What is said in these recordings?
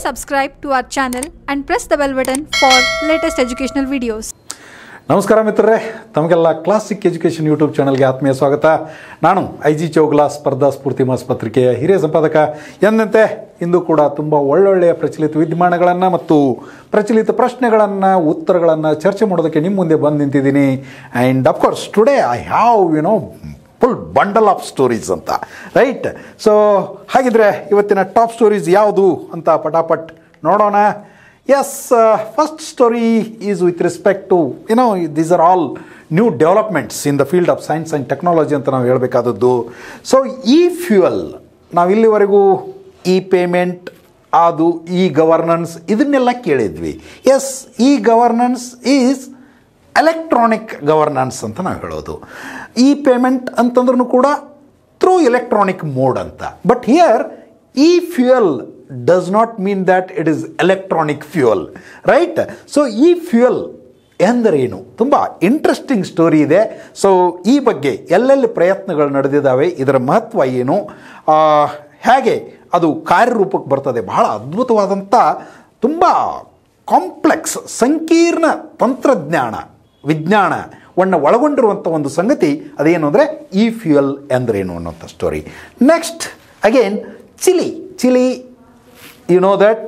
subscribe to our channel and press the bell button for latest educational videos. ನಮಸ್ಕಾರ ಮಿತ್ರರೇ ತಮಗೆಲ್ಲ classic education YouTube ಚಾನಲ್ಗೆ ಆತ್ಮೀಯ ಸ್ವಾಗತ ನಾನು ಐ ಜಿ ಚೌಗ್ಲಾ ಸ್ಪರ್ಧಾ ಸ್ಫೂರ್ತಿ ಮಾಸ್ ಪತ್ರಿಕೆಯ ಹಿರಿಯ ಸಂಪಾದಕ ಎಂದಂತೆ ಇಂದು ಕೂಡ ತುಂಬ ಒಳ್ಳೊಳ್ಳೆಯ ಪ್ರಚಲಿತ ವಿದ್ಯಮಾನಗಳನ್ನು ಮತ್ತು ಪ್ರಚಲಿತ ಪ್ರಶ್ನೆಗಳನ್ನು ಉತ್ತರಗಳನ್ನು ಚರ್ಚೆ ಮಾಡೋದಕ್ಕೆ ನಿಮ್ಮ ಮುಂದೆ ಬಂದು ನಿಂತಿದ್ದೀನಿ and of course today I have you know full bundle of stories ಅಂತ ರೈಟ್ ಸೊ ಹಾಗಿದ್ರೆ ಇವತ್ತಿನ ಟಾಪ್ ಸ್ಟೋರೀಸ್ ಯಾವುದು ಅಂತ ಪಟಾಪಟ್ ನೋಡೋಣ yes first story is with respect to you know these are all new developments in the field of science and technology ಅಂತ ನಾವು ಹೇಳಬೇಕಾದದ್ದು ಸೊ ಈ ಫ್ಯೂಯಲ್ ನಾವು ಇಲ್ಲಿವರೆಗೂ ಇ ಪೇಮೆಂಟ್ ಅದು ಇ ಗವರ್ನೆನ್ಸ್ ಇದನ್ನೆಲ್ಲ ಕೇಳಿದ್ವಿ yes e governance is electronic governance ಅಂತ ನಾವು ಹೇಳೋದು ಈ ಪೇಮೆಂಟ್ ಅಂತಂದ್ರೂ ಕೂಡ ಥ್ರೂ ಎಲೆಕ್ಟ್ರಾನಿಕ್ ಮೋಡ್ ಅಂತ but here e fuel does not mean that it is electronic fuel right so e fuel ಎಂದರೇನು ತುಂಬ ಇಂಟ್ರೆಸ್ಟಿಂಗ್ ಸ್ಟೋರಿ ಇದೆ ಸೊ ಈ ಬಗ್ಗೆ ಎಲ್ಲೆಲ್ಲಿ ಪ್ರಯತ್ನಗಳು ನಡೆದಿದ್ದಾವೆ ಇದರ ಮಹತ್ವ ಏನು ಆ, ಹೇಗೆ ಅದು ಕಾರ್ಯರೂಪಕ್ಕೆ ಬರ್ತದೆ ಬಹಳ ಅದ್ಭುತವಾದಂಥ ತುಂಬ ಕಾಂಪ್ಲೆಕ್ಸ್ ಸಂಕೀರ್ಣ ತಂತ್ರಜ್ಞಾನ ವಿಜ್ಞಾನವನ್ನು ಒಳಗೊಂಡಿರುವಂಥ ಒಂದು ಸಂಗತಿ ಅದೇನು ಅಂದರೆ ಈ ಫ್ಯೂಯಲ್ ಎಂದರೇನು ಅನ್ನೋಂಥ story next again Chile Chile you know that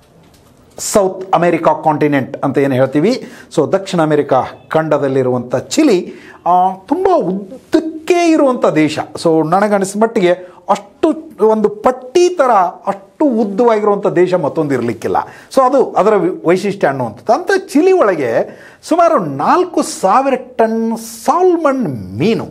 South America continent ಅಂತ ಏನು ಹೇಳ್ತೀವಿ ಸೊ ದಕ್ಷಿಣ ಅಮೇರಿಕಾ ಖಂಡದಲ್ಲಿರುವಂಥ ಚಿಲಿ ತುಂಬ ಉದ್ದಕ್ಕೆ ಇರುವಂಥ ದೇಶ ಸೊ ನನಗನ್ನಿಸಿದ ಮಟ್ಟಿಗೆ ಅಷ್ಟು ಒಂದು ಪಟ್ಟಿ ಥರ ಅಷ್ಟು ಉದ್ದವಾಗಿರುವಂಥ ದೇಶ ಮತ್ತೊಂದು ಇರಲಿಕ್ಕಿಲ್ಲ ಸೊ ಅದು ಅದರ ವಿ- ವೈಶಿಷ್ಟ್ಯ ಅನ್ನುವಂಥದ್ದು ಅಂಥ ಚಿಲಿ ಒಳಗೆ ಸುಮಾರು ನಾಲ್ಕು ಸಾವಿರ ಟನ್ ಸಾಲ್ಮನ್ ಮೀನು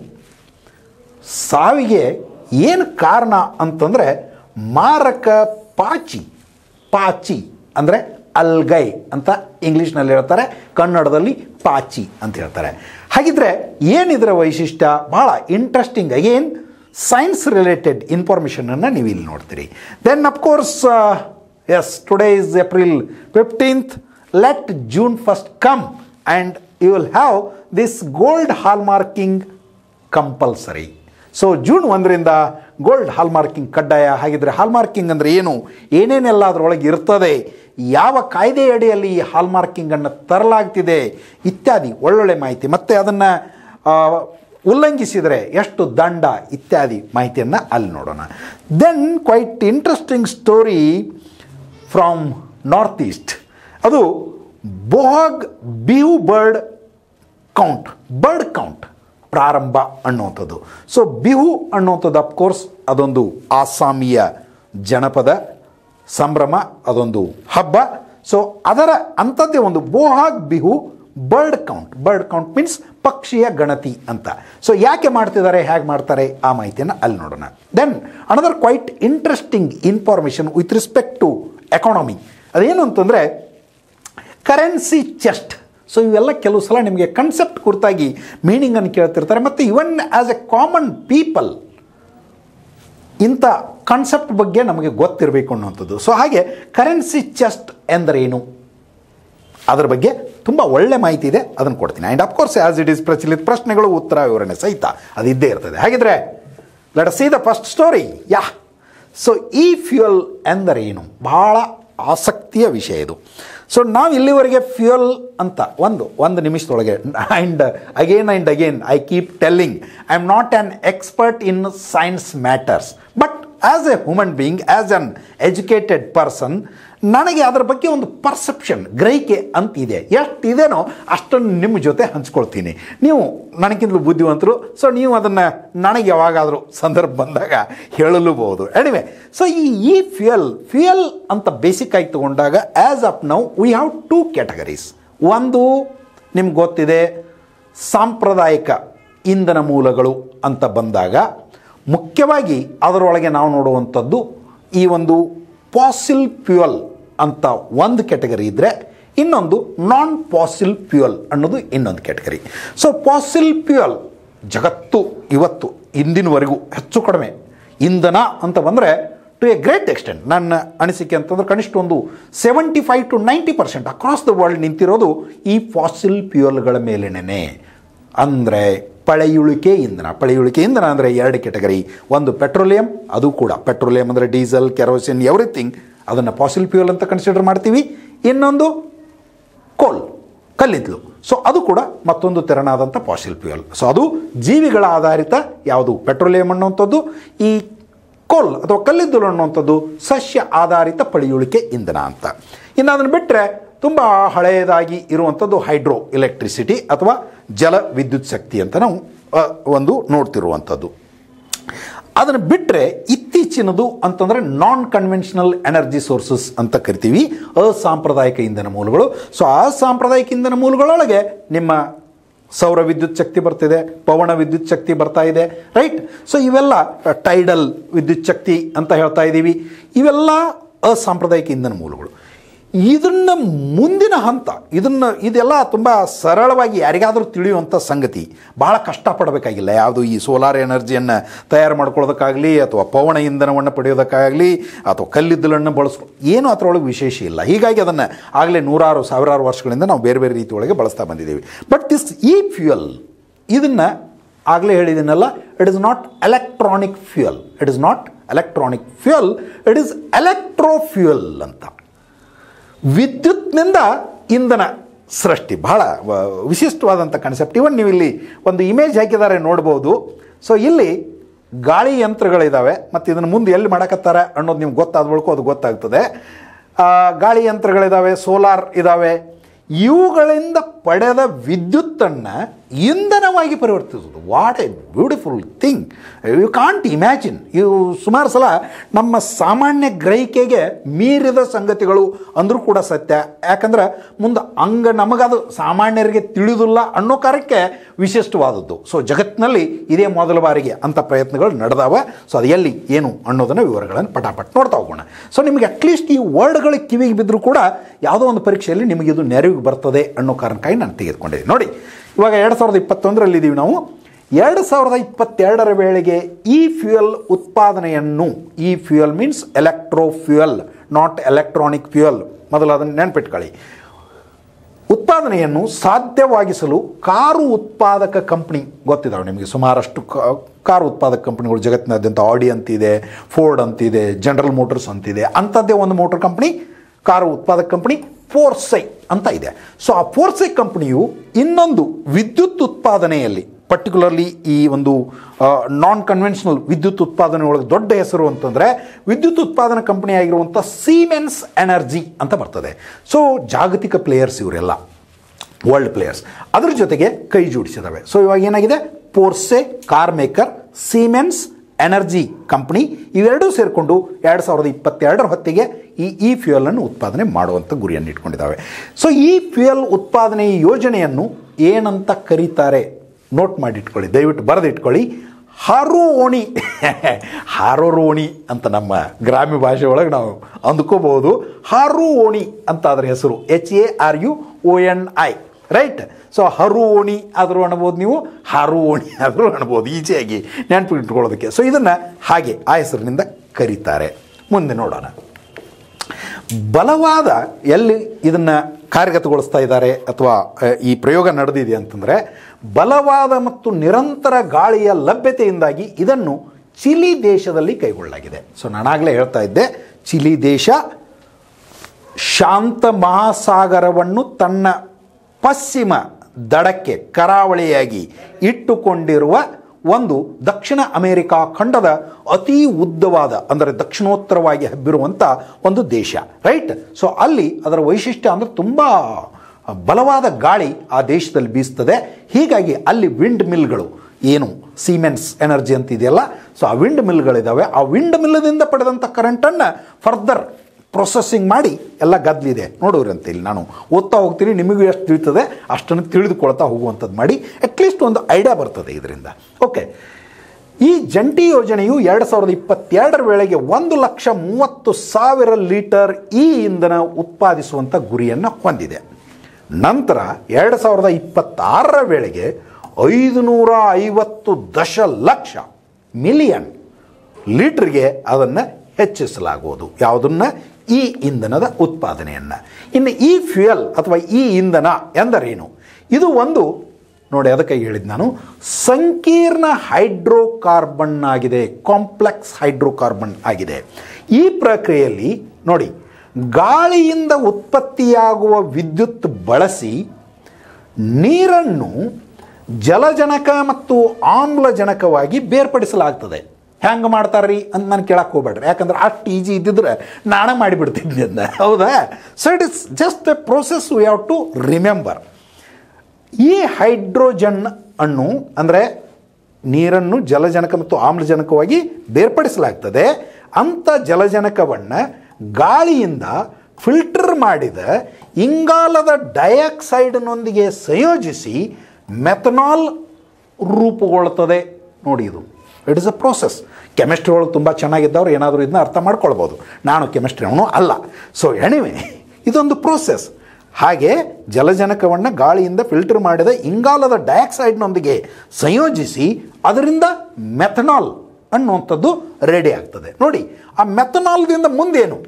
ಸಾವಿಗೆ ಏನು ಕಾರಣ ಅಂತಂದರೆ ಮಾರಕ ಪಾಚಿ ಪಾಚಿ ಅಂದರೆ ಅಲ್ಗೈ ಅಂತ ಇಂಗ್ಲೀಷ್ನಲ್ಲಿ ಹೇಳ್ತಾರೆ ಕನ್ನಡದಲ್ಲಿ ಪಾಚಿ ಅಂತ ಹೇಳ್ತಾರೆ ಹಾಗಿದ್ರೆ ಏನಿದರ ವೈಶಿಷ್ಟ್ಯ ಭಾಳ ಇಂಟ್ರೆಸ್ಟಿಂಗ್ ಅಗೇನ್ ಸೈನ್ಸ್ ರಿಲೇಟೆಡ್ ಇನ್ಫಾರ್ಮೇಷನನ್ನು ನೀವು ಇಲ್ಲಿ ನೋಡ್ತೀರಿ then of course yes today is April fifteenth let June first come and you will have this gold hallmarking compulsory so June ಒಂದರಿಂದ ಗೋಲ್ಡ್ ಹಾಲ್ಮಾರ್ಕಿಂಗ್ ಕಡ್ಡಾಯ ಹಾಗಿದ್ರೆ ಹಾಲ್ಮಾರ್ಕಿಂಗ್ ಅಂದರೆ ಏನು ಏನೇನೆಲ್ಲ ಅದರೊಳಗೆ ಇರ್ತದೆ ಯಾವ ಕಾಯ್ದೆ ಅಡಿಯಲ್ಲಿ ಈ ಹಾಲ್ಮಾರ್ಕಿಂಗನ್ನು ತರಲಾಗ್ತಿದೆ ಇತ್ಯಾದಿ ಒಳ್ಳೊಳ್ಳೆ ಮಾಹಿತಿ ಮತ್ತು ಅದನ್ನು ಉಲ್ಲಂಘಿಸಿದರೆ ಎಷ್ಟು ದಂಡ ಇತ್ಯಾದಿ ಮಾಹಿತಿಯನ್ನು ಅಲ್ಲಿ ನೋಡೋಣ then quite interesting story from north east ಅದು Bohag Bihu bird count bird count ಪ್ರಾರಂಭ ಅನ್ನುವಂಥದ್ದು ಸೊ ಬಿಹು ಅನ್ನುವಂಥದ್ದು ಅಫ್ಕೋರ್ಸ್ ಅದೊಂದು ಆಸಾಮಿಯ ಜನಪದ ಸಂಭ್ರಮ ಅದೊಂದು ಹಬ್ಬ ಸೊ ಅದರ ಅಂಥದ್ದೇ ಒಂದು Bohag Bihu bird count bird count means ಪಕ್ಷಿಯ ಗಣತಿ ಅಂತ ಸೊ ಯಾಕೆ ಮಾಡ್ತಿದ್ದಾರೆ ಹೇಗೆ ಮಾಡ್ತಾರೆ ಆ ಮಾಹಿತಿಯನ್ನು ಅಲ್ಲಿ ನೋಡೋಣ then another quite interesting information with respect to economy ಅದೇನು ಅಂತಂದರೆ ಕರೆನ್ಸಿ ಚೆಸ್ಟ್ ಸೊ ಇವೆಲ್ಲ ಕೆಲವು ಸಲ ನಿಮಗೆ ಕನ್ಸೆಪ್ಟ್ ಕುರಿತಾಗಿ ಮೀನಿಂಗನ್ನು ಕೇಳ್ತಿರ್ತಾರೆ ಮತ್ತು even as a common people ಇಂಥ ಕಾನ್ಸೆಪ್ಟ್ ಬಗ್ಗೆ ನಮಗೆ ಗೊತ್ತಿರಬೇಕು ಅನ್ನುವಂಥದ್ದು ಸೊ ಹಾಗೆ ಕರೆನ್ಸಿ ಚೆಸ್ಟ್ ಎಂದರೇನು ಅದರ ಬಗ್ಗೆ ತುಂಬ ಒಳ್ಳೆ ಮಾಹಿತಿ ಇದೆ ಅದನ್ನು ಕೊಡ್ತೀನಿ and of course as it is ಪ್ರಚಲಿತ ಪ್ರಶ್ನೆಗಳು ಉತ್ತರ ವಿವರಣೆ ಸಹಿತ ಅದು ಇದ್ದೇ ಇರ್ತದೆ ಹಾಗಿದ್ರೆ let see the first story yeah so e fuel ಎಂದರೇನು ಬಹಳ ಆಸಕ್ತಿಯ ವಿಷಯ ಇದು ಸೊ ನಾವು ಇಲ್ಲಿವರೆಗೆ ಫ್ಯೂಯಲ್ ಅಂತ ಒಂದು ಒಂದು ನಿಮಿಷದೊಳಗೆ and again and again I keep telling I am not an expert in science matters but as a human being as an educated person ನನಗೆ ಅದರ ಬಗ್ಗೆ ಒಂದು ಪರ್ಸೆಪ್ಷನ್ ಗ್ರಹಿಕೆ ಅಂತ ಇದೆ ಎಷ್ಟು ಇದೆನೋ ಅಷ್ಟನ್ನು ನಿಮ್ಮ ಜೊತೆ ಹಂಚ್ಕೊಳ್ತೀನಿ ನೀವು ನನಗಿಂತಲೂ ಬುದ್ಧಿವಂತರು ಸೊ ನೀವು ಅದನ್ನು ನನಗೆ ಯಾವಾಗಾದರೂ ಸಂದರ್ಭ ಬಂದಾಗ ಹೇಳಲೂಬಹುದು ಎನಿವೆ ಸೊ ಈ ಈ ಫ್ಯೂಯಲ್ ಫ್ಯೂಯಲ್ ಅಂತ ಬೇಸಿಕ್ ಆಗಿ ತಗೊಂಡಾಗ as of now we have two categories ಒಂದು ನಿಮ್ಗೆ ಗೊತ್ತಿದೆ ಸಾಂಪ್ರದಾಯಿಕ ಇಂಧನ ಮೂಲಗಳು ಅಂತ ಬಂದಾಗ ಮುಖ್ಯವಾಗಿ ಅದರೊಳಗೆ ನಾವು ನೋಡುವಂಥದ್ದು ಈ ಒಂದು ಪಾಸಿಲ್ ಫ್ಯೂಯಲ್ ಅಂತ ಒಂದು ಕ್ಯಾಟಗರಿ ಇದ್ದರೆ ಇನ್ನೊಂದು ನಾನ್ ಪಾಸಿಲ್ ಫ್ಯೂಯಲ್ ಅನ್ನೋದು ಇನ್ನೊಂದು ಕ್ಯಾಟಗರಿ ಸೊ ಪಾಸಿಲ್ ಫ್ಯೂಯಲ್ ಜಗತ್ತು ಇವತ್ತು ಇಂದಿನವರೆಗೂ ಹೆಚ್ಚು ಕಡಿಮೆ ಇಂಧನ ಅಂತ ಬಂದರೆ ಟು ಎ ಗ್ರೇಟ್ ಎಕ್ಸ್ಟೆಂಟ್ ನನ್ನ ಅನಿಸಿಕೆ ಅಂತಂದ್ರೆ ಕನಿಷ್ಠ ಒಂದು seventy five to ninety percent across the world ನಿಂತಿರೋದು ಈ ಫಾಸಿಲ್ ಫ್ಯೂಯಲ್ಗಳ ಮೇಲೇನೆ ಅಂದರೆ ಪಳೆಯುಳಿಕೆ ಇಂಧನ ಪಳೆಯುಳಿಕೆ ಇಂಧನ ಅಂದರೆ ಎರಡು ಕೆಟಗರಿ ಒಂದು ಪೆಟ್ರೋಲಿಯಂ ಅದು ಕೂಡ ಪೆಟ್ರೋಲಿಯಂ ಅಂದರೆ ಡೀಸೆಲ್ ಕೆರೋಸಿನ್ ಎವ್ರಿಥಿಂಗ್ ಅದನ್ನು ಪಾಸಿಲ್ ಫ್ಯೂಯಲ್ ಅಂತ ಕನ್ಸಿಡರ್ ಮಾಡ್ತೀವಿ ಇನ್ನೊಂದು ಕೋಲ್ ಕಲ್ಲಿದ್ಲು ಸೊ ಅದು ಕೂಡ ಮತ್ತೊಂದು ತೆರನಾದಂಥ ಪಾಸಿಲ್ ಫ್ಯೂಯಲ್ ಸೊ ಅದು ಜೀವಿಗಳ ಆಧಾರಿತ ಯಾವುದು ಪೆಟ್ರೋಲಿಯಂ ಅನ್ನುವಂಥದ್ದು ಈ ಕೋಲ್ ಅಥವಾ ಕಲ್ಲಿದ್ದಲು ಅನ್ನುವಂಥದ್ದು ಸಸ್ಯ ಆಧಾರಿತ ಪಳೆಯುಳಿಕೆ ಇಂಧನ ಅಂತ ಇನ್ನು ಅದನ್ನು ಬಿಟ್ಟರೆ ತುಂಬ ಹಳೆಯದಾಗಿ ಇರುವಂಥದ್ದು ಹೈಡ್ರೋ ಎಲೆಕ್ಟ್ರಿಸಿಟಿ ಅಥವಾ ಜಲ ವಿದ್ಯುತ್ ಶಕ್ತಿ ಅಂತ ನಾವು ಆ, ಒಂದು ನೋಡ್ತಿರುವಂಥದ್ದು ಅದನ್ನು ಬಿಟ್ಟರೆ ಇತ್ತೀಚಿನದು ಅಂತಂದರೆ ನಾನ್ ಕನ್ವೆನ್ಷನಲ್ ಎನರ್ಜಿ ಸೋರ್ಸಸ್ ಅಂತ ಕರಿತೀವಿ ಅಸಾಂಪ್ರದಾಯಿಕ ಇಂಧನ ಮೂಲಗಳು ಸೊ ಅಸಾಂಪ್ರದಾಯಿಕ ಇಂಧನ ಮೂಲಗಳೊಳಗೆ ನಿಮ್ಮ ಸೌರ ವಿದ್ಯುತ್ ಶಕ್ತಿ ಬರ್ತಿದೆ ಪವನ ವಿದ್ಯುತ್ ಶಕ್ತಿ ಬರ್ತಾ ಇದೆ ರೈಟ್ ಸೊ ಇವೆಲ್ಲ ಟೈಡಲ್ ವಿದ್ಯುತ್ ಶಕ್ತಿ ಅಂತ ಹೇಳ್ತಾ ಇದ್ದೀವಿ ಇವೆಲ್ಲ ಅಸಾಂಪ್ರದಾಯಿಕ ಇಂಧನ ಮೂಲಗಳು ಇದನ್ನು ಮುಂದಿನ ಹಂತ ಇದನ್ನು ಇದೆಲ್ಲ ತುಂಬ ಸರಳವಾಗಿ ಯಾರಿಗಾದರೂ ತಿಳಿಯುವಂಥ ಸಂಗತಿ ಭಾಳ ಕಷ್ಟಪಡಬೇಕಾಗಿಲ್ಲ ಯಾವುದು ಈ ಸೋಲಾರ್ ಎನರ್ಜಿಯನ್ನು ತಯಾರು ಮಾಡ್ಕೊಳ್ಳೋದಕ್ಕಾಗಲಿ ಅಥವಾ ಪವನ ಇಂಧನವನ್ನು ಪಡೆಯೋದಕ್ಕಾಗಲಿ ಅಥವಾ ಕಲ್ಲಿದ್ದಲನ್ನು ಬಳಸ್ಕೊ ಏನೂ ಅದರೊಳಗೆ ವಿಶೇಷ ಇಲ್ಲ ಹೀಗಾಗಿ ಅದನ್ನು ಆಗಲೇ ನೂರಾರು ಸಾವಿರಾರು ವರ್ಷಗಳಿಂದ ನಾವು ಬೇರೆ ಬೇರೆ ರೀತಿಯೊಳಗೆ ಬಳಸ್ತಾ ಬಂದಿದ್ದೀವಿ ಬಟ್ ದಿಸ್ ಈ ಫ್ಯೂಯಲ್ ಇದನ್ನು ಆಗಲೇ ಹೇಳಿದ್ದೀನಲ್ಲ it is not electronic fuel it is not electronic fuel it is electro fuel ಅಂತ ವಿದ್ಯುತ್ನಿಂದ ಇಂಧನ ಸೃಷ್ಟಿ ಬಹಳ ವ- ವಿಶಿಷ್ಟವಾದಂಥ ಕಾನ್ಸೆಪ್ಟ್ ಇವನ್ ನೀವು ಇಲ್ಲಿ ಒಂದು ಇಮೇಜ್ ಹಾಕಿದ್ದಾರೆ ನೋಡ್ಬೋದು ಸೊ ಇಲ್ಲಿ ಗಾಳಿ ಯಂತ್ರಗಳಿದ್ದಾವೆ ಮತ್ತು ಇದನ್ನು ಮುಂದೆ ಎಲ್ಲಿ ಮಾಡಕತ್ತಾರೆ ಅನ್ನೋದು ನಿಮ್ಗೆ ಗೊತ್ತಾದ ಬಳಿಕ ಅದು ಗೊತ್ತಾಗ್ತದೆ ಆ, ಗಾಳಿ ಯಂತ್ರಗಳಿದ್ದಾವೆ ಸೋಲಾರ್ ಇದ್ದಾವೆ ಇವುಗಳಿಂದ ಪಡೆದ ವಿದ್ಯುತ್ತನ್ನು ಇಂಧನವಾಗಿ ಪರಿವರ್ತಿಸೋದು what a beautiful thing you can't imagine ಇವು ಸುಮಾರು ಸಲ ನಮ್ಮ ಸಾಮಾನ್ಯ ಗ್ರಹಿಕೆಗೆ ಮೀರಿದ ಸಂಗತಿಗಳು ಅಂದರೂ ಕೂಡ ಸತ್ಯ ಯಾಕಂದ್ರೆ ಮುಂದೆ ಹಂಗ ನಮಗದು ಸಾಮಾನ್ಯರಿಗೆ ತಿಳಿದಿಲ್ಲ ಅನ್ನೋ ಕಾರಕ್ಕೆ ವಿಶಿಷ್ಟವಾದದ್ದು ಸೊ ಜಗತ್ತಿನಲ್ಲಿ ಇದೇ ಮೊದಲ ಬಾರಿಗೆ ಅಂಥ ಪ್ರಯತ್ನಗಳು ನಡೆದಾವ ಸೊ ಅದು ಎಲ್ಲಿ ಏನು ಅನ್ನೋದನ್ನು ವಿವರಗಳನ್ನು ಪಟಾಪಟ್ ನೋಡ್ತಾ ಹೋಗೋಣ ಸೊ ನಿಮಗೆ ಅಟ್ಲೀಸ್ಟ್ ಈ ವರ್ಡ್ಗಳು ಕಿವಿಗೆ ಬಿದ್ದರೂ ಕೂಡ ಯಾವುದೋ ಒಂದು ಪರೀಕ್ಷೆಯಲ್ಲಿ ನಿಮಗೆ ಇದು ನೆರವಿಗೆ ಬರ್ತದೆ ಅನ್ನೋ ಕಾರಣಕ್ಕಾಗಿ ನಾನು ತೆಗೆದುಕೊಂಡಿದ್ದೀನಿ ನೋಡಿ ಇವಾಗ ಎರಡು ಸಾವಿರದ ಇಪ್ಪತ್ತೊಂದರಲ್ಲಿ ಇದ್ದೀವಿ ನಾವು ಎರಡು ಸಾವಿರದ ಇಪ್ಪತ್ತೆರಡರ ವೇಳೆಗೆ ಈ ಫ್ಯೂಯಲ್ ಉತ್ಪಾದನೆಯನ್ನು e fuel means electro fuel not electronic fuel ಮೊದಲು ಅದನ್ನು ನೆನ್ಪಿಟ್ಕೊಳ್ಳಿ ಉತ್ಪಾದನೆಯನ್ನು ಸಾಧ್ಯವಾಗಿಸಲು ಕಾರು ಉತ್ಪಾದಕ ಕಂಪ್ನಿ ಗೊತ್ತಿದ್ದಾವೆ ನಿಮಗೆ ಸುಮಾರಷ್ಟು ಕ- ಕಾರು ಉತ್ಪಾದಕ ಕಂಪ್ನಿಗಳು ಜಗತ್ತಿನಾದ್ಯಂತ ಆಡಿ ಅಂತಿದೆ ಫೋರ್ಡ್ ಅಂತಿದೆ ಜನರಲ್ ಮೋಟರ್ಸ್ ಅಂತಿದೆ ಅಂಥದ್ದೇ ಒಂದು ಮೋಟರ್ ಕಂಪ್ನಿ ಕಾರು ಉತ್ಪಾದಕ ಕಂಪ್ನಿ ಫೋರ್ಸೈ ಅಂತ ಇದೆ ಸೊ ಆ ಫೋರ್ಸೈ ಕಂಪ್ನಿಯು ಇನ್ನೊಂದು ವಿದ್ಯುತ್ ಉತ್ಪಾದನೆಯಲ್ಲಿ ಪರ್ಟಿಕ್ಯುಲರ್ಲಿ ಈ ಒಂದು ನಾನ್ ಕನ್ವೆನ್ಷನಲ್ ವಿದ್ಯುತ್ ಉತ್ಪಾದನೆ ಒಳಗೆ ದೊಡ್ಡ ಹೆಸರು ಅಂತಂದರೆ ವಿದ್ಯುತ್ ಉತ್ಪಾದನಾ ಕಂಪನಿ ಆಗಿರುವಂಥ ಸೀಮೆನ್ಸ್ ಎನರ್ಜಿ ಅಂತ ಬರ್ತದೆ ಸೊ ಜಾಗತಿಕ ಪ್ಲೇಯರ್ಸ್ ಇವರೆಲ್ಲ ವರ್ಲ್ಡ್ ಪ್ಲೇಯರ್ಸ್ ಅದ್ರ ಜೊತೆಗೆ ಕೈ ಜೋಡಿಸಿದ್ದಾವೆ ಸೊ ಇವಾಗ ಏನಾಗಿದೆ Porsche car maker Siemens energy company ಇವೆರಡೂ ಸೇರಿಕೊಂಡು ಎರಡು ಸಾವಿರದ ಇಪ್ಪತ್ತೆರಡರ ಹೊತ್ತಿಗೆ ಈ ಇ ಫ್ಯೂಯಲನ್ನು ಉತ್ಪಾದನೆ ಮಾಡುವಂಥ ಗುರಿಯನ್ನು ಇಟ್ಕೊಂಡಿದ್ದಾವೆ ಸೊ ಈ ಫ್ಯೂಯಲ್ ಉತ್ಪಾದನೆ ಯೋಜನೆಯನ್ನು ಏನಂತ ಕರೀತಾರೆ ನೋಟ್ ಮಾಡಿಟ್ಕೊಳ್ಳಿ ದಯವಿಟ್ಟು ಬರೆದಿಟ್ಕೊಳ್ಳಿ ಹಾರು ಓಣಿ ಹಾರೋರು ಓಣಿ ಅಂತ ನಮ್ಮ ಗ್ರಾಮ್ಯ ಭಾಷೆ ಒಳಗೆ ನಾವು ಅಂದ್ಕೋಬಹುದು ಹಾರು ಓಣಿ ಅಂತ ಅದರ ಹೆಸರು H A R U O N I right so Haru Oni ಆದರೂ ಅನ್ಬೋದು ನೀವು ಹಾರು ಓಣಿ ಆದರೂ ಅನ್ಬೋದು ಈಸಿಯಾಗಿ ನೆನಪು ಇಟ್ಕೊಳ್ಳೋದಕ್ಕೆ ಸೊ ಇದನ್ನು ಹಾಗೆ ಆ ಹೆಸರಿನಿಂದ ಕರೀತಾರೆ ಮುಂದೆ ನೋಡೋಣ ಬಲವಾದ ಎಲ್ಲಿ ಇದನ್ನು ಕಾರ್ಯಗತಗೊಳಿಸ್ತಾ ಇದ್ದಾರೆ ಅಥವಾ ಅ, ಈ ಪ್ರಯೋಗ ನಡೆದಿದೆ ಅಂತಂದರೆ ಬಲವಾದ ಮತ್ತು ನಿರಂತರ ಗಾಳಿಯ ಲಭ್ಯತೆಯಿಂದಾಗಿ ಇದನ್ನು ಚಿಲಿ ದೇಶದಲ್ಲಿ ಕೈಗೊಳ್ಳಲಾಗಿದೆ ಸೊ ನಾನಾಗಲೇ ಹೇಳ್ತಾ ಇದ್ದೆ ಚಿಲಿ ದೇಶ ಶಾಂತ ಮಹಾಸಾಗರವನ್ನು ತನ್ನ ಪಶ್ಚಿಮ ದಡಕ್ಕೆ ಕರಾವಳಿಯಾಗಿ ಇಟ್ಟುಕೊಂಡಿರುವ ಒಂದು ದಕ್ಷಿಣ ಅಮೆರಿಕಾ ಖಂಡದ ಅತಿ ಉದ್ದವಾದ ಅಂದರೆ ದಕ್ಷಿಣೋತ್ತರವಾಗಿ ಹಬ್ಬಿರುವಂಥ ಒಂದು ದೇಶ ರೈಟ್ ಸೊ ಅಲ್ಲಿ ಅದರ ವೈಶಿಷ್ಟ್ಯ ಅಂದರೆ ತುಂಬ ಬಲವಾದ ಗಾಳಿ ಆ ದೇಶದಲ್ಲಿ ಬೀಸ್ತದೆ ಹೀಗಾಗಿ ಅಲ್ಲಿ ವಿಂಡ್ ಮಿಲ್ಗಳು ಏನು ಸೀಮೆನ್ಸ್ ಎನರ್ಜಿ ಅಂತ ಇದೆಯಲ್ಲ ಸೊ ಆ ವಿಂಡ್ ಮಿಲ್ಗಳಿದ್ದಾವೆ ಆ ವಿಂಡ್ ಮಿಲ್ಲದಿಂದ ಪಡೆದಂಥ ಕರೆಂಟನ್ನು ಫರ್ದರ್ ಪ್ರೊಸೆಸ್ಸಿಂಗ್ ಮಾಡಿ ಎಲ್ಲ ಗದ್ಲಿದೆ ನೋಡೋರಂತೆ ಇಲ್ಲಿ ನಾನು ಓದ್ತಾ ಹೋಗ್ತೀನಿ ನಿಮಗೂ ಎಷ್ಟು ತಿಳಿತದೆ ಅಷ್ಟನ್ನು ತಿಳಿದುಕೊಳ್ತಾ ಹೋಗುವಂಥದ್ದು ಮಾಡಿ ಅಟ್ಲೀಸ್ಟ್ ಒಂದು ಐಡಿಯಾ ಬರ್ತದೆ ಇದರಿಂದ ಓಕೆ ಈ ಜಂಟಿ ಯೋಜನೆಯು ಎರಡು ಸಾವಿರದ ಇಪ್ಪತ್ತೆರಡರ ವೇಳೆಗೆ ಒಂದು ಲಕ್ಷ ಮೂವತ್ತು ಸಾವಿರ ಲೀಟರ್ ಈ ಇಂಧನ ಉತ್ಪಾದಿಸುವಂಥ ಗುರಿಯನ್ನು ಹೊಂದಿದೆ ನಂತರ ಎರಡು ಸಾವಿರದ ಇಪ್ಪತ್ತಾರರ ವೇಳೆಗೆ ಐದುನೂರ ಐವತ್ತು ದಶಲಕ್ಷ ಮಿಲಿಯನ್ ಲೀಟ್ರಿಗೆ ಅದನ್ನು ಹೆಚ್ಚಿಸಲಾಗುವುದು ಯಾವುದನ್ನು ಈ ಇಂಧನದ ಉತ್ಪಾದನೆಯನ್ನು ಇನ್ನು ಈ ಫ್ಯೂಯಲ್ ಅಥವಾ ಈ ಇಂಧನ ಎಂದರೇನು ಇದು ಒಂದು ನೋಡಿ ಅದಕ್ಕೆ ಹೇಳಿದ್ದು ನಾನು ಸಂಕೀರ್ಣ ಹೈಡ್ರೋಕಾರ್ಬನ್ ಆಗಿದೆ ಕಾಂಪ್ಲೆಕ್ಸ್ ಹೈಡ್ರೋಕಾರ್ಬನ್ ಆಗಿದೆ ಈ ಪ್ರಕ್ರಿಯೆಯಲ್ಲಿ ನೋಡಿ ಗಾಳಿಯಿಂದ ಉತ್ಪತ್ತಿಯಾಗುವ ವಿದ್ಯುತ್ ಬಳಸಿ ನೀರನ್ನು ಜಲಜನಕ ಮತ್ತು ಆಮ್ಲಜನಕವಾಗಿ ಬೇರ್ಪಡಿಸಲಾಗ್ತದೆ ಹೆಂಗೆ ಮಾಡ್ತಾರ್ರಿ ಅಂತ ನಾನು ಕೇಳಕ್ಕೆ ಹೋಗ್ಬೇಡ್ರಿ ಯಾಕಂದ್ರೆ ಅಷ್ಟು ಈಜಿ ಇದ್ದಿದ್ರೆ ನಾನೇ ಮಾಡಿಬಿಡ್ತಿದ್ದೆ ಅದನ್ನ ಹೌದಾ so it is just a process we have to remember ಈ ಹೈಡ್ರೋಜನ್ ಅನ್ನು ಅಂದರೆ ನೀರನ್ನು ಜಲಜನಕ ಮತ್ತು ಆಮ್ಲಜನಕವಾಗಿ ಬೇರ್ಪಡಿಸಲಾಗ್ತದೆ ಅಂಥ ಜಲಜನಕವನ್ನು ಗಾಳಿಯಿಂದ ಫಿಲ್ಟರ್ ಮಾಡಿದ ಇಂಗಾಲದ ಡೈಆಕ್ಸೈಡ್ನೊಂದಿಗೆ ಸಂಯೋಜಿಸಿ ಮೆಥನಾಲ್ ರೂಪುಗೊಳ್ಳುತ್ತದೆ ನೋಡಿ ಇದು it is a process chemistry ಒಳಗೆ ತುಂಬ ಚೆನ್ನಾಗಿದ್ದವ್ರು ಏನಾದರೂ ಇದನ್ನ ಅರ್ಥ ಮಾಡ್ಕೊಳ್ಬೋದು ನಾನು ಕೆಮಿಸ್ಟ್ರಿ ಅವನು ಅಲ್ಲ ಸೊ ಎಣಿವೆ ಇದೊಂದು ಪ್ರೋಸೆಸ್ ಹಾಗೆ ಜಲಜನಕವನ್ನು ಗಾಳಿಯಿಂದ ಫಿಲ್ಟರ್ ಮಾಡಿದ ಇಂಗಾಲದ ಡೈಆಕ್ಸೈಡ್ನೊಂದಿಗೆ ಸಂಯೋಜಿಸಿ ಅದರಿಂದ ಮೆಥನಾಲ್ ಅನ್ನುವಂಥದ್ದು ರೆಡಿ ಆಗ್ತದೆ ನೋಡಿ ಆ ಮೆಥನಾಲ್ದಿಂದ ಮುಂದೇನು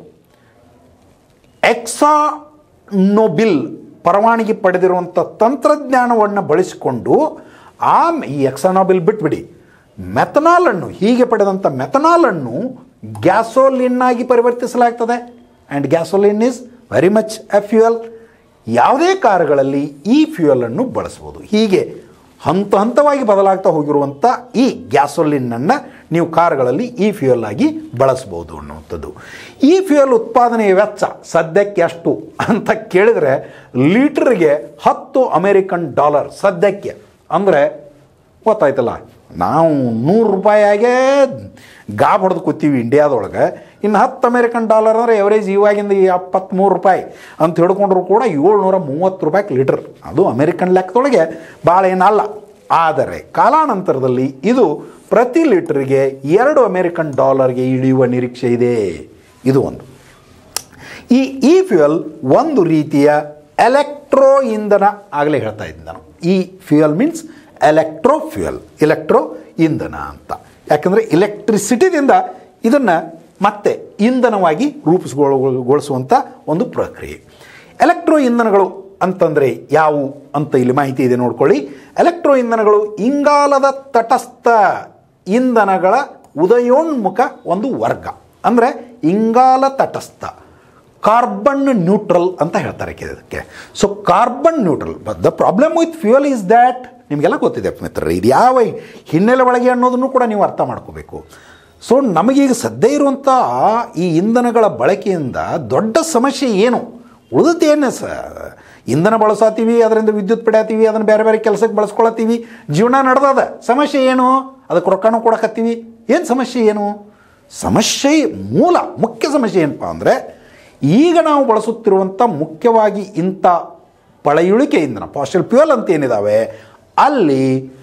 ಎಕ್ಸಾನೊಬಿಲ್ ಪರವಾನಗಿ ಪಡೆದಿರುವಂಥ ತಂತ್ರಜ್ಞಾನವನ್ನು ಬಳಸಿಕೊಂಡು ಆ ಈ ಎಕ್ಸಾನೊಬಿಲ್ ಬಿಟ್ಬಿಡಿ ಮೆಥನಾಲನ್ನು ಹೀಗೆ ಪಡೆದಂಥ ಮೆಥನಾಲನ್ನು ಗ್ಯಾಸೋಲಿನ್ ಆಗಿ ಪರಿವರ್ತಿಸಲಾಗ್ತದೆ and gasoline is very much a fuel ಯಾವುದೇ ಕಾರುಗಳಲ್ಲಿ ಈ ಫ್ಯೂಯಲನ್ನು ಬಳಸ್ಬೋದು ಹೀಗೆ ಹಂತ ಹಂತವಾಗಿ ಬದಲಾಗ್ತಾ ಹೋಗಿರುವಂಥ ಈ ಗ್ಯಾಸೋಲಿನನ್ನು ನೀವು ಕಾರುಗಳಲ್ಲಿ ಈ ಫ್ಯೂಯಲ್ ಆಗಿ ಬಳಸ್ಬೋದು ಅನ್ನುವಂಥದ್ದು ಈ ಫ್ಯೂಯಲ್ ಉತ್ಪಾದನೆಯ ವೆಚ್ಚ ಸದ್ಯಕ್ಕೆ ಎಷ್ಟು ಅಂತ ಕೇಳಿದರೆ ಲೀಟ್ರಿಗೆ ಹತ್ತು ಅಮೇರಿಕನ್ ಡಾಲರ್ ಸದ್ಯಕ್ಕೆ ಅಂದರೆ ಗೊತ್ತಾಯ್ತಲ್ಲ ನಾವು ನೂರು ರೂಪಾಯಾಗೆ ಗಾಬ್ ಹೊಡೆದು ಕೂತೀವಿ ಇಂಡಿಯಾದೊಳಗೆ ಇನ್ನು ಹತ್ತು ಅಮೇರಿಕನ್ ಡಾಲರ್ ಅಂದರೆ ಎವರೇಜ್ ಇವಾಗಿಂದ ಈ ಎಪ್ಪತ್ತ್ಮೂರು ರೂಪಾಯಿ ಅಂತ ಹಿಡ್ಕೊಂಡ್ರು ಕೂಡ ಏಳ್ನೂರ ಮೂವತ್ತು ರೂಪಾಯಿ ಲೀಟರ್ ಅದು ಅಮೇರಿಕನ್ ಲೆಕ್ಕದೊಳಗೆ ಭಾಳ ಏನಲ್ಲ ಆದರೆ ಕಾಲಾನಂತರದಲ್ಲಿ ಇದು ಪ್ರತಿ ಲೀಟರ್ಗೆ ಎರಡು ಅಮೇರಿಕನ್ ಡಾಲರ್ಗೆ ಇಳಿಯುವ ನಿರೀಕ್ಷೆ ಇದೆ ಇದು ಒಂದು ಈ ಇ ಫ್ಯೂಯಲ್ ಒಂದು ರೀತಿಯ ಎಲೆಕ್ಟ್ರೋ ಇಂಧನ ಆಗಲೇ ಹೇಳ್ತಾ ಇದ್ದೆ ನಾನು e fuel means electro fuel electro ಇಂಧನ ಅಂತ ಯಾಕಂದರೆ ಇಲೆಕ್ಟ್ರಿಸಿಟಿದಿಂದ ಇದನ್ನು ಮತ್ತೆ ಇಂಧನವಾಗಿ ರೂಪಿಸ್ಗೊಳ್ಗೊಳಿಸುವಂಥ ಒಂದು ಪ್ರಕ್ರಿಯೆ ಎಲೆಕ್ಟ್ರೋ ಇಂಧನಗಳು ಅಂತಂದರೆ ಯಾವುವು ಅಂತ ಇಲ್ಲಿ ಮಾಹಿತಿ ಇದೆ ನೋಡ್ಕೊಳ್ಳಿ ಎಲೆಕ್ಟ್ರೋ ಇಂಧನಗಳು ಇಂಗಾಲದ ತಟಸ್ಥ ಇಂಧನಗಳ ಉದಯೋನ್ಮುಖ ಒಂದು ವರ್ಗ ಅಂದರೆ ಇಂಗಾಲ ತಟಸ್ಥ ಕಾರ್ಬನ್ ನ್ಯೂಟ್ರಲ್ ಅಂತ ಹೇಳ್ತಾರೆ ಇದಕ್ಕೆ so carbon neutral but the problem with fuel is that ನಿಮಗೆಲ್ಲ ಗೊತ್ತಿದೆ ಮಿತ್ರರೇ ಇದು ಯಾವ ಹಿನ್ನೆಲೆ ಒಳಗೆ ಅನ್ನೋದನ್ನು ಕೂಡ ನೀವು ಅರ್ಥ ಮಾಡ್ಕೋಬೇಕು ಸೊ ನಮಗೀಗ ಸದ್ಯ ಇರುವಂಥ ಈ ಇಂಧನಗಳ ಬಳಕೆಯಿಂದ ದೊಡ್ಡ ಸಮಸ್ಯೆ ಏನು ಉಳಿದದ್ದೇನು ಸ ಇಂಧನ ಬಳಸತ್ತೀವಿ ಅದರಿಂದ ವಿದ್ಯುತ್ ಪಡ್ಯಾತೀವಿ ಅದನ್ನು ಬೇರೆ ಬೇರೆ ಕೆಲಸಕ್ಕೆ ಬಳಸ್ಕೊಳತ್ತೀವಿ ಜೀವನ ನಡೆದದ ಸಮಸ್ಯೆ ಏನು ಅದಕ್ಕೆ ರೊಕ್ಕನೂ ಕೊಡಕತ್ತೀವಿ ಏನು ಸಮಸ್ಯೆ ಏನು ಸಮಸ್ಯೆ ಮೂಲ ಮುಖ್ಯ ಸಮಸ್ಯೆ ಏನಪ್ಪ ಅಂದರೆ ಈಗ ನಾವು ಬಳಸುತ್ತಿರುವಂಥ ಮುಖ್ಯವಾಗಿ ಇಂಥ ಪಳೆಯುಳಿಕೆ ಇಂಧನ ಫಾಸ್ಟಲ್ ಫ್ಯೂಯಲ್ ಅಂತ ಏನಿದ್ದಾವೆ ಅಲ್ಲಿ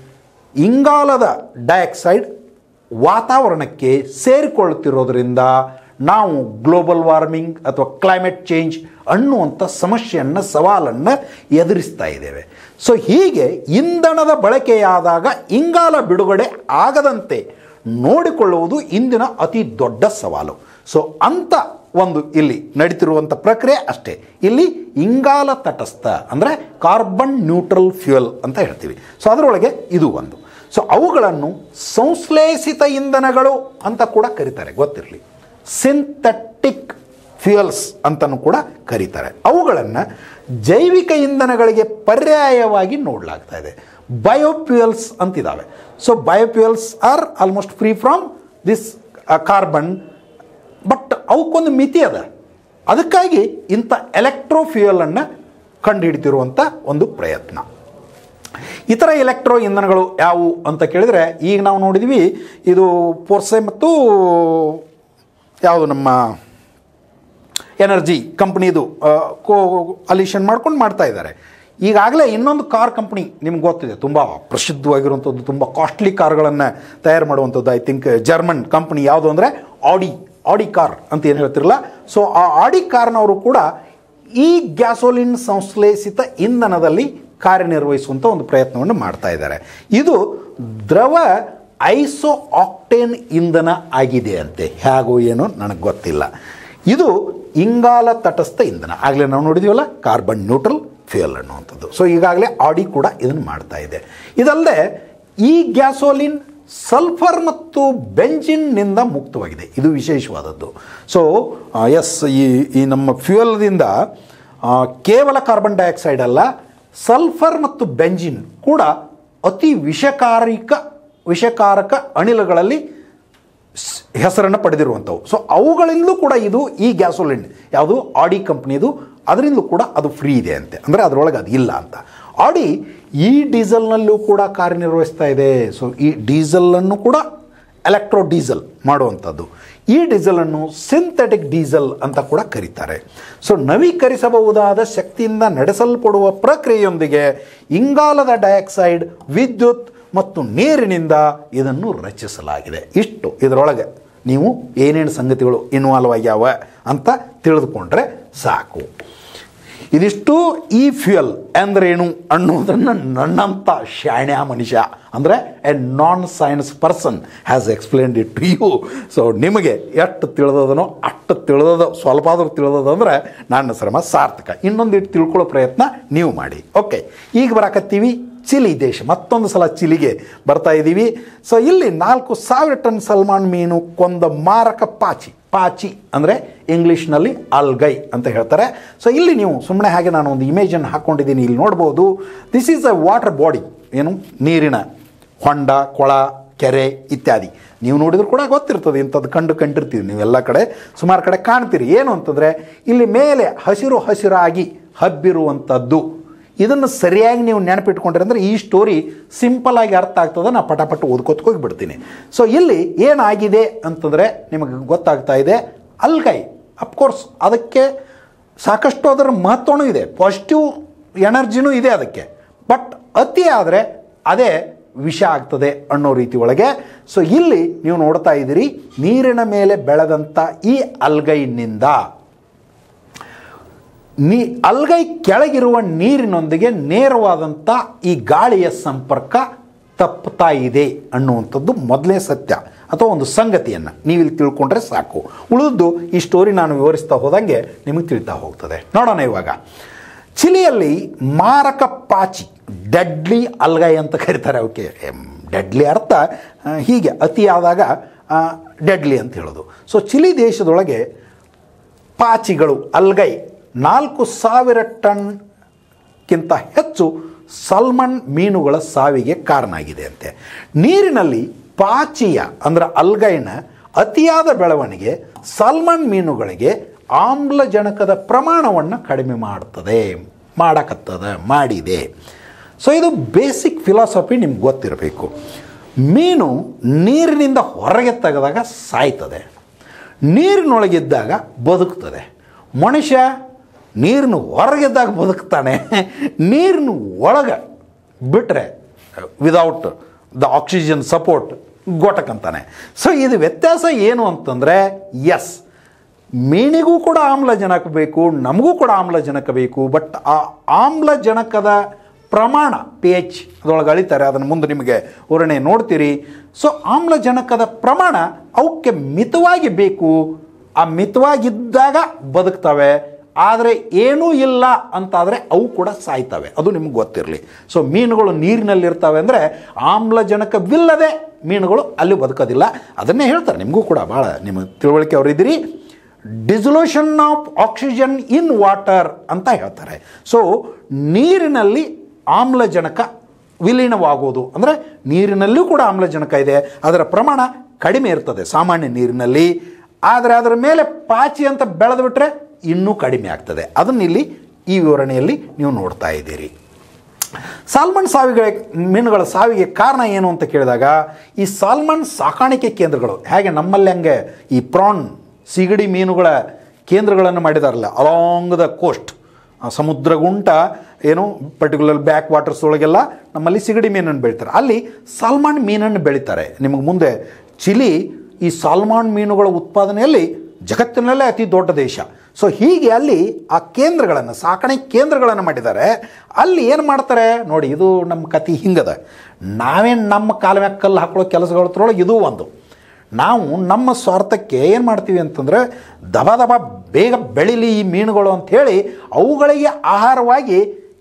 ಇಂಗಾಲದ ಡೈಆಕ್ಸೈಡ್ ವಾತಾವರಣಕ್ಕೆ ಸೇರಿಕೊಳ್ಳುತ್ತಿರೋದ್ರಿಂದ ನಾವು ಗ್ಲೋಬಲ್ ವಾರ್ಮಿಂಗ್ ಅಥವಾ ಕ್ಲೈಮೇಟ್ ಚೇಂಜ್ ಅನ್ನುವಂಥ ಸಮಸ್ಯೆಯನ್ನು ಸವಾಲನ್ನು ಎದುರಿಸ್ತಾ ಇದ್ದೇವೆ ಸೊ ಹೀಗೆ ಇಂಧನದ ಬಳಕೆಯಾದಾಗ ಇಂಗಾಲ ಬಿಡುಗಡೆ ಆಗದಂತೆ ನೋಡಿಕೊಳ್ಳುವುದು ಇಂದಿನ ಅತಿ ದೊಡ್ಡ ಸವಾಲು ಸೊ ಅಂಥ ಒಂದು ಇಲ್ಲಿ ನಡೀತಿರುವಂಥ ಪ್ರಕ್ರಿಯೆ ಅಷ್ಟೇ ಇಲ್ಲಿ ಇಂಗಾಲ ತಟಸ್ಥ ಅಂದರೆ ಕಾರ್ಬನ್ ನ್ಯೂಟ್ರಲ್ ಫ್ಯೂಯಲ್ ಅಂತ ಹೇಳ್ತೀವಿ ಸೊ ಅದರೊಳಗೆ ಇದು ಒಂದು ಸೊ ಅವುಗಳನ್ನು ಸಂಶ್ಲೇಷಿತ ಇಂಧನಗಳು ಅಂತ ಕೂಡ ಕರೀತಾರೆ ಗೊತ್ತಿರಲಿ ಸಿಂಥೆಟಿಕ್ ಫ್ಯೂಯಲ್ಸ್ ಅಂತಲೂ ಕೂಡ ಕರೀತಾರೆ ಅವುಗಳನ್ನು ಜೈವಿಕ ಇಂಧನಗಳಿಗೆ ಪರ್ಯಾಯವಾಗಿ ನೋಡಲಾಗ್ತಾ ಇದೆ ಬಯೋಫ್ಯೂಯಲ್ಸ್ ಅಂತಿದ್ದಾವೆ so biofuels are almost free from this carbon but ಅವಕ್ಕೊಂದು ಮಿತಿ ಅದ ಅದಕ್ಕಾಗಿ ಇಂಥ ಎಲೆಕ್ಟ್ರೋ ಫ್ಯೂಯಲನ್ನು ಕಂಡುಹಿಡಿತಿರುವಂಥ ಒಂದು ಪ್ರಯತ್ನ ಇತರ ಎಲೆಕ್ಟ್ರೋ ಇಂಧನಗಳು ಯಾವುವು ಅಂತ ಕೇಳಿದರೆ ಈಗ ನಾವು ನೋಡಿದ್ವಿ ಇದು ಪೋರ್ಸೆ ಮತ್ತು ಯಾವುದು ನಮ್ಮ ಎನರ್ಜಿ ಕಂಪ್ನಿದು ಕೋ ಅಲಿಷನ್ ಮಾಡ್ಕೊಂಡು ಮಾಡ್ತಾ ಇದ್ದಾರೆ ಈಗಾಗಲೇ ಇನ್ನೊಂದು ಕಾರ್ ಕಂಪ್ನಿ ನಿಮ್ಗೆ ಗೊತ್ತಿದೆ ತುಂಬ ಪ್ರಸಿದ್ಧವಾಗಿರುವಂಥದ್ದು ತುಂಬ ಕಾಸ್ಟ್ಲಿ ಕಾರ್ಗಳನ್ನು ತಯಾರು ಮಾಡುವಂಥದ್ದು ಐ ಥಿಂಕ್ ಜರ್ಮನ್ ಕಂಪ್ನಿ ಯಾವುದು ಅಂದರೆ ಆಡಿ ಆಡಿ ಕಾರ್ ಅಂತ ಏನು ಹೇಳ್ತಿರಲ್ಲ ಸೊ ಆ ಆಡಿ ಕಾರ್ನವರು ಕೂಡ ಈ ಗ್ಯಾಸೋಲಿನ್ ಸಂಶ್ಲೇಷಿತ ಇಂಧನದಲ್ಲಿ ಕಾರ್ಯನಿರ್ವಹಿಸುವಂಥ ಒಂದು ಪ್ರಯತ್ನವನ್ನು ಮಾಡ್ತಾ ಇದ್ದಾರೆ ಇದು ದ್ರವ ಐಸೋ ಆಕ್ಟೇನ್ ಇಂಧನ ಆಗಿದೆ ಅಂತೆ ಹೇಗೋ ಏನೋ ನನಗೆ ಗೊತ್ತಿಲ್ಲ ಇದು ಇಂಗಾಲ ತಟಸ್ಥ ಇಂಧನ ಆಗಲೇ ನಾವು ನೋಡಿದೀವಲ್ಲ ಕಾರ್ಬನ್ ನ್ಯೂಟ್ರಲ್ ಫ್ಯೂಯಲ್ ಅನ್ನುವಂಥದ್ದು ಸೊ ಈಗಾಗಲೇ ಆಡಿ ಕೂಡ ಇದನ್ನು ಮಾಡ್ತಾ ಇದೆ ಇದಲ್ಲದೆ ಈ ಗ್ಯಾಸೋಲಿನ್ ಸಲ್ಫರ್ ಮತ್ತು ಬೆಂಜಿನ್ನಿಂದ ಮುಕ್ತವಾಗಿದೆ ಇದು ವಿಶೇಷವಾದದ್ದು ಸೊ ಎಸ್ ಈ ಈ ನಮ್ಮ ಫ್ಯೂಯಲ್ದಿಂದ ಆ, ಕೇವಲ ಕಾರ್ಬನ್ ಡೈಆಕ್ಸೈಡ್ ಅಲ್ಲ ಸಲ್ಫರ್ ಮತ್ತು ಬೆಂಜಿನ್ ಕೂಡ ಅತಿ ವಿಷಕಾರಿಕ ವಿಷಕಾರಕ ಅನಿಲಗಳಲ್ಲಿ ಸ್- ಹೆಸರನ್ನು ಪಡೆದಿರುವಂಥವು ಸೊ ಅವುಗಳಿಂದಲೂ ಕೂಡ ಇದು ಈ ಗ್ಯಾಸೋಲಿನ್ ಯಾವುದು ಆಡಿ ಕಂಪ್ನಿದು ಅದರಿಂದಲೂ ಕೂಡ ಅದು ಫ್ರೀ ಇದೆ ಅಂತೆ ಅಂದರೆ ಅದರೊಳಗೆ ಅದು ಇಲ್ಲ ಅಂತ ಆಡಿ ಈ ಡೀಸೆಲ್ನಲ್ಲೂ ಕೂಡ ಕಾರ್ಯನಿರ್ವಹಿಸ್ತಾ ಇದೆ ಸೊ ಈ ಡೀಸೆಲನ್ನು ಕೂಡ ಎಲೆಕ್ಟ್ರೋ ಡೀಸೆಲ್ ಮಾಡುವಂಥದ್ದು ಈ ಡೀಸೆಲನ್ನು ಸಿಂಥೆಟಿಕ್ ಡೀಸೆಲ್ ಅಂತ ಕೂಡ ಕರೀತಾರೆ ಸೊ ನವೀಕರಿಸಬಹುದಾದ ಶಕ್ತಿಯಿಂದ ನಡೆಸಲ್ಪಡುವ ಪ್ರಕ್ರಿಯೆಯೊಂದಿಗೆ ಇಂಗಾಲದ ಡೈಆಕ್ಸೈಡ್ ವಿದ್ಯುತ್ ಮತ್ತು ನೀರಿನಿಂದ ಇದನ್ನು ರಚಿಸಲಾಗಿದೆ ಇಷ್ಟು ಇದರೊಳಗೆ ನೀವು ಏನೇನು ಸಂಗತಿಗಳು ಇನ್ವಾಲ್ವ್ ಆಗ್ಯಾವ ಅಂತ ತಿಳಿದುಕೊಂಡ್ರೆ ಸಾಕು ಇದಿಷ್ಟು ಈ ಫ್ಯೂಯಲ್ ಅಂದ್ರೇನು ಅನ್ನೋದನ್ನು ನನ್ನಂಥ ಶಾಣ್ಯ ಮನುಷ್ಯ ಅಂದರೆ a non science person has explained it to you so ನಿಮಗೆ ಎಷ್ಟು ತಿಳಿದದನೋ ಅಷ್ಟು ತಿಳಿದದ ಸ್ವಲ್ಪ ಆದರೂ ತಿಳಿದದಂದ್ರೆ ನನ್ನ ಶ್ರಮ ಸಾರ್ಥಕ ಇನ್ನೊಂದು ಇಟ್ಟು ತಿಳ್ಕೊಳ್ಳೋ ಪ್ರಯತ್ನ ನೀವು ಮಾಡಿ ಓಕೆ ಈಗ ಬರಾಕತ್ತೀವಿ ಚಿಲಿ ದೇಶ ಮತ್ತೊಂದು ಸಲ ಚಿಲಿಗೆ ಬರ್ತಾ ಇದ್ದೀವಿ ಸೊ ಇಲ್ಲಿ ನಾಲ್ಕು ಸಾವಿರ ಟನ್ ಸಲ್ಮಾನ್ ಮೀನು ಕೊಂದ ಮಾರಕ ಪಾಚಿ ಪಾಚಿ ಅಂದರೆ ಇಂಗ್ಲೀಷ್ನಲ್ಲಿ ಅಲ್ಗೈ ಅಂತ ಹೇಳ್ತಾರೆ ಸೊ ಇಲ್ಲಿ ನೀವು ಸುಮ್ಮನೆ ಹಾಗೆ ನಾನು ಒಂದು ಇಮೇಜನ್ನು ಹಾಕ್ಕೊಂಡಿದ್ದೀನಿ ಇಲ್ಲಿ ನೋಡ್ಬೋದು this is a water body ಏನು ನೀರಿನ ಹೊಂಡ ಕೊಳ ಕೆರೆ ಇತ್ಯಾದಿ ನೀವು ನೋಡಿದ್ರು ಕೂಡ ಗೊತ್ತಿರ್ತದೆ ಇಂಥದ್ದು ಕಂಡು ಕಂಡಿರ್ತೀವಿ ನೀವೆಲ್ಲ ಕಡೆ ಸುಮಾರು ಕಡೆ ಕಾಣ್ತೀರಿ ಏನು ಅಂತಂದರೆ ಇಲ್ಲಿ ಮೇಲೆ ಹಸಿರು ಹಸಿರಾಗಿ ಹಬ್ಬಿರುವಂಥದ್ದು ಇದನ್ನು ಸರಿಯಾಗಿ ನೀವು ನೆನಪಿಟ್ಕೊಂಡ್ರೆ ಅಂದರೆ ಈ ಸ್ಟೋರಿ ಸಿಂಪಲ್ ಆಗಿ ಅರ್ಥ ಆಗ್ತದೆ ನಾ ಪಟಾಪಟ್ ಓದ್ಕೋತ ಹೋಗಿಬಿಡ್ತೀನಿ ಸೊ ಇಲ್ಲಿ ಏನಾಗಿದೆ ಅಂತಂದರೆ ನಿಮಗೆ ಗೊತ್ತಾಗ್ತಾ ಇದೆ ಅಲ್ಗೈ ಅಫ್ಕೋರ್ಸ್ ಅದಕ್ಕೆ ಸಾಕಷ್ಟು ಅದರ ಮಹತ್ವನೂ ಇದೆ ಪಾಸಿಟಿವ್ ಎನರ್ಜಿನೂ ಇದೆ ಅದಕ್ಕೆ ಬಟ್ ಅತಿ ಆದರೆ ಅದೇ ವಿಷ ಆಗ್ತದೆ ಅನ್ನೋ ರೀತಿ ಒಳಗೆ ಸೊ ಇಲ್ಲಿ ನೀವು ನೋಡ್ತಾ ಇದ್ದೀರಿ ನೀರಿನ ಮೇಲೆ ಬೆಳೆದಂಥ ಈ ಅಲ್ಗೈನಿಂದ ನೀ ಅಲ್ಗೈ ಕೆಳಗಿರುವ ನೀರಿನೊಂದಿಗೆ ನೇರವಾದಂಥ ಈ ಗಾಳಿಯ ಸಂಪರ್ಕ ತಪ್ಪುತ್ತಾ ಇದೆ ಅನ್ನುವಂಥದ್ದು ಮೊದಲನೇ ಸತ್ಯ ಅಥವಾ ಒಂದು ಸಂಗತಿಯನ್ನು ನೀವಿಲ್ಲಿ ತಿಳ್ಕೊಂಡ್ರೆ ಸಾಕು ಉಳಿದು ಈ ಸ್ಟೋರಿ ನಾನು ವಿವರಿಸ್ತಾ ಹೋದಂಗೆ ನಿಮಗೆ ತಿಳಿತಾ ಹೋಗ್ತದೆ ನೋಡೋಣ ಇವಾಗ ಚಿಲಿಯಲ್ಲಿ ಮಾರಕ ಪಾಚಿ ಡೆಡ್ಲಿ ಅಲ್ಗೈ ಅಂತ ಕರೀತಾರೆ ಅವಕ್ಕೆ ಡೆಡ್ಲಿ ಅರ್ಥ ಆ, ಹೀಗೆ ಅತಿಯಾದಾಗ ಡೆಡ್ಲಿ ಅಂತ ಹೇಳೋದು ಸೊ ಚಿಲಿ ದೇಶದೊಳಗೆ ಪಾಚಿಗಳು ಅಲ್ಗೈ ನಾಲ್ಕು ಸಾವಿರ ಟನ್ಗಿಂತ ಹೆಚ್ಚು ಸಲ್ಮನ್ ಮೀನುಗಳ ಸಾವಿಗೆ ಕಾರಣ ಆಗಿದೆ ಅಂತೆ ನೀರಿನಲ್ಲಿ ಪಾಚಿಯ ಅಂದ್ರೆ ಅಲ್ಗೈನ ಅತಿಯಾದ ಬೆಳವಣಿಗೆ ಸಲ್ಮನ್ ಮೀನುಗಳಿಗೆ ಆಮ್ಲಜನಕದ ಪ್ರಮಾಣವನ್ನು ಕಡಿಮೆ ಮಾಡ್ತದೆ ಮಾಡಕತ್ತದ ಮಾಡಿದೆ ಸೊ ಇದು ಬೇಸಿಕ್ ಫಿಲಾಸಫಿ ನಿಮ್ಗೆ ಗೊತ್ತಿರಬೇಕು ಮೀನು ನೀರಿನಿಂದ ಹೊರಗೆ ತೆಗೆದಾಗ ಸಾಯ್ತದೆ ನೀರಿನೊಳಗಿದ್ದಾಗ ಬದುಕ್ತದೆ ಮನುಷ್ಯ ನೀರಿನ ಹೊರಗಿದ್ದಾಗ ಬದುಕ್ತಾನೆ ನೀರಿನ ಒಳಗೆ ಬಿಟ್ಟರೆ ವಿದೌಟ್ ದ ಆಕ್ಸಿಜನ್ ಸಪೋರ್ಟ್ ಗೊಟಕಂತಾನೆ ಸೊ ಇದು ವ್ಯತ್ಯಾಸ ಏನು ಅಂತಂದರೆ ಎಸ್ ಮೀನಿಗೂ ಕೂಡ ಆಮ್ಲಜನಕ ಬೇಕು ನಮಗೂ ಕೂಡ ಆಮ್ಲಜನಕ ಬೇಕು ಬಟ್ ಆ ಆಮ್ಲಜನಕದ ಪ್ರಮಾಣ ಪಿ ಎಚ್ ಅದರೊಳಗೆ ಅಳಿತಾರೆ ಅದನ್ನು ಮುಂದೆ ನಿಮಗೆ ವಿವರಣೆ ನೋಡ್ತೀರಿ ಸೊ ಆಮ್ಲಜನಕದ ಪ್ರಮಾಣ ಅವಕ್ಕೆ ಮಿತವಾಗಿ ಬೇಕು ಆ ಮಿತವಾಗಿದ್ದಾಗ ಬದುಕ್ತವೆ ಆದರೆ ಏನೂ ಇಲ್ಲ ಅಂತಾದರೆ ಅವು ಕೂಡ ಸಾಯ್ತವೆ ಅದು ನಿಮ್ಗೆ ಗೊತ್ತಿರಲಿ ಸೊ ಮೀನುಗಳು ನೀರಿನಲ್ಲಿರ್ತವೆ ಅಂದರೆ ಆಮ್ಲಜನಕವಿಲ್ಲದೆ ಮೀನುಗಳು ಅಲ್ಲಿ ಬದುಕೋದಿಲ್ಲ ಅದನ್ನೇ ಹೇಳ್ತಾರೆ ನಿಮಗೂ ಕೂಡ ಭಾಳ ನಿಮ್ಮ ತಿಳುವಳಿಕೆ ಅವರಿದ್ದೀರಿ dissolution of oxygen in water ಅಂತ ಹೇಳ್ತಾರೆ ಸೊ ನೀರಿನಲ್ಲಿ ಆಮ್ಲಜನಕ ವಿಲೀನವಾಗುವುದು ಅಂದರೆ ನೀರಿನಲ್ಲೂ ಕೂಡ ಆಮ್ಲಜನಕ ಇದೆ ಅದರ ಪ್ರಮಾಣ ಕಡಿಮೆ ಇರ್ತದೆ ಸಾಮಾನ್ಯ ನೀರಿನಲ್ಲಿ ಆದರೆ ಅದರ ಮೇಲೆ ಪಾಚಿ ಅಂತ ಬೆಳೆದು ಬಿಟ್ಟರೆ ಇನ್ನೂ ಕಡಿಮೆ ಆಗ್ತದೆ ಅದನ್ನ ಇಲ್ಲಿ ಈ ವಿವರಣೆಯಲ್ಲಿ ನೀವು ನೋಡ್ತಾ ಇದ್ದೀರಿ ಸಾಲ್ಮನ್ ಸಾವಿಗೆ ಮೀನುಗಳ ಸಾವಿಗೆ ಕಾರಣ ಏನು ಅಂತ ಕೇಳಿದಾಗ ಈ ಸಾಲ್ಮನ್ ಸಾಕಾಣಿಕೆ ಕೇಂದ್ರಗಳು ಹೇಗೆ ನಮ್ಮಲ್ಲಿ ಹಂಗೆ ಈ ಪ್ರಾನ್ ಸಿಗಡಿ ಮೀನುಗಳ ಕೇಂದ್ರಗಳನ್ನು ಮಾಡಿದಾರಲ್ಲ ಅಲಾಂಗ್ ದ ಕೋಸ್ಟ್ ಸಮುದ್ರ ಗುಂಟ ಏನು ಪರ್ಟಿಕ್ಯುಲರ್ ಬ್ಯಾಕ್ ವಾಟರ್ಸ್ ಒಳಗೆಲ್ಲ ನಮ್ಮಲ್ಲಿ ಸಿಗಡಿ ಮೀನನ್ನು ಬೆಳಿತಾರೆ ಅಲ್ಲಿ ಸಾಲ್ಮಾನ್ ಮೀನನ್ನು ಬೆಳೀತಾರೆ ನಿಮಗೆ ಮುಂದೆ ಚಿಲಿ ಈ ಸಾಲ್ಮಾನ್ ಮೀನುಗಳ ಉತ್ಪಾದನೆಯಲ್ಲಿ ಜಗತ್ತಿನಲ್ಲೇ ಅತಿ ದೊಡ್ಡ ದೇಶ ಸೊ ಹೀಗೆ ಅಲ್ಲಿ ಆ ಕೇಂದ್ರಗಳನ್ನು ಸಾಕಣೆ ಕೇಂದ್ರಗಳನ್ನು ಮಾಡಿದ್ದಾರೆ ಅಲ್ಲಿ ಏನು ಮಾಡ್ತಾರೆ ನೋಡಿ ಇದು ನಮ್ಮ ಕತಿ ಹಿಂಗದ ನಾವೇನು ನಮ್ಮ ಕಾಲ ಮ್ಯಾಗ ಕಲ್ಲು ಹಾಕೊಳ್ಳೋ ಕೆಲಸಗಳತ್ರೊಳಗೆ ಇದು ಒಂದು ನಾವು ನಮ್ಮ ಸ್ವಾರ್ಥಕ್ಕೆ ಏನು ಮಾಡ್ತೀವಿ ಅಂತಂದರೆ ದಬ ದಬ ಬೇಗ ಬೆಳೀಲಿ ಈ ಮೀನುಗಳು ಅಂಥೇಳಿ ಅವುಗಳಿಗೆ ಆಹಾರವಾಗಿ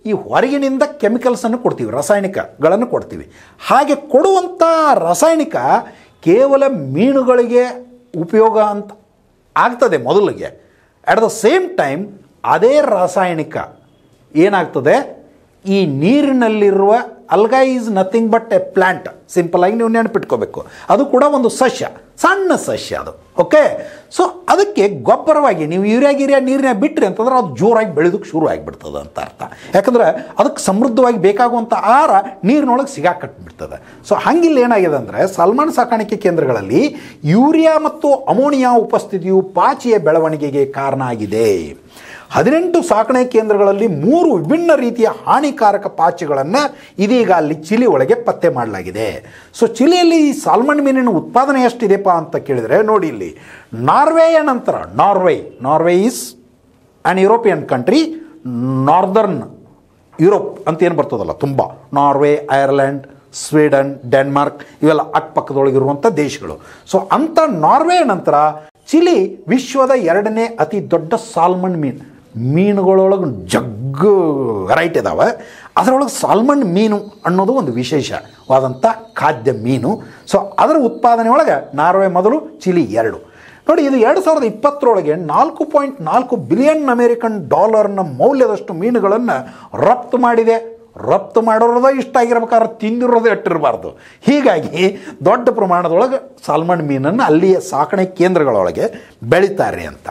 ಈ ಹೊರಗಿನಿಂದ ಕೆಮಿಕಲ್ಸನ್ನು ಕೊಡ್ತೀವಿ ರಾಸಾಯನಿಕಗಳನ್ನು ಕೊಡ್ತೀವಿ ಹಾಗೆ ಕೊಡುವಂಥ ರಾಸಾಯನಿಕ ಕೇವಲ ಮೀನುಗಳಿಗೆ ಉಪಯೋಗ ಅಂತ ಆಗ್ತದೆ ಮೊದಲಿಗೆ ಅಟ್ ದ ಸೇಮ್ ಟೈಮ್ ಅದೇ ರಾಸಾಯನಿಕ ಏನಾಗ್ತದೆ ಈ ನೀರಿನಲ್ಲಿರುವ alga is nothing but a plant simple ಆಗಿ ನೀವು ನೆನಪಿಟ್ಕೋಬೇಕು ಅದು ಕೂಡ ಒಂದು ಸಸ್ಯ ಸಣ್ಣ ಸಸ್ಯ ಅದು ಓಕೆ ಸೊ ಅದಕ್ಕೆ ಗೊಬ್ಬರವಾಗಿ ನೀವು ಯೂರಿಯಾ ಗೀರಿಯಾ ನೀರಿನ ಬಿಟ್ರಿ ಅಂತಂದ್ರೆ ಅದು ಜೋರಾಗಿ ಬೆಳೆಯೋದಕ್ಕೆ ಶುರು ಆಗಿಬಿಡ್ತದೆ ಅಂತ ಅರ್ಥ ಯಾಕಂದ್ರೆ ಅದಕ್ಕೆ ಸಮೃದ್ಧವಾಗಿ ಬೇಕಾಗುವಂಥ ಆಹಾರ ನೀರಿನೊಳಗೆ ಸಿಗಾಕಟ್ಬಿಡ್ತದೆ ಸೊ ಹಂಗಿಲ್ಲಿ ಏನಾಗಿದೆ ಅಂದರೆ ಸಲ್ಮಾನ್ ಸಾಕಾಣಿಕೆ ಕೇಂದ್ರಗಳಲ್ಲಿ ಯೂರಿಯಾ ಮತ್ತು ಅಮೋನಿಯಾ ಉಪಸ್ಥಿತಿಯು ಪಾಚಿಯ ಬೆಳವಣಿಗೆಗೆ ಕಾರಣ ಆಗಿದೆ ಹದಿನೆಂಟು ಸಾಕಣೆ ಕೇಂದ್ರಗಳಲ್ಲಿ ಮೂರು ವಿಭಿನ್ನ ರೀತಿಯ ಹಾನಿಕಾರಕ ಪಾಚಿಗಳನ್ನು ಇದೀಗ ಅಲ್ಲಿ ಚಿಲಿ ಒಳಗೆ ಪತ್ತೆ ಮಾಡಲಾಗಿದೆ ಸೊ ಚಿಲಿಯಲ್ಲಿ ಈ ಸಾಲ್ಮನ್ ಮೀನಿನ ಉತ್ಪಾದನೆ ಎಷ್ಟಿದೆಪ್ಪ ಅಂತ ಕೇಳಿದರೆ ನೋಡಿ ಇಲ್ಲಿ ನಾರ್ವೆಯ ನಂತರ Norway Norway is an European country northern Europe ಅಂತ ಏನು ಬರ್ತದಲ್ಲ ತುಂಬ ನಾರ್ವೆ ಐರ್ಲೆಂಡ್ ಸ್ವೀಡನ್ ಡೆನ್ಮಾರ್ಕ್ ಇವೆಲ್ಲ ಅಕ್ಕಪಕ್ಕದೊಳಗಿರುವಂಥ ದೇಶಗಳು ಸೊ ಅಂಥ ನಾರ್ವೆ ನಂತರ ಚಿಲಿ ವಿಶ್ವದ ಎರಡನೇ ಅತಿ ದೊಡ್ಡ ಸಾಲ್ಮನ್ ಮೀನು ಮೀನುಗಳೊಳಗೆ ಜಗ್ಗು ವೆರೈಟಿ ಇದಾವೆ ಅದರೊಳಗೆ ಸಾಲ್ಮನ್ ಮೀನು ಅನ್ನೋದು ಒಂದು ವಿಶೇಷವಾದಂಥ ಖಾದ್ಯ ಮೀನು ಸೊ ಅದರ ಉತ್ಪಾದನೆ ಒಳಗೆ ನಾರ್ವೆ ಮೊದಲು ಚಿಲಿ ಎರಡು ನೋಡಿ ಇದು ಎರಡು ಸಾವಿರದ ಇಪ್ಪತ್ತರೊಳಗೆ ನಾಲ್ಕು ಪಾಯಿಂಟ್ ನಾಲ್ಕು ಬಿಲಿಯನ್ ಅಮೇರಿಕನ್ ಡಾಲರ್ನ ಮೌಲ್ಯದಷ್ಟು ಮೀನುಗಳನ್ನು ರಫ್ತು ಮಾಡಿದೆ ರಫ್ತು ಮಾಡೋರದ ಇಷ್ಟ ಆಗಿರ್ಬೇಕಾದ್ರೆ ತಿಂದಿರೋದೇ ಇಟ್ಟಿರಬಾರ್ದು ಹೀಗಾಗಿ ದೊಡ್ಡ ಪ್ರಮಾಣದೊಳಗೆ ಸಾಲ್ಮನ್ ಮೀನನ್ನು ಅಲ್ಲಿಯ ಸಾಕಣೆ ಕೇಂದ್ರಗಳೊಳಗೆ ಬೆಳೀತಾರೆ ಅಂತ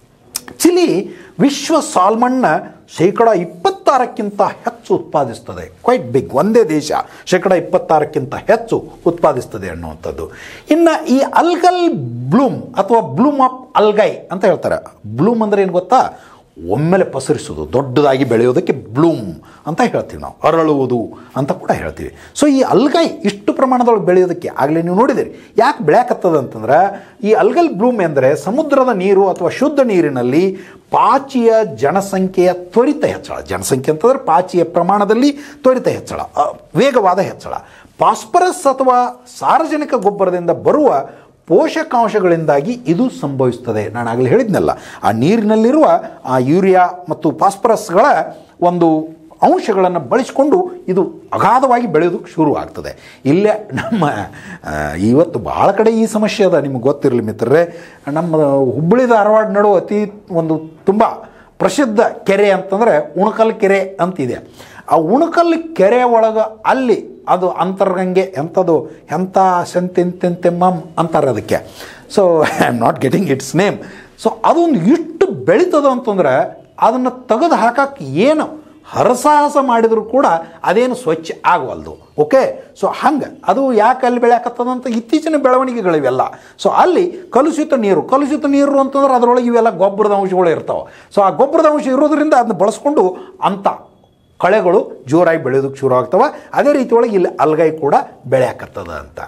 ಚಿಲಿ ವಿಶ್ವ ಸಾಲ್ಮಣ್ಣ ಶೇಕಡ ಇಪ್ಪತ್ತಾರಕ್ಕಿಂತ ಹೆಚ್ಚು ಉತ್ಪಾದಿಸ್ತದೆ ಕ್ವೈಟ್ ಬಿಗ್ ಒಂದೇ ದೇಶ ಶೇಕಡ ಇಪ್ಪತ್ತಾರಕ್ಕಿಂತ ಹೆಚ್ಚು ಉತ್ಪಾದಿಸ್ತದೆ ಅನ್ನುವಂಥದ್ದು ಇನ್ನು ಈ ಅಲ್ಗಲ್ ಬ್ಲೂಮ್ ಅಥವಾ ಬ್ಲೂಮ್ ಆಫ್ ಅಲ್ಗೈ ಅಂತ ಹೇಳ್ತಾರೆ ಬ್ಲೂಮ್ ಅಂದರೆ ಏನು ಗೊತ್ತಾ ಒಮ್ಮೆಲೆ ಪಸರಿಸೋದು ದೊಡ್ಡದಾಗಿ ಬೆಳೆಯೋದಕ್ಕೆ ಬ್ಲೂಮ್ ಅಂತ ಹೇಳ್ತೀವಿ ನಾವು ಅರಳುವುದು ಅಂತ ಕೂಡ ಹೇಳ್ತೀವಿ ಸೊ ಈ ಅಲ್ಗೈ ಇಷ್ಟು ಪ್ರಮಾಣದೊಳಗೆ ಬೆಳೆಯೋದಕ್ಕೆ ಆಗಲೇ ನೀವು ನೋಡಿದಿರಿ ಯಾಕೆ ಬೆಳೆಯಕತ್ತದ ಅಂತಂದ್ರೆ ಈ ಅಲ್ಗಲ್ ಬ್ಲೂಮ್ ಎಂದರೆ ಸಮುದ್ರದ ನೀರು ಅಥವಾ ಶುದ್ಧ ನೀರಿನಲ್ಲಿ ಪಾಚಿಯ ಜನಸಂಖ್ಯೆಯ ತ್ವರಿತ ಹೆಚ್ಚಳ ಜನಸಂಖ್ಯೆ ಅಂತಂದ್ರೆ ಪಾಚಿಯ ಪ್ರಮಾಣದಲ್ಲಿ ತ್ವರಿತ ಹೆಚ್ಚಳ ಅ, ವೇಗವಾದ ಹೆಚ್ಚಳ ಫಾಸ್ಫರಸ್ ಅಥವಾ ಸಾರ್ವಜನಿಕ ಗೊಬ್ಬರದಿಂದ ಬರುವ ಪೋಷಕಾಂಶಗಳಿಂದಾಗಿ ಇದು ಸಂಭವಿಸ್ತದೆ ನಾನು ಆಗಲೇ ಹೇಳಿದ್ನಲ್ಲ ಆ ನೀರಿನಲ್ಲಿರುವ ಆ ಯೂರಿಯಾ ಮತ್ತು ಫಾಸ್ಫರಸ್ಗಳ ಒಂದು ಅಂಶಗಳನ್ನು ಬಳಸಿಕೊಂಡು ಇದು ಅಗಾಧವಾಗಿ ಬೆಳೆಯೋದಕ್ಕೆ ಶುರು ಆಗ್ತದೆ ಇಲ್ಲೇ ನಮ್ಮ ಆ, ಇವತ್ತು ಭಾಳ ಕಡೆ ಈ ಸಮಸ್ಯೆ ಅದ ನಿಮಗೆ ಗೊತ್ತಿರಲಿ ಮಿತ್ರರೇ ನಮ್ಮ ಹುಬ್ಬಳ್ಳಿ ಧಾರವಾಡ ನಡು ಅತಿ ಒಂದು ತುಂಬ ಪ್ರಸಿದ್ಧ ಕೆರೆ ಅಂತಂದರೆ ಉಣಕಲ್ ಕೆರೆ ಅಂತಿದೆ ಆ ಉಣಕಲ್ ಕೆರೆ ಒಳಗೆ ಅಲ್ಲಿ ಅದು ಅಂತರ್ಗಂಗೆ ಎಂಥದ್ದು ಎಂಥ ಸೆಂತೆಂತೆಂತೆಮ್ಮಮ್ ಅಂತಾರೆ ಅದಕ್ಕೆ so I am not getting its name so ಅದೊಂದು ಇಷ್ಟು ಬೆಳೀತದ ಅಂತಂದ್ರೆ ಅದನ್ನು ತೆಗೆದು ಹಾಕಕ್ಕೆ ಏನು ಹರಸಾಹಸ ಮಾಡಿದರೂ ಕೂಡ ಅದೇನು ಸ್ವಚ್ಛ ಆಗವಲ್ದು ಓಕೆ ಸೊ ಹಂಗೆ ಅದು ಯಾಕೆ ಅಲ್ಲಿ ಬೆಳೆಯಕತ್ತದಂತ ಇತ್ತೀಚಿನ ಬೆಳವಣಿಗೆಗಳಿವೆಲ್ಲ ಸೊ ಅಲ್ಲಿ ಕಲುಷಿತ ನೀರು ಕಲುಷಿತ ನೀರು ಅಂತಂದ್ರೆ ಅದರೊಳಗೆ ಇವೆಲ್ಲ ಗೊಬ್ಬರದ ಅಂಶಗಳು ಇರ್ತಾವೆ ಸೊ ಆ ಗೊಬ್ಬರದ ಅಂಶ ಇರೋದ್ರಿಂದ ಅದನ್ನ ಬಳಸ್ಕೊಂಡು ಅಂಥ ಕಳೆಗಳು ಜೋರಾಗಿ ಬೆಳೆಯೋದಕ್ಕೆ ಶುರು ಆಗ್ತವೆ ಅದೇ ರೀತಿ ಒಳಗೆ ಇಲ್ಲಿ ಅಲ್ಗೈ ಕೂಡ ಬೆಳೆಯಕತ್ತದ ಅಂತ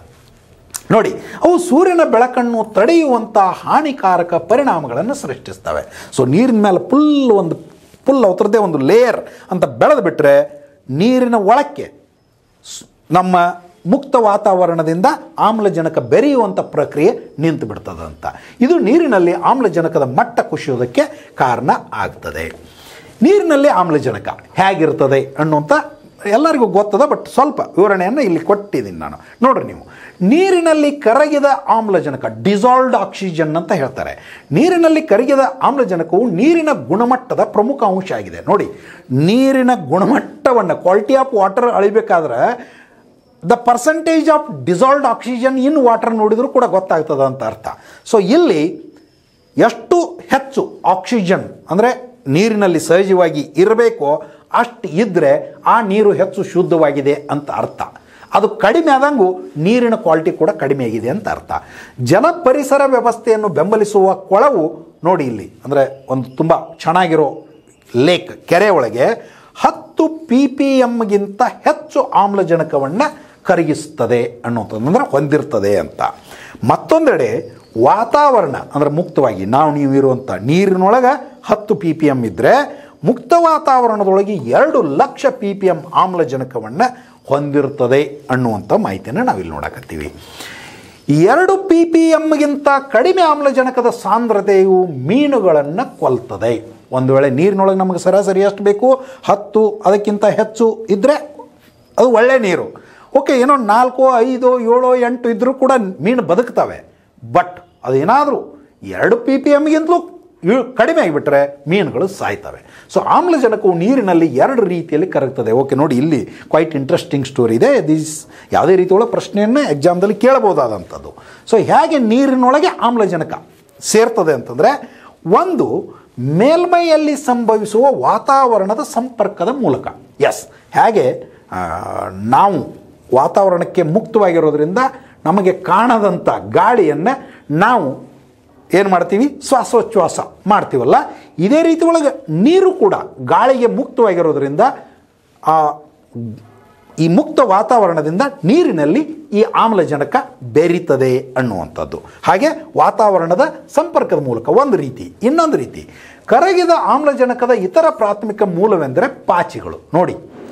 ನೋಡಿ ಅವು ಸೂರ್ಯನ ಬೆಳಕನ್ನು ತಡೆಯುವಂಥ ಹಾನಿಕಾರಕ ಪರಿಣಾಮಗಳನ್ನು ಸೃಷ್ಟಿಸ್ತವೆ ಸೊ ನೀರಿನ ಮೇಲೆ ಫುಲ್ ಒಂದು ಫುಲ್ ಅವತ್ರದ್ದೇ ಒಂದು ಲೇಯರ್ ಅಂತ ಬೆಳೆದು ಬಿಟ್ಟರೆ ನೀರಿನ ಒಳಕ್ಕೆ ಸ್- ನಮ್ಮ ಮುಕ್ತ ವಾತಾವರಣದಿಂದ ಆಮ್ಲಜನಕ ಬೆರೆಯುವಂಥ ಪ್ರಕ್ರಿಯೆ ನಿಂತು ಬಿಡ್ತದಂತ ಇದು ನೀರಿನಲ್ಲಿ ಆಮ್ಲಜನಕದ ಮಟ್ಟ ಕುಸಿಯೋದಕ್ಕೆ ಕಾರಣ ಆಗ್ತದೆ ನೀರಿನಲ್ಲಿ ಆಮ್ಲಜನಕ ಹೇಗಿರ್ತದೆ ಅನ್ನುವಂಥ ಎಲ್ಲರಿಗೂ ಗೊತ್ತದ ಬಟ್ ಸ್ವಲ್ಪ ವಿವರಣೆಯನ್ನು ಇಲ್ಲಿ ಕೊಟ್ಟಿದ್ದೀನಿ ನಾನು ನೋಡ್ರಿ ನೀವು ನೀರಿನಲ್ಲಿ ಕರಗಿದ ಆಮ್ಲಜನಕ ಡಿಸಾಲ್ವ್ಡ್ ಆಕ್ಸಿಜನ್ ಅಂತ ಹೇಳ್ತಾರೆ ನೀರಿನಲ್ಲಿ ಕರಗಿದ ಆಮ್ಲಜನಕವು ನೀರಿನ ಗುಣಮಟ್ಟದ ಪ್ರಮುಖ ಅಂಶ ಆಗಿದೆ ನೋಡಿ ನೀರಿನ ಗುಣಮಟ್ಟವನ್ನು ಕ್ವಾಲಿಟಿ ಆಫ್ ವಾಟರ್ ಅಳಿಬೇಕಾದ್ರೆ the percentage of dissolved oxygen in water ನೋಡಿದರೂ ಕೂಡ ಗೊತ್ತಾಗ್ತದೆ ಅಂತ ಅರ್ಥ ಸೊ ಇಲ್ಲಿ ಎಷ್ಟು ಹೆಚ್ಚು ಆಕ್ಸಿಜನ್ ಅಂದರೆ ನೀರಿನಲ್ಲಿ ಸಹಜವಾಗಿ ಇರಬೇಕೋ ಅಷ್ಟು ಇದ್ದರೆ ಆ ನೀರು ಹೆಚ್ಚು ಶುದ್ಧವಾಗಿದೆ ಅಂತ ಅರ್ಥ ಅದು ಕಡಿಮೆ ಆದಂಗೂ ನೀರಿನ ಕ್ವಾಲಿಟಿ ಕೂಡ ಕಡಿಮೆ ಆಗಿದೆ ಅಂತ ಅರ್ಥ ಜಲ ಪರಿಸರ ವ್ಯವಸ್ಥೆಯನ್ನು ಬೆಂಬಲಿಸುವ ಕೊಳವು ನೋಡಿ ಇಲ್ಲಿ ಅಂದರೆ ಒಂದು ತುಂಬ ಚೆನ್ನಾಗಿರೋ ಲೇಕ್ ಕೆರೆ ಒಳಗೆ ಹತ್ತು ಪಿ ಪಿ ಎಮ್ಗಿಂತ ಹೆಚ್ಚು ಆಮ್ಲಜನಕವನ್ನು ಕರಗಿಸ್ತದೆ ಅನ್ನೋಂಥದ್ದು ಅಂದರೆ ಹೊಂದಿರ್ತದೆ ಅಂತ ಮತ್ತೊಂದೆಡೆ ವಾತಾವರಣ ಅಂದರೆ ಮುಕ್ತವಾಗಿ ನಾವು ನೀವು ಇರುವಂಥ ನೀರಿನೊಳಗೆ ಹತ್ತು ಪಿ ಪಿ ಎಮ್ ಇದ್ದರೆ ಮುಕ್ತ ವಾತಾವರಣದೊಳಗೆ ಎರಡು ಲಕ್ಷ ಪಿ ಪಿ ಎಮ್ ಆಮ್ಲಜನಕವನ್ನು ಹೊಂದಿರ್ತದೆ ಅನ್ನುವಂಥ ಮಾಹಿತಿಯನ್ನು ನಾವಿಲ್ಲಿ ನೋಡಕತ್ತೀವಿ ಎರಡು ಪಿ ಪಿ ಎಮ್ಗಿಂತ ಕಡಿಮೆ ಆಮ್ಲಜನಕದ ಸಾಂದ್ರತೆಯು ಮೀನುಗಳನ್ನು ಕೊಲ್ತದೆ ಒಂದು ವೇಳೆ ನೀರಿನೊಳಗೆ ನಮಗೆ ಸರಾಸರಿ ಎಷ್ಟು ಬೇಕು ಹತ್ತು ಅದಕ್ಕಿಂತ ಹೆಚ್ಚು ಇದ್ದರೆ ಅದು ಒಳ್ಳೆ ನೀರು ಓಕೆ ಏನೋ ನಾಲ್ಕು ಐದು ಏಳು ಎಂಟು ಇದ್ದರೂ ಕೂಡ ಮೀನು ಬದುಕ್ತವೆ ಬಟ್ ಅದೇನಾದರೂ ಎರಡು ಪಿ ಪಿ ಎಮ್ಗಿಂತಲೂ ಇಳ್- ಕಡಿಮೆ ಆಗಿಬಿಟ್ರೆ ಮೀನುಗಳು ಸಾಯ್ತವೆ ಸೊ ಆಮ್ಲಜನಕವು ನೀರಿನಲ್ಲಿ ಎರಡು ರೀತಿಯಲ್ಲಿ ಕರಗ್ತದೆ ಓಕೆ ನೋಡಿ ಇಲ್ಲಿ ಕ್ವೈಟ್ ಇಂಟ್ರೆಸ್ಟಿಂಗ್ ಸ್ಟೋರಿ ಇದೆ ದಿಸ್ ಯಾವುದೇ ರೀತಿ ಒಳಗೆ ಪ್ರಶ್ನೆಯನ್ನು ಎಕ್ಸಾಮ್ದಲ್ಲಿ ಕೇಳಬಹುದಾದಂಥದ್ದು ಸೊ ಹೇಗೆ ನೀರಿನೊಳಗೆ ಆಮ್ಲಜನಕ ಸೇರ್ತದೆ ಅಂತಂದರೆ ಒಂದು ಮೇಲ್ಮೈಯಲ್ಲಿ ಸಂಭವಿಸುವ ವಾತಾವರಣದ ಸಂಪರ್ಕದ ಮೂಲಕ ಎಸ್ ಹೇಗೆ ಆ, ನಾವು ವಾತಾವರಣಕ್ಕೆ ಮುಕ್ತವಾಗಿರೋದ್ರಿಂದ ನಮಗೆ ಕಾಣದಂಥ ಗಾಳಿಯನ್ನು ನಾವು ಏನು ಮಾಡ್ತೀವಿ ಶ್ವಾಸೋಚ್ಛ್ವಾಸ ಮಾಡ್ತೀವಲ್ಲ ಇದೇ ರೀತಿ ಒಳಗೆ ನೀರು ಕೂಡ ಗಾಳಿಗೆ ಮುಕ್ತವಾಗಿರೋದ್ರಿಂದ ಆ ಈ ಮುಕ್ತ ವಾತಾವರಣದಿಂದ ನೀರಿನಲ್ಲಿ ಈ ಆಮ್ಲಜನಕ ಬೆರೀತದೆ ಅನ್ನುವಂಥದ್ದು ಹಾಗೆ ವಾತಾವರಣದ ಸಂಪರ್ಕದ ಮೂಲಕ ಒಂದು ರೀತಿ ಇನ್ನೊಂದು ರೀತಿ ಕರಗಿದ ಆಮ್ಲಜನಕದ ಇತರ ಪ್ರಾಥಮಿಕ ಮೂಲವೆಂದರೆ ಪಾಚಿಗಳು ನೋಡಿ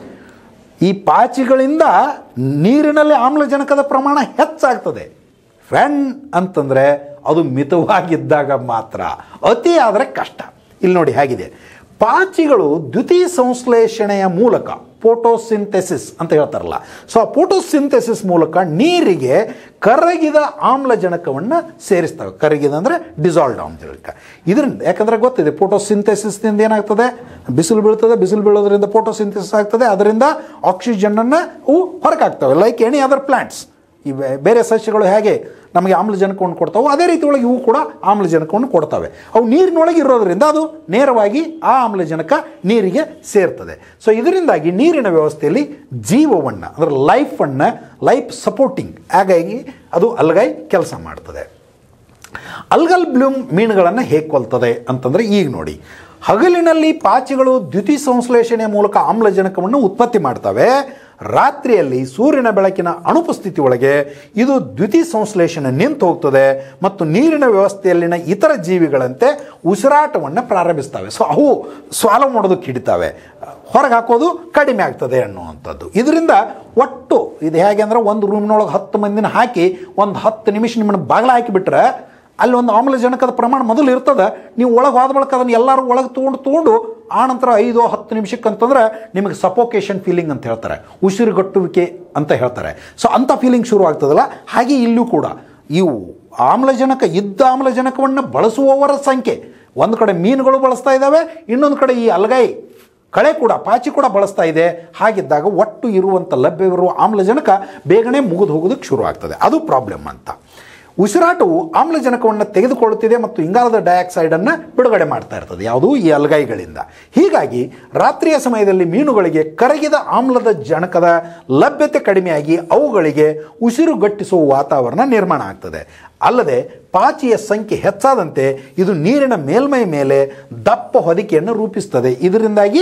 ಈ ಪಾಚಿಗಳಿಂದ ನೀರಿನಲ್ಲಿ ಆಮ್ಲಜನಕದ ಪ್ರಮಾಣ ಹೆಚ್ಚಾಗ್ತದೆ ಫ್ಯಾನ್ ಅಂತಂದರೆ ಅದು ಮಿತವಾಗಿದ್ದಾಗ ಮಾತ್ರ ಅತಿ ಆದರೆ ಕಷ್ಟ ಇಲ್ಲಿ ನೋಡಿ ಹೇಗಿದೆ ಪಾಚಿಗಳು ದ್ಯುತಿ ಸಂಶ್ಲೇಷಣೆಯ ಮೂಲಕ ಫೋಟೋಸಿಂಥೆಸಿಸ್ ಅಂತ ಹೇಳ್ತಾರಲ್ಲ ಸೊ ಆ ಫೋಟೋಸಿಂಥೆಸಿಸ್ ಮೂಲಕ ನೀರಿಗೆ ಕರಗಿದ ಆಮ್ಲಜನಕವನ್ನು ಸೇರಿಸ್ತವೆ ಕರಗಿದ ಅಂದರೆ ಡಿಸಾಲ್ವ್ಡ್ ಆಮ್ಲಜನಕ ಇದರಿಂದ ಯಾಕಂದರೆ ಗೊತ್ತಿದೆ ಫೋಟೋಸಿಂಥೆಸಿಸ್ನಿಂದ ಏನಾಗ್ತದೆ ಬಿಸಿಲು ಬೀಳ್ತದೆ ಬಿಸಿಲು ಬೀಳೋದ್ರಿಂದ ಫೋಟೋಸಿಂಥೆಸಿಸ್ ಆಗ್ತದೆ ಅದರಿಂದ ಆಕ್ಸಿಜನ್ನನ್ನು ಅವು ಹೊರಗಾಗ್ತವೆ ಲೈಕ್ ಎನಿ ಅದರ್ ಪ್ಲಾಂಟ್ಸ್ ಈ ಬೇ- ಬೇರೆ ಸಸ್ಯಗಳು ಹೇಗೆ ನಮಗೆ ಆಮ್ಲಜನಕವನ್ನು ಕೊಡ್ತಾವೋ ಅದೇ ರೀತಿ ಒಳಗೆ ಇವು ಕೂಡ ಆಮ್ಲಜನಕವನ್ನು ಕೊಡ್ತವೆ ಅವು ನೀರಿನೊಳಗೆ ಇರೋದ್ರಿಂದ ಅದು ನೇರವಾಗಿ ಆ ಆಮ್ಲಜನಕ ನೀರಿಗೆ ಸೇರ್ತದೆ ಸೊ ಇದರಿಂದಾಗಿ ನೀರಿನ ವ್ಯವಸ್ಥೆಯಲ್ಲಿ ಜೀವವನ್ನು ಅಂದರೆ ಲೈಫನ್ನು ಲೈಫ್ ಸಪೋರ್ಟಿಂಗ್ ಹಾಗಾಗಿ ಅದು ಅಲ್ಗೈ ಕೆಲಸ ಮಾಡ್ತದೆ ಅಲ್ಗಲ್ ಬ್ಲೂಮ್ ಮೀನುಗಳನ್ನು ಹೇಗೆ ಕೊಲ್ತದೆ ಅಂತಂದರೆ ಈಗ ನೋಡಿ ಹಗಲಿನಲ್ಲಿ ಪಾಚಿಗಳು ದ್ಯುತಿ ಸಂಶ್ಲೇಷಣೆಯ ಮೂಲಕ ಆಮ್ಲಜನಕವನ್ನು ಉತ್ಪತ್ತಿ ಮಾಡ್ತವೆ ರಾತ್ರಿಯಲ್ಲಿ ಸೂರ್ಯನ ಬೆಳಕಿನ ಅನುಪಸ್ಥಿತಿ ಒಳಗೆ ಇದು ದ್ಯುತಿ ಸಂಶ್ಲೇಷಣೆ ನಿಂತು ಹೋಗ್ತದೆ ಮತ್ತು ನೀರಿನ ವ್ಯವಸ್ಥೆಯಲ್ಲಿನ ಇತರ ಜೀವಿಗಳಂತೆ ಉಸಿರಾಟವನ್ನು ಪ್ರಾರಂಭಿಸ್ತವೆ ಸೊ ಅವು ಸ್ವಾಲವ್ ಮಾಡೋದಕ್ಕೆ ಹಿಡಿತವೆ ಹೊರಗೆ ಹಾಕೋದು ಕಡಿಮೆ ಆಗ್ತದೆ ಅನ್ನುವಂಥದ್ದು ಇದರಿಂದ ಒಟ್ಟು ಇದು ಹೇಗೆ ಅಂದ್ರೆ ಒಂದು ರೂಮ್ನೊಳಗೆ ಹತ್ತು ಮಂದಿನ ಹಾಕಿ ಒಂದು ಹತ್ತು ನಿಮಿಷ ನಿಮ್ಮನ್ನು ಬಾಗಿಲ ಹಾಕಿಬಿಟ್ರೆ ಅಲ್ಲಿ ಒಂದು ಆಮ್ಲಜನಕದ ಪ್ರಮಾಣ ಮೊದಲು ಇರ್ತದೆ ನೀವು ಒಳಗೆ ಹೋದ ಬಳಿಕ ಅದನ್ನು ಎಲ್ಲರೂ ಒಳಗೆ ತೊಗೊಂಡು ತೊಗೊಂಡು ಆನಂತರ ಐದು ಹತ್ತು ನಿಮಿಷಕ್ಕೆ ಅಂತಂದ್ರೆ ನಿಮಗೆ ಸಪೋಕೇಶನ್ ಫೀಲಿಂಗ್ ಅಂತ ಹೇಳ್ತಾರೆ ಉಸಿರುಗಟ್ಟುವಿಕೆ ಅಂತ ಹೇಳ್ತಾರೆ ಸೊ ಅಂಥ ಫೀಲಿಂಗ್ ಶುರು ಆಗ್ತದಲ್ಲ ಹಾಗೆ ಇಲ್ಲೂ ಕೂಡ ಇವು ಆಮ್ಲಜನಕ ಇದ್ದ ಆಮ್ಲಜನಕವನ್ನು ಬಳಸುವವರ ಸಂಖ್ಯೆ ಒಂದು ಕಡೆ ಮೀನುಗಳು ಬಳಸ್ತಾ ಇದ್ದಾವೆ ಇನ್ನೊಂದು ಕಡೆ ಈ ಅಲ್ಗೈ ಕಳೆ ಕೂಡ ಪಾಚಿ ಕೂಡ ಬಳಸ್ತಾ ಇದೆ ಹಾಗಿದ್ದಾಗ ಒಟ್ಟು ಇರುವಂಥ ಲಭ್ಯವಿರುವ ಆಮ್ಲಜನಕ ಬೇಗನೆ ಮುಗಿದು ಹೋಗೋದಕ್ಕೆ ಶುರು ಆಗ್ತದೆ ಅದು ಪ್ರಾಬ್ಲಮ್ ಅಂತ ಉಸಿರಾಟವು ಆಮ್ಲಜನಕವನ್ನು ತೆಗೆದುಕೊಳ್ಳುತ್ತಿದೆ ಮತ್ತು ಇಂಗಾಲದ ಡೈಆಕ್ಸೈಡನ್ನು ಬಿಡುಗಡೆ ಮಾಡ್ತಾ ಇರ್ತದೆ ಯಾವುದು ಈ ಅಲ್ಗೈಗಳಿಂದ ಹೀಗಾಗಿ ರಾತ್ರಿಯ ಸಮಯದಲ್ಲಿ ಮೀನುಗಳಿಗೆ ಕರಗಿದ ಆಮ್ಲದ ಜನಕದ ಲಭ್ಯತೆ ಕಡಿಮೆಯಾಗಿ ಅವುಗಳಿಗೆ ಉಸಿರುಗಟ್ಟಿಸುವ ವಾತಾವರಣ ನಿರ್ಮಾಣ ಆಗ್ತದೆ ಅಲ್ಲದೆ ಪಾಚಿಯ ಸಂಖ್ಯೆ ಹೆಚ್ಚಾದಂತೆ ಇದು ನೀರಿನ ಮೇಲ್ಮೈ ಮೇಲೆ ದಪ್ಪ ಹೊದಿಕೆಯನ್ನು ರೂಪಿಸ್ತದೆ ಇದರಿಂದಾಗಿ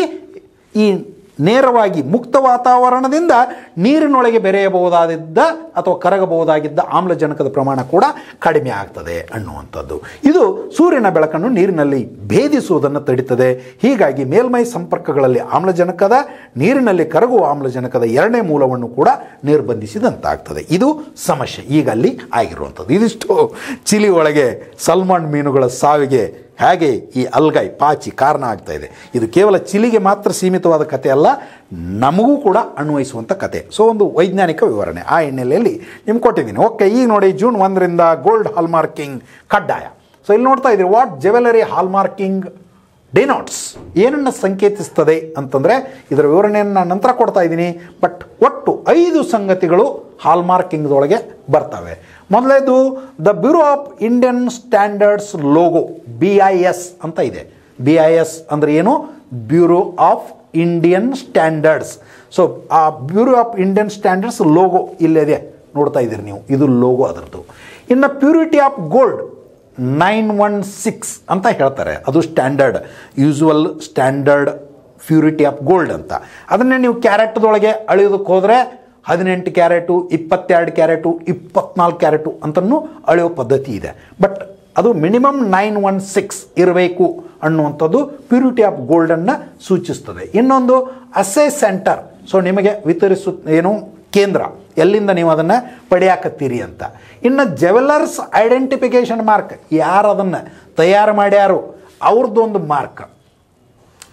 ಈ ನೇರವಾಗಿ ಮುಕ್ತ ವಾತಾವರಣದಿಂದ ನೀರಿನೊಳಗೆ ಬೆರೆಯಬಹುದಾಗಿದ್ದ ಅಥವಾ ಕರಗಬಹುದಾಗಿದ್ದ ಆಮ್ಲಜನಕದ ಪ್ರಮಾಣ ಕೂಡ ಕಡಿಮೆ ಆಗ್ತದೆ ಅನ್ನುವಂಥದ್ದು ಇದು ಸೂರ್ಯನ ಬೆಳಕನ್ನು ನೀರಿನಲ್ಲಿ ಭೇದಿಸುವುದನ್ನು ತಡೀತದೆ ಹೀಗಾಗಿ ಮೇಲ್ಮೈ ಸಂಪರ್ಕಗಳಲ್ಲಿ ಆಮ್ಲಜನಕದ ನೀರಿನಲ್ಲಿ ಕರಗುವ ಆಮ್ಲಜನಕದ ಎರಡನೇ ಮೂಲವನ್ನು ಕೂಡ ನಿರ್ಬಂಧಿಸಿದಂತಾಗ್ತದೆ ಇದು ಸಮಸ್ಯೆ ಈಗ ಅಲ್ಲಿ ಆಗಿರುವಂಥದ್ದು ಇದಿಷ್ಟು ಚಿಲಿ ಒಳಗೆ ಸಲ್ಮಾನ್ ಮೀನುಗಳ ಸಾವಿಗೆ ಹೇಗೆ ಈ ಅಲ್ಗೈ ಪಾಚಿ ಕಾರಣ ಆಗ್ತಾ ಇದೆ ಇದು ಕೇವಲ ಚಿಲಿಗೆ ಮಾತ್ರ ಸೀಮಿತವಾದ ಕತೆ ಅಲ್ಲ ನಮಗೂ ಕೂಡ ಅನ್ವಯಿಸುವಂಥ ಕತೆ ಸೊ ಒಂದು ವೈಜ್ಞಾನಿಕ ವಿವರಣೆ ಆ ಹಿನ್ನೆಲೆಯಲ್ಲಿ ನಿಮ್ಗೆ ಕೊಟ್ಟಿದ್ದೀನಿ ಓಕೆ ಈಗ ನೋಡಿ ಜೂನ್ ಒಂದರಿಂದ ಗೋಲ್ಡ್ ಹಾಲ್ಮಾರ್ಕಿಂಗ್ ಕಡ್ಡಾಯ ಸೊ ಇಲ್ಲಿ ನೋಡ್ತಾ ಇದ್ದೀರಿ ವಾಟ್ ಜೆವೆಲರಿ ಹಾಲ್ಮಾರ್ಕಿಂಗ್ ಡಿನೋಟ್ಸ್ ಏನನ್ನು ಸಂಕೇತಿಸ್ತದೆ ಅಂತಂದರೆ ಇದರ ವಿವರಣೆಯನ್ನು ನಾನು ನಂತರ ಕೊಡ್ತಾ ಇದ್ದೀನಿ ಬಟ್ ಒಟ್ಟು ಐದು ಸಂಗತಿಗಳು ಹಾಲ್ಮಾರ್ಕಿಂಗ್ದೊಳಗೆ ಬರ್ತವೆ ಮೊದಲೇದು the bureau of Indian standards logo B I S ಅಂತ ಇದೆ ಬಿ ಐ ಎಸ್ ಅಂದರೆ ಏನು bureau of Indian standards so ಆ bureau of Indian standards logo ಇಲ್ಲಿದೆ ನೋಡ್ತಾ ಇದ್ದೀರಿ ನೀವು ಇದು ಲೋಗೋ ಅದರದ್ದು ಇನ್ನು purity of gold nine one six ಅಂತ ಹೇಳ್ತಾರೆ ಅದು standard usual standard purity of gold ಅಂತ ಅದನ್ನೇ ನೀವು ಕ್ಯಾರೆಟ್ದೊಳಗೆ ಅಳೆಯೋದಕ್ಕೆ ಹೋದರೆ ಹದಿನೆಂಟು ಕ್ಯಾರೆಟು ಇಪ್ಪತ್ತೆರಡು ಕ್ಯಾರೆಟು ಇಪ್ಪತ್ನಾಲ್ಕು ಕ್ಯಾರೆಟು ಅಂತಲೂ ಅಳೆಯೋ ಪದ್ಧತಿ ಇದೆ ಬಟ್ ಅದು ಮಿನಿಮಮ್ ನೈನ್ ಒನ್ ಸಿಕ್ಸ್ ಇರಬೇಕು ಅನ್ನುವಂಥದ್ದು ಪ್ಯೂರಿಟಿ ಆಫ್ ಗೋಲ್ಡನ್ನು ಸೂಚಿಸ್ತದೆ ಇನ್ನೊಂದು ಅಸೆ ಸೆಂಟರ್ ಸೊ ನಿಮಗೆ ವಿತರಿಸು ಏನು ಕೇಂದ್ರ ಎಲ್ಲಿಂದ ನೀವು ಅದನ್ನು ಪಡೆಯಾಕತ್ತೀರಿ ಅಂತ ಇನ್ನು ಜೆವೆಲ್ಲರ್ಸ್ ಐಡೆಂಟಿಫಿಕೇಷನ್ ಮಾರ್ಕ್ ಯಾರು ಅದನ್ನು ತಯಾರು ಮಾಡ್ಯಾರು ಅವ್ರದ್ದೊಂದು ಮಾರ್ಕ್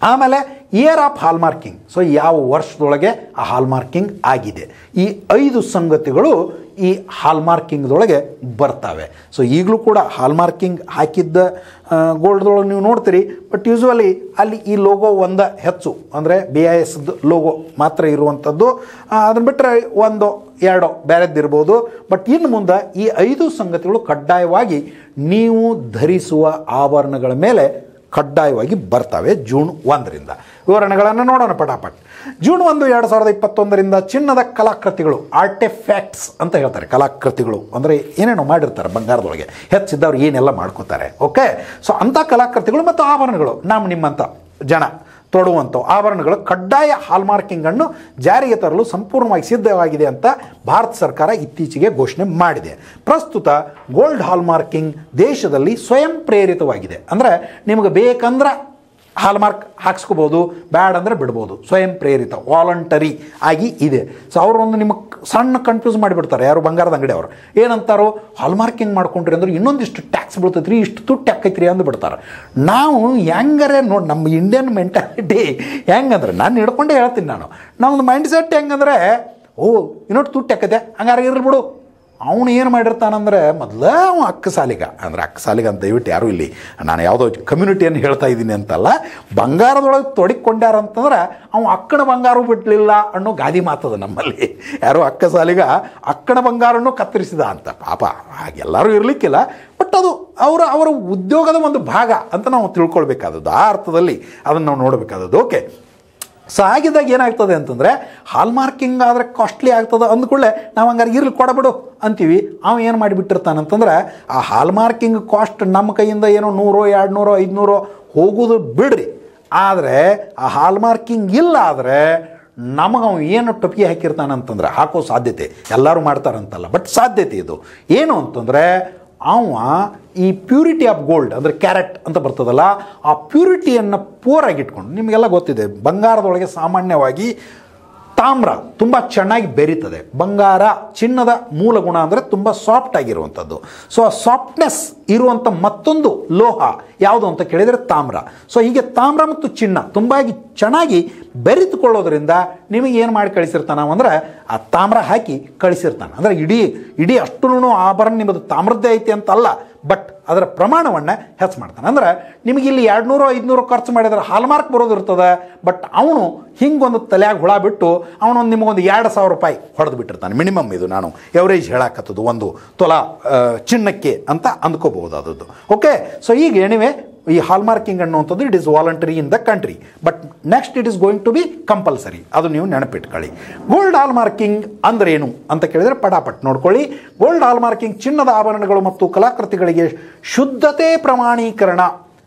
ಆಮೇಲೆ ಇಯರ್ ಆಫ್ ಹಾಲ್ಮಾರ್ಕಿಂಗ್ ಸೊ ಯಾವ ವರ್ಷದೊಳಗೆ ಆ ಹಾಲ್ಮಾರ್ಕಿಂಗ್ ಆಗಿದೆ ಈ ಐದು ಸಂಗತಿಗಳು ಈ ಹಾಲ್ಮಾರ್ಕಿಂಗ್ದೊಳಗೆ ಬರ್ತವೆ ಸೊ ಈಗಲೂ ಕೂಡ ಹಾಲ್ಮಾರ್ಕಿಂಗ್ ಹಾಕಿದ್ದ ಗೋಲ್ಡ್ದೊಳಗೆ ನೀವು ನೋಡ್ತೀರಿ ಬಟ್ ಯೂಶ್ವಲಿ ಅಲ್ಲಿ ಈ ಲೋಗೋ ಒಂದ ಹೆಚ್ಚು ಅಂದರೆ ಬಿ ಐ ಎಸ್ದು ಲೋಗೋ ಮಾತ್ರ ಇರುವಂಥದ್ದು ಅದನ್ನು ಬಿಟ್ಟರೆ ಒಂದು ಎರಡೋ ಬೇರೆದ್ದಿರ್ಬೋದು ಬಟ್ ಇನ್ನು ಮುಂದೆ ಈ ಐದು ಸಂಗತಿಗಳು ಕಡ್ಡಾಯವಾಗಿ ನೀವು ಧರಿಸುವ ಆಭರಣಗಳ ಮೇಲೆ ಕಡ್ಡಾಯವಾಗಿ ಬರ್ತವೆ ಜೂನ್ ಒಂದರಿಂದ ವಿವರಣೆಗಳನ್ನು ನೋಡೋಣ ಪಟಾಪಟ್ ಜೂನ್ ಒಂದು ಎರಡು ಸಾವಿರದ ಇಪ್ಪತ್ತೊಂದರಿಂದ ಚಿನ್ನದ ಕಲಾಕೃತಿಗಳು ಆರ್ಟಿಫ್ಯಾಕ್ಟ್ಸ್ ಅಂತ ಹೇಳ್ತಾರೆ ಕಲಾಕೃತಿಗಳು ಅಂದರೆ ಏನೇನೋ ಮಾಡಿರ್ತಾರೆ ಬಂಗಾರದೊಳಗೆ ಹೆಚ್ಚಿದ್ದವ್ರು ಏನೆಲ್ಲ ಮಾಡ್ಕೋತಾರೆ ಓಕೆ ಸೊ ಅಂಥ ಕಲಾಕೃತಿಗಳು ಮತ್ತು ಆಭರಣಗಳು ನಮ್ಮ ನಿಮ್ಮಂಥ ಜನ ತೊಡುವಂಥ ಆಭರಣಗಳು ಕಡ್ಡಾಯ ಹಾಲ್ಮಾರ್ಕಿಂಗನ್ನು ಜಾರಿಗೆ ತರಲು ಸಂಪೂರ್ಣವಾಗಿ ಸಿದ್ಧವಾಗಿದೆ ಅಂತ ಭಾರತ ಸರ್ಕಾರ ಇತ್ತೀಚೆಗೆ ಘೋಷಣೆ ಮಾಡಿದೆ ಪ್ರಸ್ತುತ ಗೋಲ್ಡ್ ಹಾಲ್ಮಾರ್ಕಿಂಗ್ ದೇಶದಲ್ಲಿ ಸ್ವಯಂ ಪ್ರೇರಿತವಾಗಿದೆ ಅಂದರೆ ನಿಮಗೆ ಬೇಕಂದ್ರೆ ಹಾಲ್ಮಾರ್ಕ್ ಹಾಕ್ಸ್ಕೋಬೋದು ಬ್ಯಾಡ್ ಅಂದರೆ ಬಿಡ್ಬೋದು ಸ್ವಯಂ ಪ್ರೇರಿತ ವಾಲಂಟರಿ ಆಗಿ ಇದೆ ಸೊ ಅವರೊಂದು ನಿಮಗೆ ಸಣ್ಣ ಕನ್ಫ್ಯೂಸ್ ಮಾಡಿಬಿಡ್ತಾರೆ ಯಾರು ಬಂಗಾರದ ಅಂಗಡಿ ಅವರು ಏನಂತಾರೋ ಹಾಲ್ಮಾರ್ಕಿಂಗ್ ಮಾಡ್ಕೊಂಡ್ರಿ ಅಂದ್ರೆ ಇನ್ನೊಂದಿಷ್ಟು ಟ್ಯಾಕ್ಸ್ ಬೀಳ್ತೈತ್ರಿ ಇಷ್ಟು ತುಟ್ಟಿ ಆಕೈತ್ರಿ ಅಂದು ಬಿಡ್ತಾರೆ ನಾವು ಹೆಂಗಾರೆ ನೋಡಿ ನಮ್ಮ ಇಂಡಿಯನ್ ಮೆಂಟಾಲಿಟಿ ಹೆಂಗಂದ್ರೆ ನಾನು ಹಿಡ್ಕೊಂಡೇ ಹೇಳ್ತೀನಿ ನಾನು ನಮ್ಮದು ಮೈಂಡ್ ಸೆಟ್ ಹೆಂಗಂದ್ರೆ ಓ ಇನ್ನೊಟ್ಟು ತುಟ್ಟಿ ಆಕೈತೆ ಹಂಗಾರೆ ಇರ್ಲಿ ಬಿಡು ಅವನು ಏನು ಮಾಡಿರ್ತಾನಂದ್ರೆ ಮೊದಲ ಅವ ಅಕ್ಕ ಸಾಲಿಗ ಅಂದ್ರೆ ಅಕ್ಕ ಸಾಲಿಗ ಅಂತ ದಯವಿಟ್ಟು ಯಾರೂ ಇಲ್ಲಿ ನಾನು ಯಾವುದೋ ಕಮ್ಯುನಿಟಿಯನ್ನು ಹೇಳ್ತಾ ಇದ್ದೀನಿ ಅಂತಲ್ಲ ಬಂಗಾರದೊಳಗೆ ತೊಡಿಕೊಂಡ್ಯಾರ ಅಂತಂದ್ರೆ ಅವ ಅಕ್ಕನ ಬಂಗಾರ ಬಿಡಲಿಲ್ಲ ಅನ್ನೋ ಗಾದಿ ಮಾತದ ನಮ್ಮಲ್ಲಿ ಯಾರೋ ಅಕ್ಕ ಸಾಲಿಗ ಅಕ್ಕನ ಬಂಗಾರನ್ನು ಕತ್ತರಿಸಿದ ಅಂತ ಪಾಪ ಹಾಗೆಲ್ಲರೂ ಇರಲಿಕ್ಕಿಲ್ಲ ಬಟ್ ಅದು ಅವರ ಅವರ ಉದ್ಯೋಗದ ಒಂದು ಭಾಗ ಅಂತ ನಾವು ತಿಳ್ಕೊಳ್ಬೇಕಾದದ್ದು ಆ ಅರ್ಥದಲ್ಲಿ ಅದನ್ನು ನಾವು ನೋಡಬೇಕಾದದ್ದು ಓಕೆ ಸೊ ಆಗಿದ್ದಾಗ ಏನಾಗ್ತದೆ ಅಂತಂದರೆ ಹಾಲ್ಮಾರ್ಕಿಂಗ್ ಆದರೆ ಕಾಸ್ಟ್ಲಿ ಆಗ್ತದೆ ಅಂದ್ಕೊಳ್ಳೆ ನಾವು ಹಂಗಾರೆ ಇರ್ಲಿ ಕೊಡಬಿಡು ಅಂತೀವಿ ಅವ ಏನು ಮಾಡಿಬಿಟ್ಟಿರ್ತಾನಂತಂದ್ರೆ ಆ ಹಾಲ್ಮಾರ್ಕಿಂಗ್ ಕಾಸ್ಟ್ ನಮ್ಮ ಕೈಯಿಂದ ಏನೋ ನೂರೋ ಎರಡು ನೂರೋ ಐದುನೂರೋ ಹೋಗೋದು ಬಿಡ್ರಿ ಆದರೆ ಆ ಹಾಲ್ಮಾರ್ಕಿಂಗ್ ಇಲ್ಲ ಆದರೆ ನಮಗೆ ಅವ ಏನು ಟೊಪಿಗೆ ಹಾಕಿರ್ತಾನಂತಂದ್ರೆ ಹಾಕೋ ಸಾಧ್ಯತೆ ಎಲ್ಲರೂ ಮಾಡ್ತಾರಂತಲ್ಲ ಬಟ್ ಸಾಧ್ಯತೆ ಇದು ಏನು ಅಂತಂದರೆ ಅವ ಈ ಪ್ಯೂರಿಟಿ ಆಫ್ ಗೋಲ್ಡ್ ಅಂದರೆ ಕ್ಯಾರೆಟ್ ಅಂತ ಬರ್ತದಲ್ಲ ಆ ಪ್ಯೂರಿಟಿಯನ್ನು ಪೂರಾಗಿ ಇಟ್ಕೊಂಡು ನಿಮಗೆಲ್ಲ ಗೊತ್ತಿದೆ ಬಂಗಾರದೊಳಗೆ ಸಾಮಾನ್ಯವಾಗಿ ತಾಮ್ರ ತುಂಬ ಚೆನ್ನಾಗಿ ಬೆರೀತದೆ ಬಂಗಾರ ಚಿನ್ನದ ಮೂಲ ಗುಣ ಅಂದರೆ ತುಂಬ ಸಾಫ್ಟ್ ಆಗಿರುವಂಥದ್ದು ಸೊ ಆ ಸಾಫ್ಟ್ನೆಸ್ ಇರುವಂಥ ಮತ್ತೊಂದು ಲೋಹ ಯಾವುದು ಅಂತ ಕೇಳಿದರೆ ತಾಮ್ರ ಸೊ ಹೀಗೆ ತಾಮ್ರ ಮತ್ತು ಚಿನ್ನ ತುಂಬಾಗಿ ಚೆನ್ನಾಗಿ ಬೆರೆತುಕೊಳ್ಳೋದ್ರಿಂದ ನಿಮಗೆ ಏನು ಮಾಡಿ ಕಳಿಸಿರ್ತಾನ ಅಂದ್ರೆ ಆ ತಾಮ್ರ ಹಾಕಿ ಕಳಿಸಿರ್ತಾನೆ ಅಂದರೆ ಇಡೀ ಇಡೀ ಅಷ್ಟು ಆಭರಣ ನಿಮ್ಮದು ತಾಮ್ರದ್ದೇ ಐತಿ ಅಂತಲ್ಲ ಬಟ್ ಅದರ ಪ್ರಮಾಣವನ್ನು ಹೆಚ್ಚು ಮಾಡ್ತಾನೆ ಅಂದ್ರೆ ನಿಮಗೆ ಇಲ್ಲಿ ಎರಡು ನೂರು ಐದುನೂರು ಖರ್ಚು ಮಾಡಿದ್ರೆ ಹಾಲ್ಮಾರ್ಕ್ ಬರೋದು ಇರ್ತದೆ ಬಟ್ ಅವನು ಹಿಂಗೊಂದು ತಲೆಯಾಗ ಹುಳ ಬಿಟ್ಟು ಅವನೊಂದು ನಿಮಗೊಂದು ಎರಡು ಸಾವಿರ ರೂಪಾಯಿ ಹೊಡೆದು ಬಿಟ್ಟಿರ್ತಾನೆ ಮಿನಿಮಮ್ ಇದು ನಾನು ಎವರೇಜ್ ಹೇಳಾಕತ್ತದು ಒಂದು ತೊಲ ಆ, ಚಿನ್ನಕ್ಕೆ ಅಂತ ಅಂದ್ಕೋಬಹುದಾದದ್ದು ಓಕೆ ಸೊ ಈಗ ಎನಿವೆ ಈ ಹಾಲ್ಮಾರ್ಕಿಂಗ್ ಅನ್ನುವಂಥದ್ದು it is voluntary in the country but next it is going to be compulsory ಅದು ನೀವು ನೆನಪಿಟ್ಕೊಳ್ಳಿ ಗೋಲ್ಡ್ ಹಾಲ್ಮಾರ್ಕಿಂಗ್ ಅಂದ್ರೆ ಏನು ಅಂತ ಕೇಳಿದರೆ ಪಟಾಪಟ್ ನೋಡ್ಕೊಳ್ಳಿ ಗೋಲ್ಡ್ ಹಾಲ್ಮಾರ್ಕಿಂಗ್ ಚಿನ್ನದ ಆಭರಣಗಳು ಮತ್ತು ಕಲಾಕೃತಿಗಳಿಗೆ ಶುದ್ಧತೆ ಪ್ರಮಾಣೀಕರಣ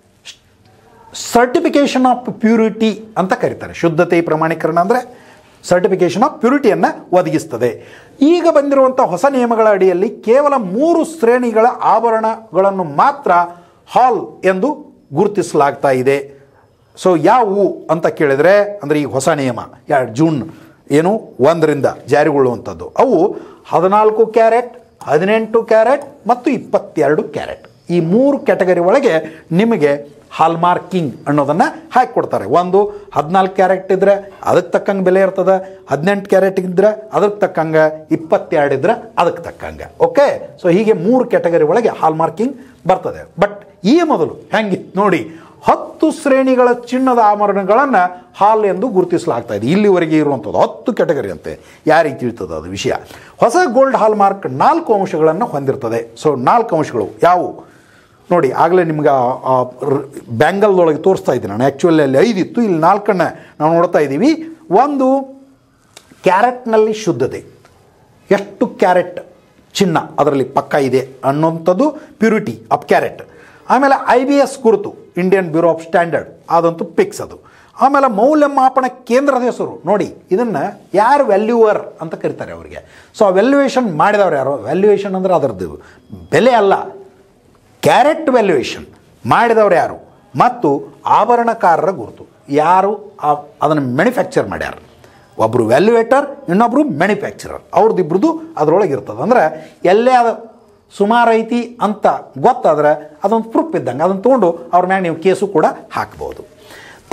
ಸರ್ಟಿಫಿಕೇಷನ್ ಆಫ್ ಪ್ಯೂರಿಟಿ ಅಂತ ಕರೀತಾರೆ ಶುದ್ಧತೆ ಪ್ರಮಾಣೀಕರಣ ಅಂದರೆ ಸರ್ಟಿಫಿಕೇಷನ್ ಆಫ್ ಪ್ಯೂರಿಟಿಯನ್ನು ಒದಗಿಸ್ತದೆ ಈಗ ಬಂದಿರುವಂಥ ಹೊಸ ನಿಯಮಗಳ ಅಡಿಯಲ್ಲಿ ಕೇವಲ ಮೂರು ಶ್ರೇಣಿಗಳ ಆಭರಣಗಳನ್ನು ಮಾತ್ರ ಹಾಲ್ ಎಂದು ಗುರುತಿಸಲಾಗ್ತಾ ಇದೆ ಸೊ ಯಾವುವು ಅಂತ ಕೇಳಿದರೆ ಅಂದರೆ ಈ ಹೊಸ ನಿಯಮ ಎರಡು ಜೂನ್ ಏನು ಒಂದರಿಂದ ಜಾರಿಗೊಳ್ಳುವಂಥದ್ದು ಅವು ಹದಿನಾಲ್ಕು ಕ್ಯಾರೆಟ್ ಹದಿನೆಂಟು ಕ್ಯಾರೆಟ್ ಮತ್ತು ಇಪ್ಪತ್ತೆರಡು ಕ್ಯಾರೆಟ್ ಈ ಮೂರು ಕ್ಯಾಟಗರಿ ಒಳಗೆ ನಿಮಗೆ ಹಾಲ್ಮಾರ್ಕಿಂಗ್ ಅನ್ನೋದನ್ನು ಹಾಕಿಕೊಡ್ತಾರೆ ಒಂದು ಹದಿನಾಲ್ಕು ಕ್ಯಾರೆಟ್ ಇದ್ದರೆ ಅದಕ್ಕೆ ತಕ್ಕಂಗೆ ಬೆಲೆ ಇರ್ತದೆ ಹದಿನೆಂಟು ಕ್ಯಾರೆಟ್ ಇದ್ದರೆ ಅದಕ್ಕೆ ತಕ್ಕಂಗೆ ಇಪ್ಪತ್ತೆರಡು ಇದ್ರೆ ಅದಕ್ಕೆ ತಕ್ಕಂಗೆ ಓಕೆ ಸೊ ಹೀಗೆ ಮೂರು ಕ್ಯಾಟಗರಿ ಒಳಗೆ ಹಾಲ್ಮಾರ್ಕಿಂಗ್ ಬರ್ತದೆ ಬಟ್ ಈ ಮೊದಲು ಹೆಂಗಿತ್ತು ನೋಡಿ ಹತ್ತು ಶ್ರೇಣಿಗಳ ಚಿನ್ನದ ಆಭರಣಗಳನ್ನು ಹಾಲ್ ಎಂದು ಗುರುತಿಸಲಾಗ್ತಾ ಇದೆ ಇಲ್ಲಿವರೆಗೆ ಇರುವಂಥದ್ದು ಹತ್ತು ಕ್ಯಾಟಗರಿ ಅಂತೆ ಯಾರಿಗೆ ತಿಳಿತದೆ ಅದು ವಿಷಯ ಹೊಸ ಗೋಲ್ಡ್ ಹಾಲ್ ಮಾರ್ಕ್ ನಾಲ್ಕು ಅಂಶಗಳನ್ನು ಹೊಂದಿರ್ತದೆ ಸೊ ನಾಲ್ಕು ಅಂಶಗಳು ಯಾವುವು ನೋಡಿ ಆಗಲೇ ನಿಮ್ಗೆ ಆ- ಆ ರ್- ಬ್ಯಾಂಗಲ್ದೊಳಗೆ ತೋರಿಸ್ತಾ ಇದ್ದೀನಿ ನಾನು ಆ್ಯಕ್ಚುಲಿ ಅಲ್ಲಿ ಐದಿತ್ತು ಇಲ್ಲಿ ನಾಲ್ಕನ್ನು ನಾವು ನೋಡ್ತಾ ಇದ್ದೀವಿ ಒಂದು ಕ್ಯಾರೆಟ್ನಲ್ಲಿ ಶುದ್ಧತೆ ಎಷ್ಟು ಕ್ಯಾರೆಟ್ ಚಿನ್ನ ಅದರಲ್ಲಿ ಪಕ್ಕ ಇದೆ ಅನ್ನೋಂಥದ್ದು ಪ್ಯೂರಿಟಿ ಆಫ್ ಕ್ಯಾರೆಟ್ ಆಮೇಲೆ ಐ ಬಿ ಎಸ್ ಗುರುತು ಇಂಡಿಯನ್ ಬ್ಯೂರೋ ಆಫ್ ಸ್ಟ್ಯಾಂಡರ್ಡ್ ಅದಂತೂ ಪಿಕ್ಸ್ ಅದು ಆಮೇಲೆ ಮೌಲ್ಯಮಾಪನ ಕೇಂದ್ರದ ಹೆಸರು ನೋಡಿ ಇದನ್ನು ಯಾರು ವ್ಯಾಲ್ಯೂವರ್ ಅಂತ ಕರೀತಾರೆ ಅವರಿಗೆ ಸೊ ಆ ವ್ಯಾಲ್ಯೂಯೇಷನ್ ಮಾಡಿದವ್ರು ಯಾರು ವ್ಯಾಲ್ಯೂಯೇಷನ್ ಅಂದರೆ ಅದರದ್ದು ಬೆಲೆ ಅಲ್ಲ ಕ್ಯಾರೆಟ್ ವ್ಯಾಲ್ಯೂಯೇಷನ್ ಮಾಡಿದವ್ರು ಯಾರು ಮತ್ತು ಆಭರಣಕಾರರ ಗುರುತು ಯಾರು ಅದನ್ನು ಮ್ಯಾನುಫ್ಯಾಕ್ಚರ್ ಮಾಡ್ಯಾರ ಒಬ್ಬರು ವ್ಯಾಲ್ಯೂಯೇಟರ್ ಇನ್ನೊಬ್ಬರು ಮ್ಯಾನುಫ್ಯಾಕ್ಚರರ್ ಅವ್ರದ್ದಿಬ್ರದ್ದು ಅದರೊಳಗೆ ಇರ್ತದೆ ಅಂದರೆ ಎಲ್ಲೇ ಅದು ಸುಮಾರು ಐತಿ ಅಂತ ಗೊತ್ತಾದ್ರೆ ಅದೊಂದು ಪ್ರೂಫ್ ಇದ್ದಂಗೆ ಅದನ್ನು ತೊಗೊಂಡು ಅವ್ರ ಮ್ಯಾಗ ನೀವು ಕೇಸು ಕೂಡ ಹಾಕ್ಬೋದು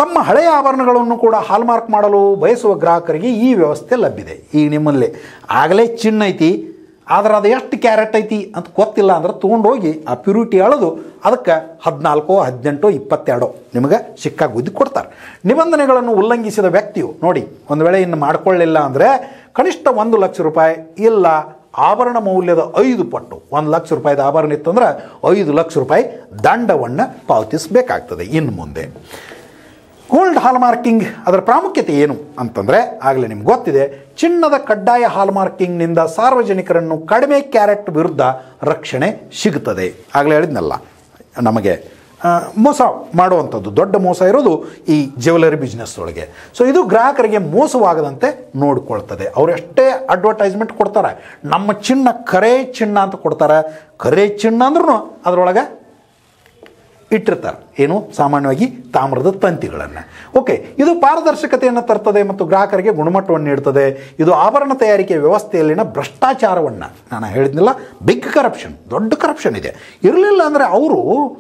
ತಮ್ಮ ಹಳೆಯ ಆಭರಣಗಳನ್ನು ಕೂಡ ಹಾಲ್ಮಾರ್ಕ್ ಮಾಡಲು ಬಯಸುವ ಗ್ರಾಹಕರಿಗೆ ಈ ವ್ಯವಸ್ಥೆ ಲಭ್ಯವಿದೆ ಈಗ ನಿಮ್ಮಲ್ಲಿ ಆಗಲೇ ಚಿನ್ನ ಐತಿ ಆದ್ರೆ ಅದು ಎಷ್ಟು ಕ್ಯಾರೆಟ್ ಐತಿ ಅಂತ ಗೊತ್ತಿಲ್ಲ ಅಂದ್ರೆ ತೊಗೊಂಡೋಗಿ ಆ ಪ್ಯೂರಿಟಿ ಅಳೆದು ಅದಕ್ಕೆ ಹದಿನಾಲ್ಕು ಹದಿನೆಂಟು ಇಪ್ಪತ್ತೆರಡು ನಿಮಗೆ ಸಿಕ್ಕ ಗುದ್ದಿ ಕೊಡ್ತಾರೆ ನಿಬಂಧನೆಗಳನ್ನು ಉಲ್ಲಂಘಿಸಿದ ವ್ಯಕ್ತಿಯು ನೋಡಿ ಒಂದು ವೇಳೆ ಇನ್ನು ಮಾಡ್ಕೊಳ್ಳಿಲ್ಲ ಅಂದರೆ ಕನಿಷ್ಠ ಒಂದು ಲಕ್ಷ ರೂಪಾಯಿ ಇಲ್ಲ ಆಭರಣ ಮೌಲ್ಯದ ಐದು ಪಟ್ಟು ಒಂದು ಲಕ್ಷ ರೂಪಾಯಿದ ಆಭರಣ ಇತ್ತಂದ್ರೆ ಐದು ಲಕ್ಷ ರೂಪಾಯಿ ದಂಡವನ್ನು ಪಾವತಿಸಬೇಕಾಗ್ತದೆ ಇನ್ನು ಮುಂದೆ ಗೋಲ್ಡ್ ಹಾಲ್ಮಾರ್ಕಿಂಗ್ ಅದರ ಪ್ರಾಮುಖ್ಯತೆ ಏನು ಅಂತಂದರೆ ಆಗಲೇ ನಿಮ್ಗೆ ಗೊತ್ತಿದೆ ಚಿನ್ನದ ಕಡ್ಡಾಯ ಹಾಲ್ಮಾರ್ಕಿಂಗ್ನಿಂದ ಸಾರ್ವಜನಿಕರನ್ನು ಕಡಿಮೆ ಕ್ಯಾರೆಟ್ ವಿರುದ್ಧ ರಕ್ಷಣೆ ಸಿಗುತ್ತದೆ ಆಗಲೇ ಹೇಳಿದ್ನಲ್ಲ ನಮಗೆ ಆ, ಮೋಸ ಮಾಡುವಂಥದ್ದು ದೊಡ್ಡ ಮೋಸ ಇರೋದು ಈ ಜ್ಯುವೆಲರಿ ಬಿಸ್ನೆಸ್ ಒಳಗೆ ಸೊ ಇದು ಗ್ರಾಹಕರಿಗೆ ಮೋಸವಾಗದಂತೆ ನೋಡಿಕೊಳ್ತದೆ ಅವ್ರು ಎಷ್ಟೇ ಅಡ್ವರ್ಟೈಸ್ಮೆಂಟ್ ಕೊಡ್ತಾರೆ ನಮ್ಮ ಚಿನ್ನ ಕರೆ ಚಿನ್ನ ಅಂತ ಕೊಡ್ತಾರೆ ಕರೆ ಚಿನ್ನ ಅಂದ್ರೂ ಅದರೊಳಗೆ ಇಟ್ಟಿರ್ತಾರೆ ಏನು ಸಾಮಾನ್ಯವಾಗಿ ತಾಮ್ರದ ತಂತಿಗಳನ್ನು ಓಕೆ ಇದು ಪಾರದರ್ಶಕತೆಯನ್ನು ತರ್ತದೆ ಮತ್ತು ಗ್ರಾಹಕರಿಗೆ ಗುಣಮಟ್ಟವನ್ನು ನೀಡ್ತದೆ ಇದು ಆಭರಣ ತಯಾರಿಕೆ ವ್ಯವಸ್ಥೆಯಲ್ಲಿನ ಭ್ರಷ್ಟಾಚಾರವನ್ನು ನಾನು ಹೇಳಿದ್ನಲ್ಲ ಬಿಗ್ ಕರಪ್ಷನ್ ದೊಡ್ಡ ಕರಪ್ಷನ್ ಇದೆ ಇರಲಿಲ್ಲ ಅಂದರೆ ಅವರು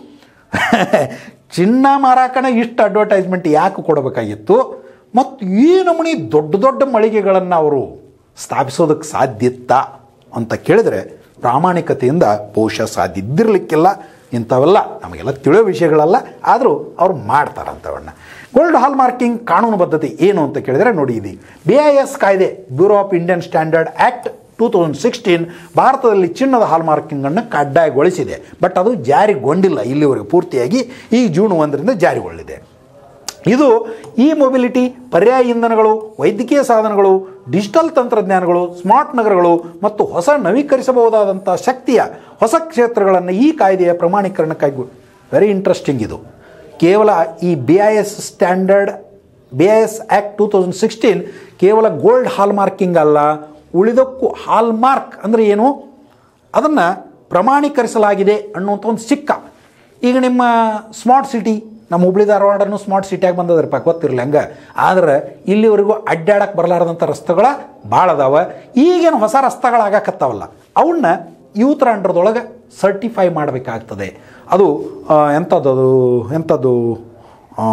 ಚಿನ್ನ ಮಾರಾಕನ ಇಷ್ಟು ಅಡ್ವರ್ಟೈಸ್ಮೆಂಟ್ ಯಾಕೆ ಕೊಡಬೇಕಾಗಿತ್ತು ಮತ್ತು ಈ ನಮೂನಿ ದೊಡ್ಡ ದೊಡ್ಡ ಮಳಿಗೆಗಳನ್ನು ಅವರು ಸ್ಥಾಪಿಸೋದಕ್ಕೆ ಸಾಧ್ಯತ್ತಾ ಅಂತ ಕೇಳಿದರೆ ಪ್ರಾಮಾಣಿಕತೆಯಿಂದ ಬಹುಶಃ ಸಾಧ್ಯ ಇದ್ದಿರಲಿಕ್ಕಿಲ್ಲ ಇಂಥವೆಲ್ಲ ನಮಗೆಲ್ಲ ತಿಳಿಯೋ ವಿಷಯಗಳಲ್ಲ ಆದರೂ ಅವ್ರು ಮಾಡ್ತಾರಂಥವನ್ನ ಗೋಲ್ಡ್ ಹಾಲ್ ಮಾರ್ಕಿಂಗ್ ಕಾನೂನು ಬದ್ಧತೆ ಏನು ಅಂತ ಕೇಳಿದರೆ ನೋಡಿ ಇದು ಬಿ ಐ ಎಸ್ ಕಾಯ್ದೆ bureau of Indian standard act two thousand sixteen ಭಾರತದಲ್ಲಿ ಚಿನ್ನದ ಹಾಲ್ ಮಾರ್ಕಿಂಗನ್ನು ಕಡ್ಡಾಯಗೊಳಿಸಿದೆ ಬಟ್ ಅದು ಜಾರಿಗೊಂಡಿಲ್ಲ ಇಲ್ಲಿವರೆಗೆ ಪೂರ್ತಿಯಾಗಿ ಈ ಜೂನ್ ಒಂದರಿಂದ ಜಾರಿಗೊಳ್ಳಿದೆ ಇದು ಈ ಮೊಬಿಲಿಟಿ ಪರ್ಯಾಯ ಇಂಧನಗಳು ವೈದ್ಯಕೀಯ ಸಾಧನಗಳು ಡಿಜಿಟಲ್ ತಂತ್ರಜ್ಞಾನಗಳು ಸ್ಮಾರ್ಟ್ ನಗರಗಳು ಮತ್ತು ಹೊಸ ನವೀಕರಿಸಬಹುದಾದಂಥ ಶಕ್ತಿಯ ಹೊಸ ಕ್ಷೇತ್ರಗಳನ್ನು ಈ ಕಾಯ್ದೆಯ ಪ್ರಮಾಣೀಕರಣಕ್ಕಾಗಿ ವೆರಿ ಇಂಟ್ರೆಸ್ಟಿಂಗ್ ಇದು ಕೇವಲ ಈ B I S standard B I S act two thousand sixteen ಕೇವಲ ಗೋಲ್ಡ್ ಹಾಲ್ ಮಾರ್ಕಿಂಗ್ ಅಲ್ಲ ಉಳಿದಕ್ಕೂ ಹಾಲ್ ಮಾರ್ಕ್ ಅಂದರೆ ಏನು ಅದನ್ನು ಪ್ರಮಾಣೀಕರಿಸಲಾಗಿದೆ ಅನ್ನುವಂಥ ಒಂದು ಸಿಕ್ಕ ಈಗ ನಿಮ್ಮ ಸ್ಮಾರ್ಟ್ ಸಿಟಿ ನಮ್ಮ ಹುಬ್ಳಿ ಧಾರವಾಡನು ಸ್ಮಾರ್ಟ್ ಸಿಟಿಯಾಗಿ ಬಂದದ್ರಪ್ಪ ಗೊತ್ತಿರಲಿ ಹಂಗೆ ಆದ್ರೆ ಇಲ್ಲಿವರೆಗೂ ಅಡ್ಡಾಡಕ್ಕೆ ಬರಲಾರ್ದಂಥ ರಸ್ತೆಗಳ ಭಾಳ ಅದಾವ ಈಗೇನು ಹೊಸ ರಸ್ತೆಗಳಾಗಕತ್ತಾವಲ್ಲ ಅವನ್ನ ಯೂತ್ರ ಅಂಡ್ರದೊಳಗೆ ಸರ್ಟಿಫೈ ಮಾಡಬೇಕಾಗ್ತದೆ ಅದು ಆ, ಎಂಥದ್ದು ಅದು ಎಂಥದ್ದು ಆ,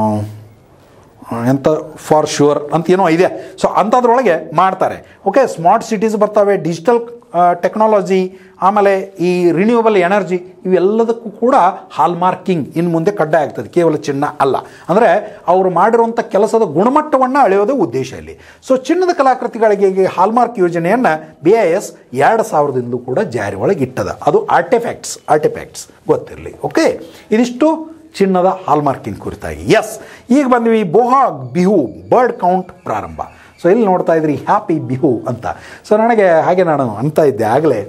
ಎಂಥ ಫಾರ್ ಶ್ಯೂರ್ ಅಂತ ಏನೋ ಇದೆ ಸೊ ಅಂಥದ್ರೊಳಗೆ ಮಾಡ್ತಾರೆ ಓಕೆ ಸ್ಮಾರ್ಟ್ ಸಿಟೀಸ್ ಬರ್ತವೆ ಡಿಜಿಟಲ್ ಟೆಕ್ನಾಲಜಿ ಆಮೇಲೆ ಈ ರಿನ್ಯೂವಬಲ್ ಎನರ್ಜಿ ಇವೆಲ್ಲದಕ್ಕೂ ಕೂಡ ಹಾಲ್ ಮಾರ್ಕಿಂಗ್ ಇನ್ನು ಮುಂದೆ ಕಡ್ಡಾಯ ಆಗ್ತದೆ ಕೇವಲ ಚಿನ್ನ ಅಲ್ಲ ಅಂದರೆ ಅವರು ಮಾಡಿರುವಂಥ ಕೆಲಸದ ಗುಣಮಟ್ಟವನ್ನು ಅಳೆಯೋದೇ ಉದ್ದೇಶ ಇಲ್ಲಿ ಸೊ ಚಿನ್ನದ ಕಲಾಕೃತಿಗಳಿಗೆ ಈ ಹಾಲ್ಮಾರ್ಕ್ ಯೋಜನೆಯನ್ನು ಬಿ ಐ ಎಸ್ ಎರಡು ಸಾವಿರದಿಂದ ಕೂಡ ಜಾರಿ ಒಳಗೆ ಇಟ್ಟದ ಅದು ಆರ್ಟಿಫ್ಯಾಕ್ಟ್ಸ್ ಆರ್ಟಿಫ್ಯಾಕ್ಟ್ಸ್ ಗೊತ್ತಿರಲಿ ಓಕೆ ಇದಿಷ್ಟು ಚಿನ್ನದ ಹಾಲ್ಮಾರ್ಕಿಂಗ್ ಕುರಿತಾಗಿ ಎಸ್ ಈಗ ಬಂದ್ವಿ ಬೋಹಾಗ್ ಬಿಹು ಬರ್ಡ್ ಕೌಂಟ್ ಪ್ರಾರಂಭ ಸೊ ಇಲ್ಲಿ ನೋಡ್ತಾ ಇದ್ರಿ ಹ್ಯಾಪಿ ಬಿಹು ಅಂತ ಸೊ ನನಗೆ ಹಾಗೆ ನಾನು ಅಂತ ಇದ್ದೆ ಆಗಲೇ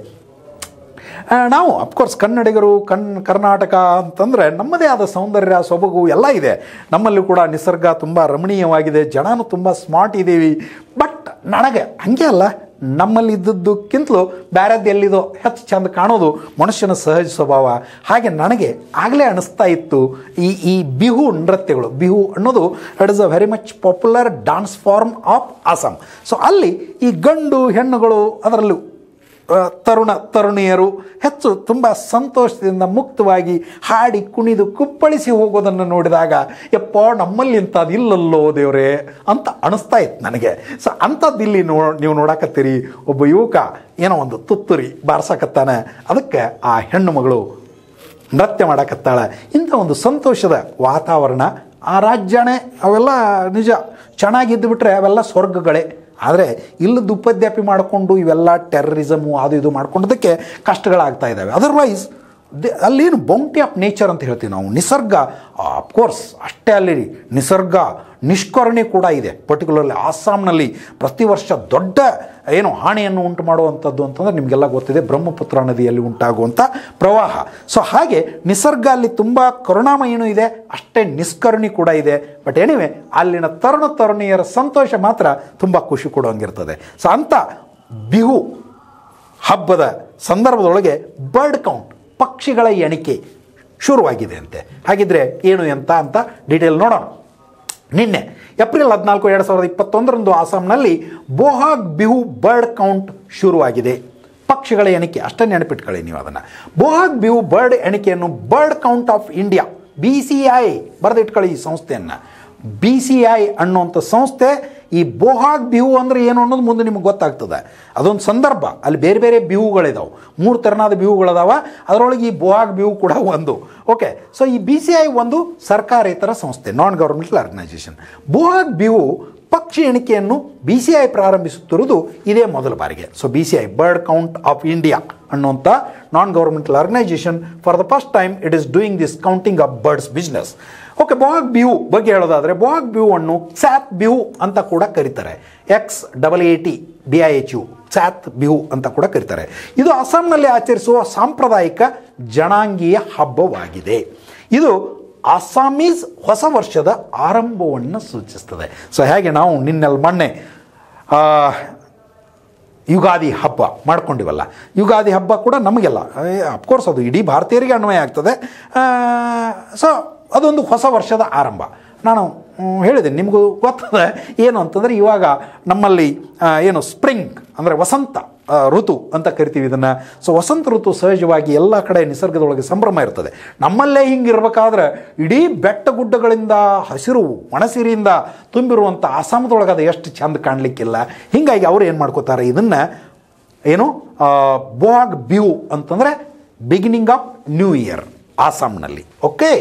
ಆ, ನಾವು ಅಫ್ಕೋರ್ಸ್ ಕನ್ನಡಿಗರು ಕನ್ ಕರ್ನಾಟಕ ಅಂತಂದರೆ ನಮ್ಮದೇ ಆದ ಸೌಂದರ್ಯ ಸೊಬಗು ಎಲ್ಲ ಇದೆ ನಮ್ಮಲ್ಲಿ ಕೂಡ ನಿಸರ್ಗ ತುಂಬ ರಮಣೀಯವಾಗಿದೆ ಜನನೂ ತುಂಬ ಸ್ಮಾರ್ಟ್ ಇದ್ದೀವಿ ಬಟ್ ನನಗೆ ಹಂಗೆ ಅಲ್ಲ ನಮ್ಮಲ್ಲಿ ಇದ್ದದ್ದಕ್ಕಿಂತಲೂ ಬ್ಯಾರದ್ದು ಎಲ್ಲಿದೋ ಹೆಚ್ಚು ಚಂದ ಕಾಣೋದು ಮನುಷ್ಯನ ಸಹಜ ಸ್ವಭಾವ ಹಾಗೆ ನನಗೆ ಆಗಲೇ ಅನಿಸ್ತಾ ಇತ್ತು ಈ ಈ ಬಿಹು ನೃತ್ಯಗಳು ಬಿಹು ಅನ್ನೋದು it is a very much popular dance form of Assam so ಅಲ್ಲಿ ಈ ಗಂಡು ಹೆಣ್ಣುಗಳು ಅದರಲ್ಲೂ ಆ, ತರುಣ ತರುಣಿಯರು ಹೆಚ್ಚು ತುಂಬ ಸಂತೋಷದಿಂದ ಮುಕ್ತವಾಗಿ ಹಾಡಿ ಕುಣಿದು ಕುಪ್ಪಳಿಸಿ ಹೋಗೋದನ್ನು ನೋಡಿದಾಗ ಯಪ್ಪ ನಮ್ಮಲ್ಲಿ ಇಂಥದ್ದು ಇಲ್ಲಲ್ಲೋ ದೇವ್ರೆ ಅಂತ ಅನಿಸ್ತಾ ಇತ್ತು ನನಗೆ ಸೊ ಅಂಥದ್ದು ಇಲ್ಲಿ ನೋ ನೀವು ನೋಡಕತ್ತೀರಿ ಒಬ್ಬ ಯುವಕ ಏನೋ ಒಂದು ತುತ್ತುರಿ ಬಾರ್ಸಕತ್ತಾನೆ ಅದಕ್ಕೆ ಆ ಹೆಣ್ಣು ಮಗಳು ನೃತ್ಯ ಮಾಡಕತ್ತಾಳೆ ಇಂಥ ಒಂದು ಸಂತೋಷದ ವಾತಾವರಣ ಆ ರಾಜ್ಯನೇ ಅವೆಲ್ಲ ನಿಜ ಚೆನ್ನಾಗಿದ್ದು ಬಿಟ್ರೆ ಅವೆಲ್ಲ ಸ್ವರ್ಗಗಳೇ ಆದರೆ ಇಲ್ಲದ ಉಪದ್ಯಾಪಿ ಮಾಡಿಕೊಂಡು ಇವೆಲ್ಲ ಟೆರ್ರರಿಸಮು ಅದು ಇದು ಮಾಡ್ಕೊಂಡದಕ್ಕೆ ಕಷ್ಟಗಳಾಗ್ತಾ ಇದ್ದಾವೆ ಅದರ್ವೈಸ್ ಅಲ್ಲೇನು ಬೌಂಟಿ ಆಫ್ ನೇಚರ್ ಅಂತ ಹೇಳ್ತೀವಿ ನಾವು ನಿಸರ್ಗ ಅಫ್ಕೋರ್ಸ್ ಅಷ್ಟೇ ಅಲ್ಲಿ ನಿಸರ್ಗ ನಿಷ್ಕರುಣೆ ಕೂಡ ಇದೆ ಪರ್ಟಿಕ್ಯುಲರ್ಲಿ ಆಸ್ಸಾಂನಲ್ಲಿ ಪ್ರತಿ ವರ್ಷ ದೊಡ್ಡ ಏನು ಹಾನಿಯನ್ನು ಉಂಟು ಮಾಡುವಂಥದ್ದು ಅಂತಂದರೆ ನಿಮಗೆಲ್ಲ ಗೊತ್ತಿದೆ ಬ್ರಹ್ಮಪುತ್ರ ನದಿಯಲ್ಲಿ ಉಂಟಾಗುವಂಥ ಪ್ರವಾಹ ಸೊ ಹಾಗೆ ನಿಸರ್ಗ ಅಲ್ಲಿ ತುಂಬ ಕರುಣಾಮಯನೂ ಇದೆ ಅಷ್ಟೇ ನಿಷ್ಕರುಣಿ ಕೂಡ ಇದೆ ಬಟ್ ಎನಿವೆ ಅಲ್ಲಿನ ತರುಣ ತರುಣಿಯರ ಸಂತೋಷ ಮಾತ್ರ ತುಂಬ ಖುಷಿ ಕೊಡುವಂಗಿರ್ತದೆ ಸೊ ಅಂಥ ಬಿಹು ಹಬ್ಬದ ಸಂದರ್ಭದೊಳಗೆ ಬರ್ಡ್ ಕೌಂಟ್ ಪಕ್ಷಿಗಳ ಎಣಿಕೆ ಶುರುವಾಗಿದೆ ಅಂತೆ ಹಾಗಿದ್ರೆ ಏನು ಎಂತ ಅಂತ ಡೀಟೇಲ್ ನೋಡೋಣ ನಿನ್ನೆ ಏಪ್ರಿಲ್ ಹದಿನಾಲ್ಕು ಎರಡು ಸಾವಿರದ ಇಪ್ಪತ್ತೊಂದರಂದು ಅಸ್ಸಾಂನಲ್ಲಿ ಬೋಹಾಗ್ ಬಿಹು ಬರ್ಡ್ ಕೌಂಟ್ ಶುರುವಾಗಿದೆ ಪಕ್ಷಿಗಳ ಎಣಿಕೆ ಅಷ್ಟೇ ನೆನಪಿಟ್ಕೊಳ್ಳಿ ನೀವು ಅದನ್ನು ಬೋಹಾಗ್ ಬಿಹು ಬರ್ಡ್ ಎಣಿಕೆಯನ್ನು bird count of India B C I ಬರೆದಿಟ್ಕೊಳ್ಳಿ ಈ ಸಂಸ್ಥೆಯನ್ನು ಬಿ ಸಿ ಐ ಅನ್ನುವಂಥ ಸಂಸ್ಥೆ ಈ ಬೋಹಾಗ್ ಬಿಹು ಅಂದರೆ ಏನು ಅನ್ನೋದು ಮುಂದೆ ನಿಮ್ಗೆ ಗೊತ್ತಾಗ್ತದೆ ಅದೊಂದು ಸಂದರ್ಭ ಅಲ್ಲಿ ಬೇರೆ ಬೇರೆ ಬಿಹುಗಳಿದಾವೆ ಮೂರು ತೆರನಾದ ಬಿಹುಗಳದಾವ ಅದರೊಳಗೆ ಈ ಬೋಹಾಗ್ ಬಿಹು ಕೂಡ ಒಂದು ಓಕೆ ಸೊ ಈ ಬಿ ಸಿ ಐ ಒಂದು ಸರ್ಕಾರೇತರ ಸಂಸ್ಥೆ non governmental organisation Bohag Bihu ಪಕ್ಷಿ ಎಣಿಕೆಯನ್ನು ಬಿ ಸಿ ಐ ಪ್ರಾರಂಭಿಸುತ್ತಿರುವುದು ಇದೇ ಮೊದಲ ಬಾರಿಗೆ so B C I bird count of India ಅನ್ನುವಂಥ non governmental organisation for the first time it is doing this counting of birds business okay Bohag Bihu ಬಗ್ಗೆ ಹೇಳೋದಾದರೆ ಬೋಹಾಗ್ ಬ್ಯೂ ಅನ್ನು ಸ್ಯಾತ್ ಬ್ಯೂ ಅಂತ ಕೂಡ ಕರೀತಾರೆ X double A T B I H U ಸ್ಯಾತ್ ಬ್ಯೂ ಅಂತ ಕೂಡ ಕರೀತಾರೆ ಇದು ಅಸ್ಸಾಂನಲ್ಲಿ ಆಚರಿಸುವ ಸಾಂಪ್ರದಾಯಿಕ ಜನಾಂಗೀಯ ಹಬ್ಬವಾಗಿದೆ ಇದು ಅಸ್ಸಾಮೀಸ್ ಹೊಸ ವರ್ಷದ ಆರಂಭವನ್ನು ಸೂಚಿಸ್ತದೆ ಸೊ ಹೇಗೆ ನಾವು ನಿನ್ನೆಲ್ಲ ಮೊನ್ನೆ ಆ, ಯುಗಾದಿ ಹಬ್ಬ ಮಾಡ್ಕೊಂಡಿವಲ್ಲ ಯುಗಾದಿ ಹಬ್ಬ ಕೂಡ ನಮಗೆಲ್ಲ ಅಫ್ಕೋರ್ಸ್ ಅದು ಇಡೀ ಭಾರತೀಯರಿಗೆ ಅನ್ವಯ ಆಗ್ತದೆ ಸೊ ಅದೊಂದು ಹೊಸ ವರ್ಷದ ಆರಂಭ ನಾನು ಮ್, ಹೇಳಿದೆ ನಿಮಗೂ ಗೊತ್ತದೆ ಏನು ಅಂತಂದರೆ ಇವಾಗ ನಮ್ಮಲ್ಲಿ ಆ, ಏನು ಸ್ಪ್ರಿಂಗ್ ಅಂದರೆ ವಸಂತ ಆ, ಋತು ಅಂತ ಕರಿತೀವಿ ಇದನ್ನು ಸೊ ವಸಂತ ಋತು ಸಹಜವಾಗಿ ಎಲ್ಲ ಕಡೆ ನಿಸರ್ಗದೊಳಗೆ ಸಂಭ್ರಮ ಇರ್ತದೆ ನಮ್ಮಲ್ಲೇ ಹಿಂಗಿರ್ಬೇಕಾದ್ರೆ ಇಡೀ ಬೆಟ್ಟ ಗುಡ್ಡಗಳಿಂದ ಹಸಿರು ಒಣಸಿರಿಯಿಂದ ತುಂಬಿರುವಂಥ ಅಸ್ಸಾಮದೊಳಗೆ ಅದು ಎಷ್ಟು ಚಂದ ಕಾಣಲಿಕ್ಕಿಲ್ಲ ಹೀಗಾಗಿ ಅವರು ಏನು ಮಾಡ್ಕೋತಾರೆ ಇದನ್ನು ಏನು ಬೋಗ್ ಬ್ಯೂ ಅಂತಂದರೆ ಬಿಗಿನಿಂಗ್ ಆಫ್ ನ್ಯೂ ಇಯರ್ ಆಸಾಮ್ನಲ್ಲಿ ಓಕೆ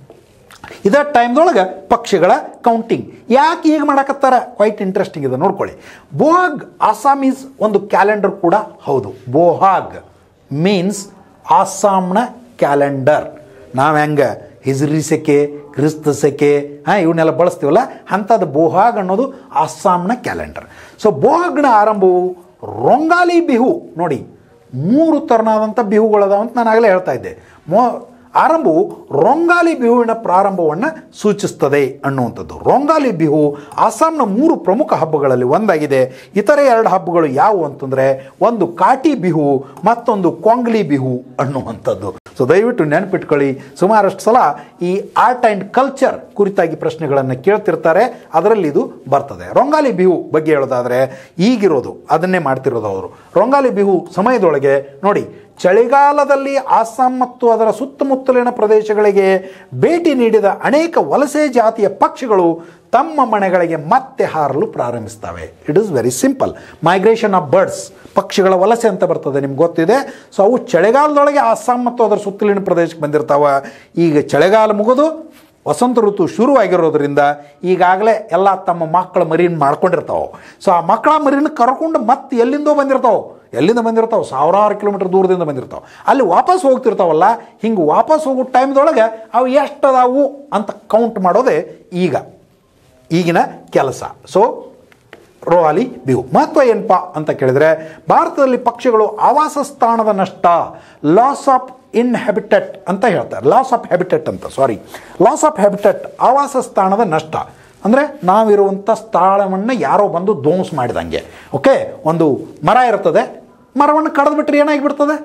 ಇದ ಟೈಮ್ದೊಳಗೆ ಪಕ್ಷಿಗಳ ಕೌಂಟಿಂಗ್ ಯಾಕೆ ಈಗ ಮಾಡಕತ್ತಾರ ಕ್ವೈಟ್ ಇಂಟ್ರೆಸ್ಟಿಂಗ್ ಇದೆ ನೋಡ್ಕೊಳ್ಳಿ ಬೋಹಾಗ್ ಆಸಾಮೀಸ್ ಒಂದು ಕ್ಯಾಲೆಂಡರ್ ಕೂಡ ಹೌದು ಬೋಹಾಗ್ ಮೀನ್ಸ್ ಆಸಾಮ್ನ ಕ್ಯಾಲೆಂಡರ್ ನಾವು ಹೆಂಗೆ ಹಿಜ್ರಿ ಸೆಕೆ ಕ್ರಿಸ್ತ ಸೆಕೆ ಹಾಂ ಇವನ್ನೆಲ್ಲ ಬಳಸ್ತೀವಲ್ಲ ಅಂಥದ್ದು ಬೋಹಾಗ್ ಅನ್ನೋದು ಅಸ್ಸಾಂನ ಕ್ಯಾಲೆಂಡರ್ ಸೊ ಬೋಹಾಗ್ನ ಆರಂಭವು ರೊಂಗಾಲಿ ಬಿಹು ನೋಡಿ ಮೂರು ಥರನಾದಂಥ ಬಿಹುಗಳದಾವ ಅಂತ ನಾನು ಆಗಲೇ ಹೇಳ್ತಾ ಇದ್ದೆ ಮೋ ಆರಂಭವು ರೊಂಗಾಲಿ ಬಿಹುವಿನ ಪ್ರಾರಂಭವನ್ನು ಸೂಚಿಸ್ತದೆ ಅನ್ನುವಂಥದ್ದು ರೊಂಗಾಲಿ ಬಿಹು ಅಸ್ಸಾಂನ ಮೂರು ಪ್ರಮುಖ ಹಬ್ಬಗಳಲ್ಲಿ ಒಂದಾಗಿದೆ ಇತರೆ ಎರಡು ಹಬ್ಬಗಳು ಯಾವುವು ಅಂತಂದರೆ ಒಂದು ಕಾಟಿ ಬಿಹು ಮತ್ತೊಂದು ಕೊಂಗ್ಲಿ ಬಿಹು ಅನ್ನುವಂಥದ್ದು ಸೊ ದಯವಿಟ್ಟು ನೆನಪಿಟ್ಕೊಳ್ಳಿ ಸುಮಾರಷ್ಟು ಸಲ ಈ ಆರ್ಟ್ ಆ್ಯಂಡ್ ಕಲ್ಚರ್ ಕುರಿತಾಗಿ ಪ್ರಶ್ನೆಗಳನ್ನು ಕೇಳ್ತಿರ್ತಾರೆ ಅದರಲ್ಲಿ ಇದು ಬರ್ತದೆ ರೊಂಗಾಲಿ ಬಿಹು ಬಗ್ಗೆ ಹೇಳೋದಾದರೆ ಈಗಿರೋದು ಅದನ್ನೇ ಮಾಡ್ತಿರೋದು ಅವರು ರೊಂಗಾಲಿ ಬಿಹು ಸಮಯದೊಳಗೆ ನೋಡಿ ಚಳಿಗಾಲದಲ್ಲಿ ಅಸ್ಸಾಂ ಮತ್ತು ಅದರ ಸುತ್ತಮುತ್ತಲಿನ ಪ್ರದೇಶಗಳಿಗೆ ಭೇಟಿ ನೀಡಿದ ಅನೇಕ ವಲಸೆ ಜಾತಿಯ ಪಕ್ಷಿಗಳು ತಮ್ಮ ಮನೆಗಳಿಗೆ ಮತ್ತೆ ಹಾರಲು ಪ್ರಾರಂಭಿಸ್ತವೆ it is very simple migration of birds ಪಕ್ಷಿಗಳ ವಲಸೆ ಅಂತ ಬರ್ತದೆ ನಿಮ್ಗೆ ಗೊತ್ತಿದೆ ಸೊ ಅವು ಚಳಿಗಾಲದೊಳಗೆ ಅಸ್ಸಾಂ ಮತ್ತು ಅದರ ಸುತ್ತಲಿನ ಪ್ರದೇಶಕ್ಕೆ ಬಂದಿರ್ತಾವ ಈಗ ಚಳಿಗಾಲ ಮುಗಿದು ವಸಂತ ಋತು ಶುರುವಾಗಿರೋದ್ರಿಂದ ಈಗಾಗಲೇ ಎಲ್ಲ ತಮ್ಮ ಮಕ್ಕಳ ಮರಿನ ಮಾಡ್ಕೊಂಡಿರ್ತಾವೆ ಸೊ ಆ ಮಕ್ಕಳ ಮರಿನ ಕರ್ಕೊಂಡು ಮತ್ತೆ ಎಲ್ಲಿಂದೋ ಬಂದಿರ್ತಾವೆ ಎಲ್ಲಿಂದ ಬಂದಿರ್ತಾವೆ ಸಾವಿರಾರು ಕಿಲೋಮೀಟರ್ ದೂರದಿಂದ ಬಂದಿರ್ತಾವೆ ಅಲ್ಲಿ ವಾಪಸ್ ಹೋಗ್ತಿರ್ತಾವಲ್ಲ ಹಿಂಗೆ ವಾಪಸ್ ಹೋಗೋ ಟೈಮ್ದೊಳಗೆ ಅವು ಎಷ್ಟು ಅದಾವು ಅಂತ ಕೌಂಟ್ ಮಾಡೋದೇ ಈಗ ಈಗಿನ ಕೆಲಸ ಸೊ ರೋಹಾಲಿ ಬಿಹು ಮಹತ್ವ ಏನಪ್ಪ ಅಂತ ಕೇಳಿದರೆ ಭಾರತದಲ್ಲಿ ಪಕ್ಷಿಗಳು ಆವಾಸ ಸ್ಥಾನದ ನಷ್ಟ ಲಾಸ್ ಆಫ್ ಇನ್ಹ್ಯಾಬಿಟೆಟ್ ಅಂತ ಹೇಳ್ತಾರೆ ಲಾಸ್ ಆಫ್ ಹ್ಯಾಬಿಟೆಟ್ ಅಂತ ಸಾರಿ ಲಾಸ್ ಆಫ್ ಹ್ಯಾಬಿಟೆಟ್ ಆವಾಸ ಸ್ಥಾನದ ನಷ್ಟ ಅಂದರೆ ನಾವಿರುವಂಥ ಸ್ಥಳವನ್ನು ಯಾರೋ ಬಂದು ಧ್ವಂಸ ಮಾಡಿದಂಗೆ ಓಕೆ ಒಂದು ಮರ ಇರ್ತದೆ ಮರವನ್ನು ಕಡಿದ್ಬಿಟ್ರೆ ಏನಾಗಿಬಿಡ್ತದೆ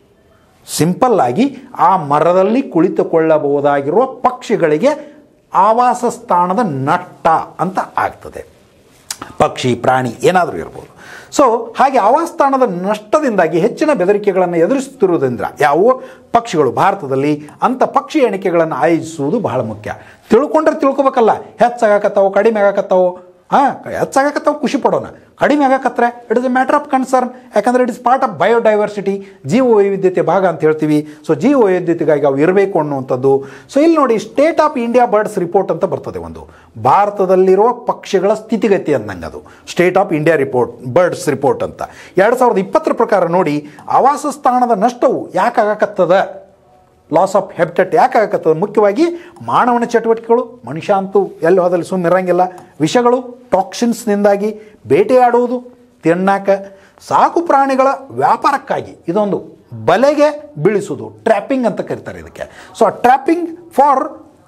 ಸಿಂಪಲ್ ಆಗಿ ಆ ಮರದಲ್ಲಿ ಕುಳಿತುಕೊಳ್ಳಬಹುದಾಗಿರುವ ಪಕ್ಷಿಗಳಿಗೆ ಆವಾಸ ಸ್ಥಾನದ ನಟ್ಟ ಅಂತ ಆಗ್ತದೆ ಪಕ್ಷಿ ಪ್ರಾಣಿ ಏನಾದರೂ ಇರ್ಬೋದು ಸೊ ಹಾಗೆ ಆವಾಸಸ್ಥಾನದ ನಷ್ಟದಿಂದಾಗಿ ಹೆಚ್ಚಿನ ಬೆದರಿಕೆಗಳನ್ನು ಎದುರಿಸುತ್ತಿರುವುದರಿಂದ ಯಾವುವು ಪಕ್ಷಿಗಳು ಭಾರತದಲ್ಲಿ ಅಂಥ ಪಕ್ಷಿ ಎಣಿಕೆಗಳನ್ನು ಆಯೋಜಿಸುವುದು ಬಹಳ ಮುಖ್ಯ ತಿಳ್ಕೊಂಡ್ರೆ ತಿಳ್ಕೊಬೇಕಲ್ಲ ಹೆಚ್ಚಾಗಕತ್ತಾವು ಕಡಿಮೆ ಆಗಕತ್ತಾವು ಹಾಂ ಹೆಚ್ಚಾಗಕತ್ತಾವು ಖುಷಿ ಪಡೋಣ ಕಡಿಮೆ ಆಗಕತ್ರೆ it is a matter of concern ಯಾಕಂದರೆ it is part of biodiversity ಜೀವ ವೈವಿಧ್ಯತೆ ಭಾಗ ಅಂತ ಹೇಳ್ತೀವಿ ಸೊ ಜೀವ ವೈವಿಧ್ಯತೆಗಾಗಿ ಅವು ಇರಬೇಕು ಅನ್ನುವಂಥದ್ದು ಸೊ ಇಲ್ಲಿ ನೋಡಿ state of India birds report ಅಂತ ಬರ್ತದೆ ಒಂದು ಭಾರತದಲ್ಲಿರುವ ಪಕ್ಷಿಗಳ ಸ್ಥಿತಿಗತಿ ಅಂದಂಗೆ ಅದು state of India report birds report ಅಂತ ಎರಡು ಸಾವಿರದ ಇಪ್ಪತ್ತರ ಪ್ರಕಾರ ನೋಡಿ ಆವಾಸ ಸ್ಥಾನದ ನಷ್ಟವು ಯಾಕಾಗಕತ್ತದ ಲಾಸ್ ಆಫ್ ಹೆಬಿಟೆಟ್ ಯಾಕೆ ಆಗತ್ತದ ಮುಖ್ಯವಾಗಿ ಮಾನವನ ಚಟುವಟಿಕೆಗಳು ಮನುಷ್ಯ ಅಂತೂ ಎಲ್ಲಿ ಹೋದಲ್ಲಿ ಸುಮ್ಮನೆ ಇರಂಗಿಲ್ಲ ವಿಷಗಳು ಟಾಕ್ಸಿನ್ಸ್ನಿಂದಾಗಿ ಬೇಟೆಯಾಡುವುದು ತಿನ್ನಾಕ ಸಾಕು ಪ್ರಾಣಿಗಳ ವ್ಯಾಪಾರಕ್ಕಾಗಿ ಇದೊಂದು ಬಲೆಗೆ ಬೀಳಿಸುವುದು ಟ್ರ್ಯಾಪಿಂಗ್ ಅಂತ ಕರೀತಾರೆ ಇದಕ್ಕೆ so trapping for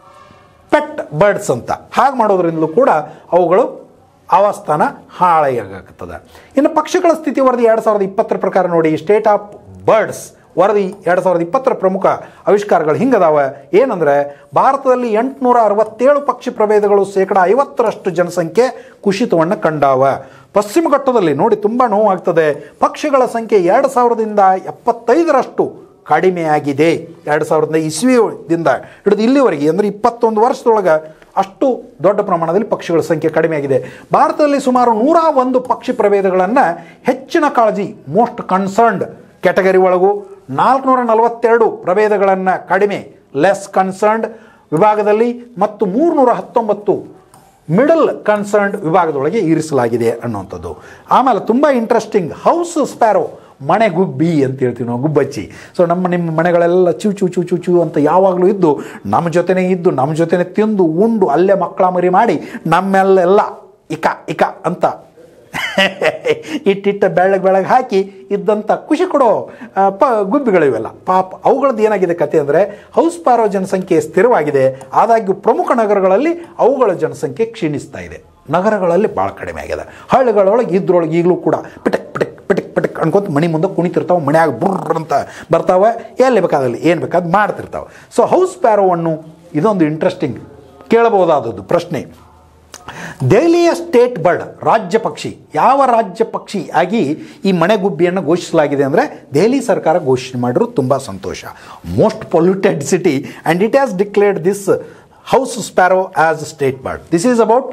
pet birds ಅಂತ ಹಾಗೆ ಮಾಡೋದ್ರಿಂದಲೂ ಕೂಡ ಅವುಗಳು ಆವಾಸ್ಥಾನ ಹಾಳಾಗತ್ತದ ಇನ್ನು ಪಕ್ಷಿಗಳ ಸ್ಥಿತಿ ವರದಿ ಎರಡು ಸಾವಿರದ ಇಪ್ಪತ್ತರ ಪ್ರಕಾರ ನೋಡಿ ಸ್ಟೇಟ್ ಆಫ್ ಬರ್ಡ್ಸ್ ವರದಿ ಎರಡು ಸಾವಿರದ ಇಪ್ಪತ್ತರ ಪ್ರಮುಖ ಆವಿಷ್ಕಾರಗಳು ಹಿಂಗದಾವ ಏನಂದರೆ ಭಾರತದಲ್ಲಿ ಎಂಟುನೂರ ಅರವತ್ತೇಳು ಪಕ್ಷಿ ಪ್ರಭೇದಗಳು ಶೇಕಡ ಐವತ್ತರಷ್ಟು ಜನಸಂಖ್ಯೆ ಕುಸಿತವನ್ನು ಕಂಡಾವ ಪಶ್ಚಿಮ ಘಟ್ಟದಲ್ಲಿ ನೋಡಿ ತುಂಬ ನೋವಾಗ್ತದೆ ಪಕ್ಷಿಗಳ ಸಂಖ್ಯೆ ಎರಡು ಸಾವಿರದಿಂದ ಎಪ್ಪತ್ತೈದರಷ್ಟು ಕಡಿಮೆಯಾಗಿದೆ ಎರಡು ಸಾವಿರದ ಇಸ್ವಿದಿಂದ ಹಿಡಿದು ಇಲ್ಲಿವರೆಗೆ ಅಂದರೆ ಇಪ್ಪತ್ತೊಂದು ವರ್ಷದೊಳಗೆ ಅಷ್ಟು ದೊಡ್ಡ ಪ್ರಮಾಣದಲ್ಲಿ ಪಕ್ಷಿಗಳ ಸಂಖ್ಯೆ ಕಡಿಮೆಯಾಗಿದೆ ಭಾರತದಲ್ಲಿ ಸುಮಾರು ನೂರ ಒಂದು ಪಕ್ಷಿ ಪ್ರಭೇದಗಳನ್ನು ಹೆಚ್ಚಿನ ಕಾಳಜಿ ಮೋಸ್ಟ್ ಕನ್ಸರ್ನ್ಡ್ ಕ್ಯಾಟಗರಿ ಒಳಗೂ ನಾಲ್ಕುನೂರ ನಲವತ್ತೆರಡು ಪ್ರಭೇದಗಳನ್ನು ಕಡಿಮೆ ಲೆಸ್ ಕನ್ಸರ್ನ್ಡ್ ವಿಭಾಗದಲ್ಲಿ ಮತ್ತು ಮೂರುನೂರ ಹತ್ತೊಂಬತ್ತು ಮಿಡಲ್ ಕನ್ಸರ್ನ್ಡ್ ವಿಭಾಗದೊಳಗೆ ಇರಿಸಲಾಗಿದೆ ಅನ್ನುವಂಥದ್ದು ಆಮೇಲೆ ತುಂಬ ಇಂಟ್ರೆಸ್ಟಿಂಗ್ ಹೌಸ್ ಸ್ಪ್ಯಾರೋ ಮನೆ ಗುಬ್ಬಿ ಅಂತ ಹೇಳ್ತೀವಿ ನಾವು ಗುಬ್ಬಚ್ಚಿ ಸೊ ನಮ್ಮ ನಿಮ್ಮ ಮನೆಗಳೆಲ್ಲ ಚೂ ಚೂ ಚೂ ಚೂ ಚೂ ಅಂತ ಯಾವಾಗಲೂ ಇದ್ದು ನಮ್ಮ ಜೊತೆನೇ ಇದ್ದು ನಮ್ಮ ಜೊತೆನೇ ತಿಂದು ಉಂಡು ಅಲ್ಲೇ ಮಕ್ಕಳ ಮರಿ ಮಾಡಿ ನಮ್ಮೆಲ್ಲೆಲ್ಲ ಇಕ ಇಕ ಅಂತ ಇಟ್ಟಿಟ್ಟ ಬೆಳಗ್ಗೆ ಬೆಳಗ್ಗೆ ಹಾಕಿ ಇದ್ದಂಥ ಖುಷಿ ಕೊಡೋ ಆ, ಪ ಗುಬ್ಬಿಗಳಿವೆಲ್ಲ ಪಾಪ ಅವುಗಳದ್ದು ಏನಾಗಿದೆ ಕತೆ ಅಂದರೆ ಹೌಸ್ ಪಾರೋ ಜನಸಂಖ್ಯೆ ಸ್ಥಿರವಾಗಿದೆ ಆದಾಗ್ಯೂ ಪ್ರಮುಖ ನಗರಗಳಲ್ಲಿ ಅವುಗಳ ಜನಸಂಖ್ಯೆ ಕ್ಷೀಣಿಸ್ತಾ ಇದೆ ನಗರಗಳಲ್ಲಿ ಭಾಳ ಕಡಿಮೆ ಆಗಿದೆ ಹಳ್ಳಿಗಳೊಳಗೆ ಇದ್ರೊಳಗೆ ಈಗಲೂ ಕೂಡ ಪಿಟಕ್ ಪಿಟಕ್ ಪಿಟಕ್ ಪಿಟಕ್ ಅನ್ಕೊಂತ ಮನೆ ಮುಂದೆ ಕುಣಿತಿರ್ತಾವೆ ಮನ್ಯಾಗ ಬುರ್ರ್ ಅಂತ ಬರ್ತಾವೆ ಎಲ್ಲಿ ಬೇಕಾದಲ್ಲಿ ಏನು ಬೇಕಾದ್ ಮಾಡ್ತಿರ್ತಾವೆ ಸೊ ಹೌಸ್ ಪ್ಯಾರೋವನ್ನು ಇದೊಂದು ಇಂಟ್ರೆಸ್ಟಿಂಗ್ ಕೇಳಬಹುದಾದದ್ದು ಪ್ರಶ್ನೆ ದೆಹಲಿಯ ಸ್ಟೇಟ್ ಬರ್ಡ್ ರಾಜ್ಯ ಪಕ್ಷಿ ಯಾವ ರಾಜ್ಯ ಪಕ್ಷಿ ಆಗಿ ಈ ಮನೆಗುಬ್ಬಿಯನ್ನು ಘೋಷಿಸಲಾಗಿದೆ ಅಂದರೆ ದೆಹಲಿ ಸರ್ಕಾರ ಘೋಷಣೆ ಮಾಡಿರೋ ತುಂಬ ಸಂತೋಷ most polluted city and it has declared this house sparrow as state bird this is about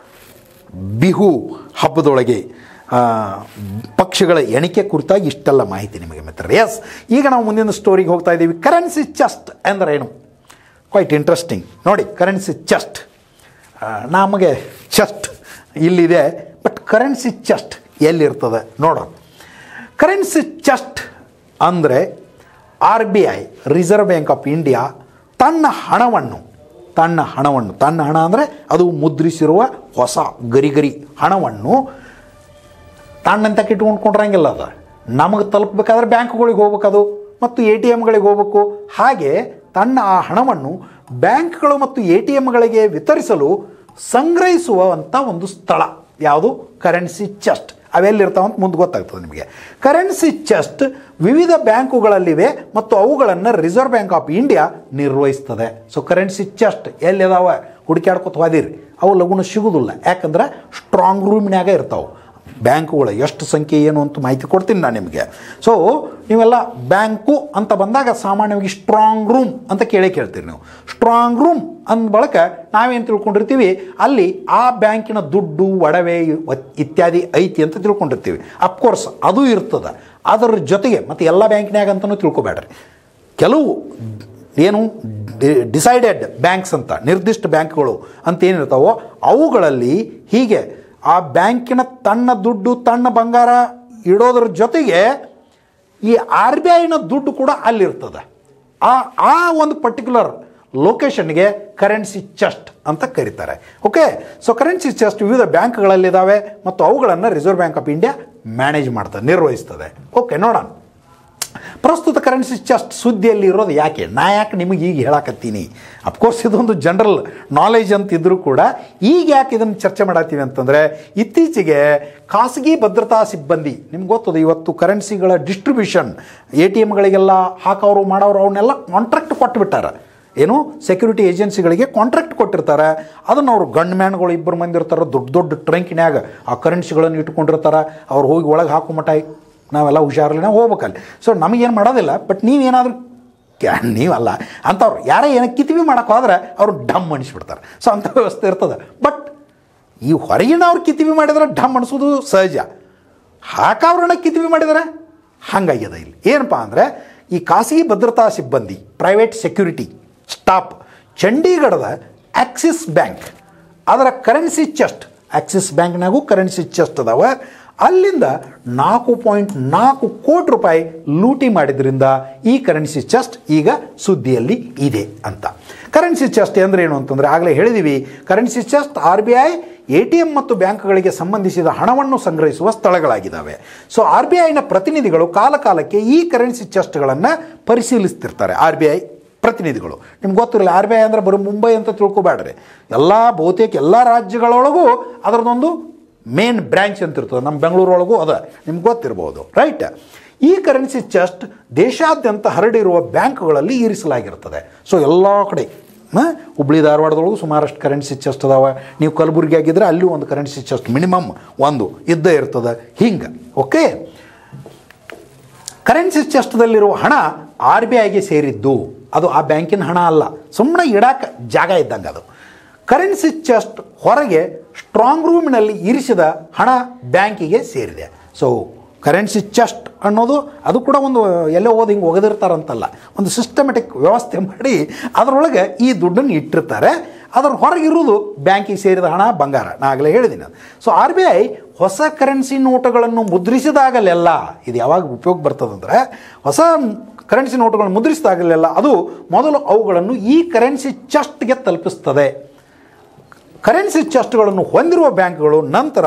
Bihu ಹಬ್ಬದೊಳಗೆ ಆ, ಪಕ್ಷಿಗಳ ಎಣಿಕೆ ಕುರಿತಾಗಿ ಇಷ್ಟೆಲ್ಲ ಮಾಹಿತಿ ನಿಮಗೆ ಮಿತ್ರರೆ ಎಸ್ ಈಗ ನಾವು ಮುಂದಿನ ಸ್ಟೋರಿಗೆ ಹೋಗ್ತಾ ಇದ್ದೀವಿ ಕರೆನ್ಸಿ ಚೆಸ್ಟ್ ಎಂದರೇನು ಕ್ವೈಟ್ ಇಂಟ್ರೆಸ್ಟಿಂಗ್ ನೋಡಿ ಕರೆನ್ಸಿ ಚೆಸ್ಟ್ ನಮಗೆ ಚೆಸ್ಟ್ ಇಲ್ಲಿದೆ ಬಟ್ ಕರೆನ್ಸಿ ಚೆಸ್ಟ್ ಎಲ್ಲಿರ್ತದೆ ನೋಡೋಣ ಕರೆನ್ಸಿ ಚೆಸ್ಟ್ ಅಂದರೆ R B I reserve bank of India ತನ್ನ ಹಣವನ್ನು ತನ್ನ ಹಣವನ್ನು ತನ್ನ ಹಣ ಅಂದರೆ ಅದು ಮುದ್ರಿಸಿರುವ ಹೊಸ ಗರಿ ಗರಿ ಹಣವನ್ನು ತಣ್ಣಂತ ಇಟ್ಕೊಂಡ್ಕೊಂಡ್ರಂಗಿಲ್ಲ ಅದು ನಮಗೆ ತಲುಪಬೇಕಾದ್ರೆ ಬ್ಯಾಂಕ್ಗಳಿಗೆ ಹೋಗ್ಬೇಕದು ಮತ್ತು ಎ ಟಿ ಎಮ್ಗಳಿಗೆ ಹೋಗ್ಬೇಕು ಹಾಗೆ ತನ್ನ ಆ ಹಣವನ್ನು ಬ್ಯಾಂಕ್ಗಳು ಮತ್ತು ಎ ಟಿ ಎಮ್ಗಳಿಗೆ ವಿತರಿಸಲು ಸಂಗ್ರಹಿಸುವಂಥ ಒಂದು ಸ್ಥಳ ಯಾವುದು ಕರೆನ್ಸಿ ಚೆಸ್ಟ್ ಅವೆಲ್ಲಿರ್ತಾವ ಅಂತ ಮುಂದೆ ಗೊತ್ತಾಗ್ತದೆ ನಿಮಗೆ ಕರೆನ್ಸಿ ಚೆಸ್ಟ್ ವಿವಿಧ ಬ್ಯಾಂಕುಗಳಲ್ಲಿವೆ ಮತ್ತು ಅವುಗಳನ್ನು ರಿಸರ್ವ್ ಬ್ಯಾಂಕ್ ಆಫ್ ಇಂಡಿಯಾ ನಿರ್ವಹಿಸ್ತದೆ ಸೊ ಕರೆನ್ಸಿ ಚೆಸ್ಟ್ ಎಲ್ಲಿದಾವೆ ಹುಡುಕ್ಯಾಡ್ಕೊತ ಹೋದಿರಿ ಅವು ಲಗುನ ಸಿಗುದಿಲ್ಲ ಯಾಕಂದ್ರೆ ಸ್ಟ್ರಾಂಗ್ ರೂಮ್ನ್ಯಾಗ ಇರ್ತಾವೆ ಬ್ಯಾಂಕುಗಳ ಎಷ್ಟು ಸಂಖ್ಯೆ ಏನು ಅಂತ ಮಾಹಿತಿ ಕೊಡ್ತೀನಿ ನಾನು ನಿಮಗೆ ಸೊ ನೀವೆಲ್ಲ ಬ್ಯಾಂಕು ಅಂತ ಬಂದಾಗ ಸಾಮಾನ್ಯವಾಗಿ ಸ್ಟ್ರಾಂಗ್ ರೂಮ್ ಅಂತ ಕೇಳೇ ಕೇಳ್ತೀರಿ ನೀವು ಸ್ಟ್ರಾಂಗ್ ರೂಮ್ ಅಂದ ಬಳಕ ನಾವೇನು ತಿಳ್ಕೊಂಡಿರ್ತೀವಿ ಅಲ್ಲಿ ಆ ಬ್ಯಾಂಕಿನ ದುಡ್ಡು ಒಡವೆ ಇವ್- ಇತ್ಯಾದಿ ಐತಿ ಅಂತ ತಿಳ್ಕೊಂಡಿರ್ತೀವಿ ಅಫ್ಕೋರ್ಸ್ ಅದು ಇರ್ತದೆ ಅದರ ಜೊತೆಗೆ ಮತ್ತು ಎಲ್ಲ ಬ್ಯಾಂಕ್ನ್ಯಾಗ ಅಂತಲೂ ತಿಳ್ಕೊಬೇಡ್ರಿ ಕೆಲವು ಏನು ಡಿಸೈಡೆಡ್ ಬ್ಯಾಂಕ್ಸ್ ಅಂತ ನಿರ್ದಿಷ್ಟ ಬ್ಯಾಂಕ್ಗಳು ಅಂತ ಏನಿರ್ತಾವೋ ಅವುಗಳಲ್ಲಿ ಹೀಗೆ ಆ ಬ್ಯಾಂಕಿನ ತನ್ನ ದುಡ್ಡು ತನ್ನ ಬಂಗಾರ ಇಡೋದ್ರ ಜೊತೆಗೆ ಈ ಆರ್ ಬಿ ಐನ ದುಡ್ಡು ಕೂಡ ಅಲ್ಲಿರ್ತದೆ ಆ ಆ ಒಂದು ಪರ್ಟಿಕ್ಯುಲರ್ ಲೊಕೇಶನ್ಗೆ ಕರೆನ್ಸಿ ಚೆಸ್ಟ್ ಅಂತ ಕರೀತಾರೆ ಓಕೆ ಸೊ ಕರೆನ್ಸಿ ಚೆಸ್ಟ್ ವಿವಿಧ ಬ್ಯಾಂಕ್ಗಳಲ್ಲಿದ್ದಾವೆ ಮತ್ತು ಅವುಗಳನ್ನು reserve bank of India manage ಮಾಡ್ತದೆ ನಿರ್ವಹಿಸ್ತದೆ ಓಕೆ ನೋಡೋಣ ಪ್ರಸ್ತುತ ಕರೆನ್ಸಿ ಚೆಸ್ಟ್ ಸುದ್ದಿಯಲ್ಲಿ ಇರೋದು ಯಾಕೆ ನಾ ಯಾಕೆ ನಿಮಗೆ ಈಗ ಹೇಳಕತ್ತೀನಿ ಅಫ್ಕೋರ್ಸ್ ಇದೊಂದು ಜನರಲ್ ನಾಲೆಜ್ ಅಂತಿದ್ರೂ ಕೂಡ ಈಗ ಯಾಕೆ ಇದನ್ನು ಚರ್ಚೆ ಮಾಡತ್ತೀವಿ ಅಂತಂದರೆ ಇತ್ತೀಚೆಗೆ ಖಾಸಗಿ ಭದ್ರತಾ ಸಿಬ್ಬಂದಿ ನಿಮ್ಗೆ ಗೊತ್ತದ ಇವತ್ತು ಕರೆನ್ಸಿಗಳ ಡಿಸ್ಟ್ರಿಬ್ಯೂಷನ್ ಎ ಟಿ ಎಮ್ಗಳಿಗೆಲ್ಲ ಹಾಕೋರು ಮಾಡೋರು ಅವನ್ನೆಲ್ಲ ಕಾಂಟ್ರಾಕ್ಟ್ ಕೊಟ್ಬಿಟ್ಟಾರೆ ಏನು ಸೆಕ್ಯೂರಿಟಿ ಏಜೆನ್ಸಿಗಳಿಗೆ ಕಾಂಟ್ರಾಕ್ಟ್ ಕೊಟ್ಟಿರ್ತಾರೆ ಅದನ್ನು ಅವರು ಗಂಡ್ ಮ್ಯಾನ್ಗಳು ಇಬ್ಬರು ಮಂದಿ ಇರ್ತಾರೆ ದೊಡ್ಡ ದೊಡ್ಡ ಟ್ರಂಕಿನ್ಯಾಗ ಆ ಕರೆನ್ಸಿಗಳನ್ನು ಇಟ್ಕೊಂಡಿರ್ತಾರೆ ಅವ್ರು ಹೋಗಿ ಒಳಗೆ ಹಾಕೋ ಮಟ್ಟ ನಾವೆಲ್ಲ ಹುಷಾರಲ್ಲಿ ನಾವು ಹೋಗ್ಬೇಕಲ್ಲಿ ಸೊ ನಮಗೇನು ಮಾಡೋದಿಲ್ಲ ಬಟ್ ನೀವೇನಾದರೂ ಕ್ಯಾ ನೀವಲ್ಲ ಅಂಥವ್ರು ಯಾರೇ ಏನೋ ಕಿತ್ವಿ ಮಾಡೋಕೆ ಹೋದ್ರೆ ಅವ್ರು ಡಮ್ ಅನಿಸ್ಬಿಡ್ತಾರೆ ಸೊ ಅಂಥ ವ್ಯವಸ್ಥೆ ಇರ್ತದೆ ಬಟ್ ಈ ಹೊರಗಿನವ್ರು ಕಿತ್ವಿ ಮಾಡಿದ್ರೆ ಡಮ್ ಅನಿಸೋದು ಸಹಜ ಹಾಕವ್ರನ್ನ ಕಿತ್ವಿ ಮಾಡಿದರೆ ಹಂಗಾಗ್ಯದ ಇಲ್ಲಿ ಏನಪ್ಪ ಅಂದರೆ ಈ ಖಾಸಗಿ ಭದ್ರತಾ ಸಿಬ್ಬಂದಿ ಪ್ರೈವೇಟ್ ಸೆಕ್ಯೂರಿಟಿ ಸ್ಟಾಫ್ ಚಂಡೀಗಢದ ಆಕ್ಸಿಸ್ ಬ್ಯಾಂಕ್ ಅದರ ಕರೆನ್ಸಿ ಚೆಸ್ಟ್ ಆಕ್ಸಿಸ್ ಬ್ಯಾಂಕ್ನಾಗೂ ಕರೆನ್ಸಿ ಚೆಸ್ಟ್ ಅದಾವ ಅಲ್ಲಿಂದ ನಾಲ್ಕು ಪಾಯಿಂಟ್ ನಾಲ್ಕು ಕೋಟಿ ರೂಪಾಯಿ ಲೂಟಿ ಮಾಡಿದ್ರಿಂದ ಈ ಕರೆನ್ಸಿ ಚೆಸ್ಟ್ ಈಗ ಸುದ್ದಿಯಲ್ಲಿ ಇದೆ ಅಂತ ಕರೆನ್ಸಿ ಚೆಸ್ಟ್ ಅಂದ್ರೆ ಏನು ಅಂತಂದರೆ ಆಗಲೇ ಹೇಳಿದ್ದೀವಿ currency chest R B I A T M ಮತ್ತು ಬ್ಯಾಂಕ್ಗಳಿಗೆ ಸಂಬಂಧಿಸಿದ ಹಣವನ್ನು ಸಂಗ್ರಹಿಸುವ ಸ್ಥಳಗಳಾಗಿದ್ದಾವೆ ಸೊ ಆರ್ ಬಿ ಐನ ಪ್ರತಿನಿಧಿಗಳು ಕಾಲಕಾಲಕ್ಕೆ ಈ ಕರೆನ್ಸಿ ಚೆಸ್ಟ್ಗಳನ್ನು ಪರಿಶೀಲಿಸ್ತಿರ್ತಾರೆ ಆರ್ ಬಿ ಐ ಪ್ರತಿನಿಧಿಗಳು ನಿಮ್ಗೆ ಗೊತ್ತಿರಲಿಲ್ಲ ಆರ್ ಬಿ ಐ ಅಂದರೆ ಬರೀ ಮುಂಬೈ ಅಂತ ತಿಳ್ಕೊಬೇಡ್ರಿ ಎಲ್ಲ ಬಹುತೇಕ ಎಲ್ಲ ರಾಜ್ಯಗಳೊಳಗೂ ಅದರದೊಂದು ಮೇನ್ ಬ್ರ್ಯಾಂಚ್ ಅಂತ ಇರ್ತದೆ ನಮ್ಮ ಬೆಂಗಳೂರೊಳಗೂ ಅದ ನಿಮ್ಗೆ ಗೊತ್ತಿರ್ಬೋದು ರೈಟ್ ಈ ಕರೆನ್ಸಿ ಚೆಸ್ಟ್ ದೇಶಾದ್ಯಂತ ಹರಡಿರುವ ಬ್ಯಾಂಕ್ಗಳಲ್ಲಿ ಇರಿಸಲಾಗಿರ್ತದೆ ಸೊ ಎಲ್ಲ ಕಡೆ ಹ? ಹುಬ್ಳಿ ಧಾರವಾಡದೊಳಗೂ ಸುಮಾರಷ್ಟು ಕರೆನ್ಸಿ ಚೆಸ್ಟ್ ಅದಾವೆ ನೀವು ಕಲಬುರಗಿ ಆಗಿದ್ರೆ ಅಲ್ಲೂ ಒಂದು ಕರೆನ್ಸಿ ಚೆಸ್ಟ್ ಮಿನಿಮಮ್ ಒಂದು ಇದ್ದೇ ಇರ್ತದೆ ಹಿಂಗೆ ಓಕೆ ಕರೆನ್ಸಿ ಚೆಸ್ಟ್ದಲ್ಲಿರುವ ಹಣ ಆರ್ ಬಿ ಐಗೆ ಸೇರಿದ್ದು ಅದು ಆ ಬ್ಯಾಂಕಿನ ಹಣ ಅಲ್ಲ ಸುಮ್ಮನೆ ಇಡಕ್ಕೆ ಜಾಗ ಇದ್ದಂಗೆ ಅದು ಕರೆನ್ಸಿ ಚೆಸ್ಟ್ ಹೊರಗೆ ಸ್ಟ್ರಾಂಗ್ ರೂಮಿನಲ್ಲಿ ಇರಿಸಿದ ಹಣ ಬ್ಯಾಂಕಿಗೆ ಸೇರಿದೆ ಸೊ ಕರೆನ್ಸಿ ಚೆಸ್ಟ್ ಅನ್ನೋದು ಅದು ಕೂಡ ಒಂದು ಎಲ್ಲೋ ಓದಿ ಹಿಂಗೆ ಒಗೆದಿರ್ತಾರಂತಲ್ಲ ಒಂದು ಸಿಸ್ಟಮೆಟಿಕ್ ವ್ಯವಸ್ಥೆ ಮಾಡಿ ಅದರೊಳಗೆ ಈ ದುಡ್ಡನ್ನು ಇಟ್ಟಿರ್ತಾರೆ ಅದರ ಹೊರಗಿರುವುದು ಬ್ಯಾಂಕಿಗೆ ಸೇರಿದ ಹಣ ಬಂಗಾರ ನಾ ಆಗಲೇ ಹೇಳಿದ್ದೀನಿ ಅದು ಸೊ ಆರ್ ಬಿ ಐ ಹೊಸ ಕರೆನ್ಸಿ ನೋಟುಗಳನ್ನು ಮುದ್ರಿಸಿದಾಗಲೆಲ್ಲ ಇದು ಯಾವಾಗ ಉಪಯೋಗ ಬರ್ತದಂದ್ರೆ ಹೊಸ ಕರೆನ್ಸಿ ನೋಟುಗಳನ್ನು ಮುದ್ರಿಸಿದಾಗಲೆಲ್ಲ ಅದು ಮೊದಲು ಅವುಗಳನ್ನು ಈ ಕರೆನ್ಸಿ ಚೆಸ್ಟ್ಗೆ ತಲುಪಿಸ್ತದೆ ಕರೆನ್ಸಿ ಚೆಸ್ಟ್ಗಳನ್ನು ಹೊಂದಿರುವ ಬ್ಯಾಂಕ್ಗಳು ನಂತರ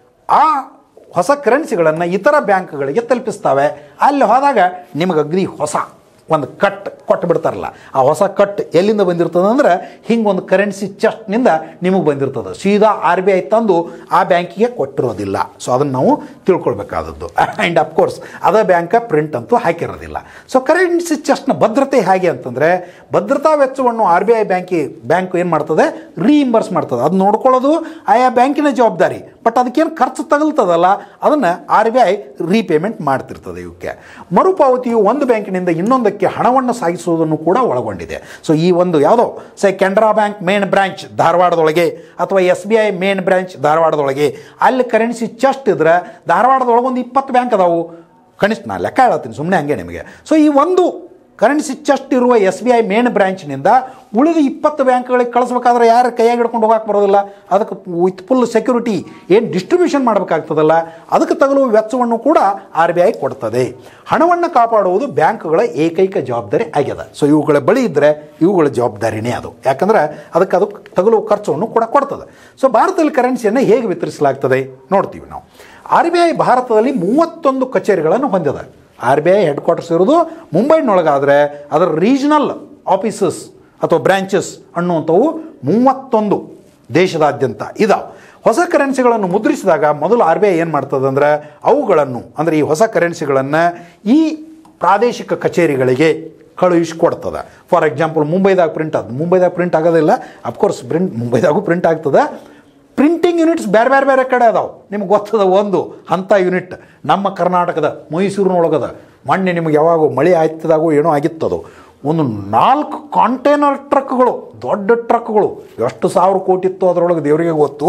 ಆ ಹೊಸ ಕರೆನ್ಸಿಗಳನ್ನು ಇತರ ಬ್ಯಾಂಕ್ಗಳಿಗೆ ತಲುಪಿಸ್ತವೆ ಅಲ್ಲಿ ಹೋದಾಗ ನಿಮಗೆ ಅಗ್ದಿ ಹೊಸ ಒಂದು ಕಟ್ ಕೊಟ್ಟು ಬಿಡ್ತಾರಲ್ಲ ಆ ಹೊಸ ಕಟ್ ಎಲ್ಲಿಂದ ಬಂದಿರ್ತದೆ ಅಂದ್ರೆ ಹಿಂಗೆ ಒಂದು ಕರೆನ್ಸಿ ಚೆಸ್ಟ್ನಿಂದ ನಿಮಗೆ ಬಂದಿರ್ತದೆ ಸೀದಾ ಆರ್ ಬಿ ಐ ತಂದು ಆ ಬ್ಯಾಂಕಿಗೆ ಕೊಟ್ಟಿರೋದಿಲ್ಲ ಸೊ ಅದನ್ನು ನಾವು ತಿಳ್ಕೊಳ್ಬೇಕಾದದ್ದು ಆ್ಯಂಡ್ ಅಫ್ಕೋರ್ಸ್ ಅದೇ ಬ್ಯಾಂಕ ಪ್ರಿಂಟ್ ಅಂತೂ ಹಾಕಿರೋದಿಲ್ಲ ಸೊ ಕರೆನ್ಸಿ ಚೆಸ್ಟ್ನ ಭದ್ರತೆ ಹೇಗೆ ಅಂತಂದರೆ ಭದ್ರತಾ ವೆಚ್ಚವನ್ನು ಆರ್ ಬಿ ಐ ಬ್ಯಾಂಕಿ ಬ್ಯಾಂಕ್ ಏನು ಮಾಡ್ತದೆ ರೀಇಂಬರ್ಸ್ ಮಾಡ್ತದೆ ಅದು ನೋಡ್ಕೊಳ್ಳೋದು ಆಯಾ ಬ್ಯಾಂಕಿನ ಜವಾಬ್ದಾರಿ ಬಟ್ ಅದಕ್ಕೇನು ಖರ್ಚು ತಗಲ್ತದಲ್ಲ ಅದನ್ನು ಆರ್ ಬಿ ಐ ರೀಪೇಮೆಂಟ್ ಮಾಡ್ತಿರ್ತದೆ ಇವಕ್ಕೆ ಮರುಪಾವತಿಯು ಒಂದು ಬ್ಯಾಂಕಿನಿಂದ ಇನ್ನೊಂದಕ್ಕೆ ಹಣವನ್ನು ಸಾಗಿಸುವುದನ್ನು ಕೂಡ ಒಳಗೊಂಡಿದೆ ಸೊ ಈ ಒಂದು ಯಾವುದೋ ಸೈ ಕೆನರಾ ಬ್ಯಾಂಕ್ ಮೇನ್ ಬ್ರಾಂಚ್ ಧಾರವಾಡದೊಳಗೆ ಅಥವಾ S B I main branch ಧಾರವಾಡದೊಳಗೆ ಅಲ್ಲಿ ಕರೆನ್ಸಿ ಚೆಸ್ಟ್ ಇದ್ರೆ ಧಾರವಾಡದೊಳಗೆ ಒಂದು ಇಪ್ಪತ್ತು ಬ್ಯಾಂಕ್ ಅದಾವು ಕನಿಷ್ಠ ನಾ ಲೆಕ್ಕ ಹೇಳತ್ತೀನಿ ಸುಮ್ಮನೆ ಹಂಗೆ ನಿಮಗೆ ಸೊ ಈ ಒಂದು ಕರೆನ್ಸಿ ಚೆಸ್ಟ್ ಇರುವ ಎಸ್ ಬಿ ಐ ಮೇನ್ ಬ್ರಾಂಚ್ನಿಂದ ಉಳಿದ ಇಪ್ಪತ್ತು ಬ್ಯಾಂಕ್ಗಳಿಗೆ ಕಳಿಸ್ಬೇಕಾದ್ರೆ ಯಾರು ಕೈಯಾಗಿ ಹಿಡ್ಕೊಂಡು ಹೋಗಕ್ಕೆ ಬರೋದಿಲ್ಲ ಅದಕ್ಕೆ ವಿತ್ ಫುಲ್ ಸೆಕ್ಯೂರಿಟಿ ಏನು ಡಿಸ್ಟ್ರಿಬ್ಯೂಷನ್ ಮಾಡಬೇಕಾಗ್ತದಲ್ಲ ಅದಕ್ಕೆ ತಗಲುವ ವೆಚ್ಚವನ್ನು ಕೂಡ ಆರ್ ಬಿ ಐ ಕೊಡ್ತದೆ ಹಣವನ್ನು ಕಾಪಾಡುವುದು ಬ್ಯಾಂಕ್ಗಳ ಏಕೈಕ ಜವಾಬ್ದಾರಿ ಆಗ್ಯದ ಸೊ ಇವುಗಳ ಬಳಿ ಇದ್ದರೆ ಇವುಗಳ ಜವಾಬ್ದಾರಿನೇ ಅದು ಯಾಕಂದ್ರೆ ಅದಕ್ಕೆ ಅದು ತಗಲುವ ಖರ್ಚವನ್ನು ಕೂಡ ಕೊಡ್ತದೆ ಸೊ ಭಾರತದಲ್ಲಿ ಕರೆನ್ಸಿಯನ್ನು ಹೇಗೆ ವಿತರಿಸಲಾಗ್ತದೆ ನೋಡ್ತೀವಿ ನಾವು ಆರ್ ಬಿ ಐ ಭಾರತದಲ್ಲಿ ಮೂವತ್ತೊಂದು ಕಚೇರಿಗಳನ್ನು ಹೊಂದಿದೆ R B I headquarters ಇರೋದು ಮುಂಬೈನೊಳಗಾದರೆ ಅದರ ರೀಜನಲ್ ಆಫೀಸಸ್ ಅಥವಾ ಬ್ರ್ಯಾಂಚಸ್ ಅನ್ನುವಂಥವು ಮೂವತ್ತೊಂದು ದೇಶದಾದ್ಯಂತ ಇದಾವೆ ಹೊಸ ಕರೆನ್ಸಿಗಳನ್ನು ಮುದ್ರಿಸಿದಾಗ ಮೊದಲು ಆರ್ ಬಿ ಐ ಏನು ಮಾಡ್ತದೆ ಅಂದರೆ ಅವುಗಳನ್ನು ಅಂದರೆ ಈ ಹೊಸ ಕರೆನ್ಸಿಗಳನ್ನು ಈ ಪ್ರಾದೇಶಿಕ ಕಚೇರಿಗಳಿಗೆ ಕಳುಹಿಸಿಕೊಡ್ತದೆ ಫಾರ್ ಎಕ್ಸಾಂಪಲ್ ಮುಂಬೈದಾಗ ಪ್ರಿಂಟ್ ಅದು ಮುಂಬೈದಾಗ ಪ್ರಿಂಟ್ ಆಗೋದಿಲ್ಲ ಅಫ್ಕೋರ್ಸ್ ಪ್ರಿಂಟ್ ಮುಂಬೈದಾಗೂ ಪ್ರಿಂಟ್ ಆಗ್ತದೆ ಪ್ರಿಂಟಿಂಗ್ ಯೂನಿಟ್ಸ್ ಬೇರೆ ಬೇರೆ ಬೇರೆ ಕಡೆ ಅದಾವೆ ನಿಮ್ಗೆ ಗೊತ್ತದ ಒಂದು ಅಂಥ ಯೂನಿಟ್ ನಮ್ಮ ಕರ್ನಾಟಕದ ಮೈಸೂರಿನೊಳಗದ ಮೊನ್ನೆ ನಿಮ್ಗೆ ಯಾವಾಗ ಮಳೆ ಆಯ್ತದಾಗೂ ಏನೋ ಆಗಿತ್ತದು ಒಂದು ನಾಲ್ಕು ಕಾಂಟೈನರ್ ಟ್ರಕ್ಗಳು ದೊಡ್ಡ ಟ್ರಕ್ಗಳು ಎಷ್ಟು ಸಾವಿರ ಕೋಟಿ ಇತ್ತು ಅದರೊಳಗೆ ದೇವರಿಗೆ ಗೊತ್ತು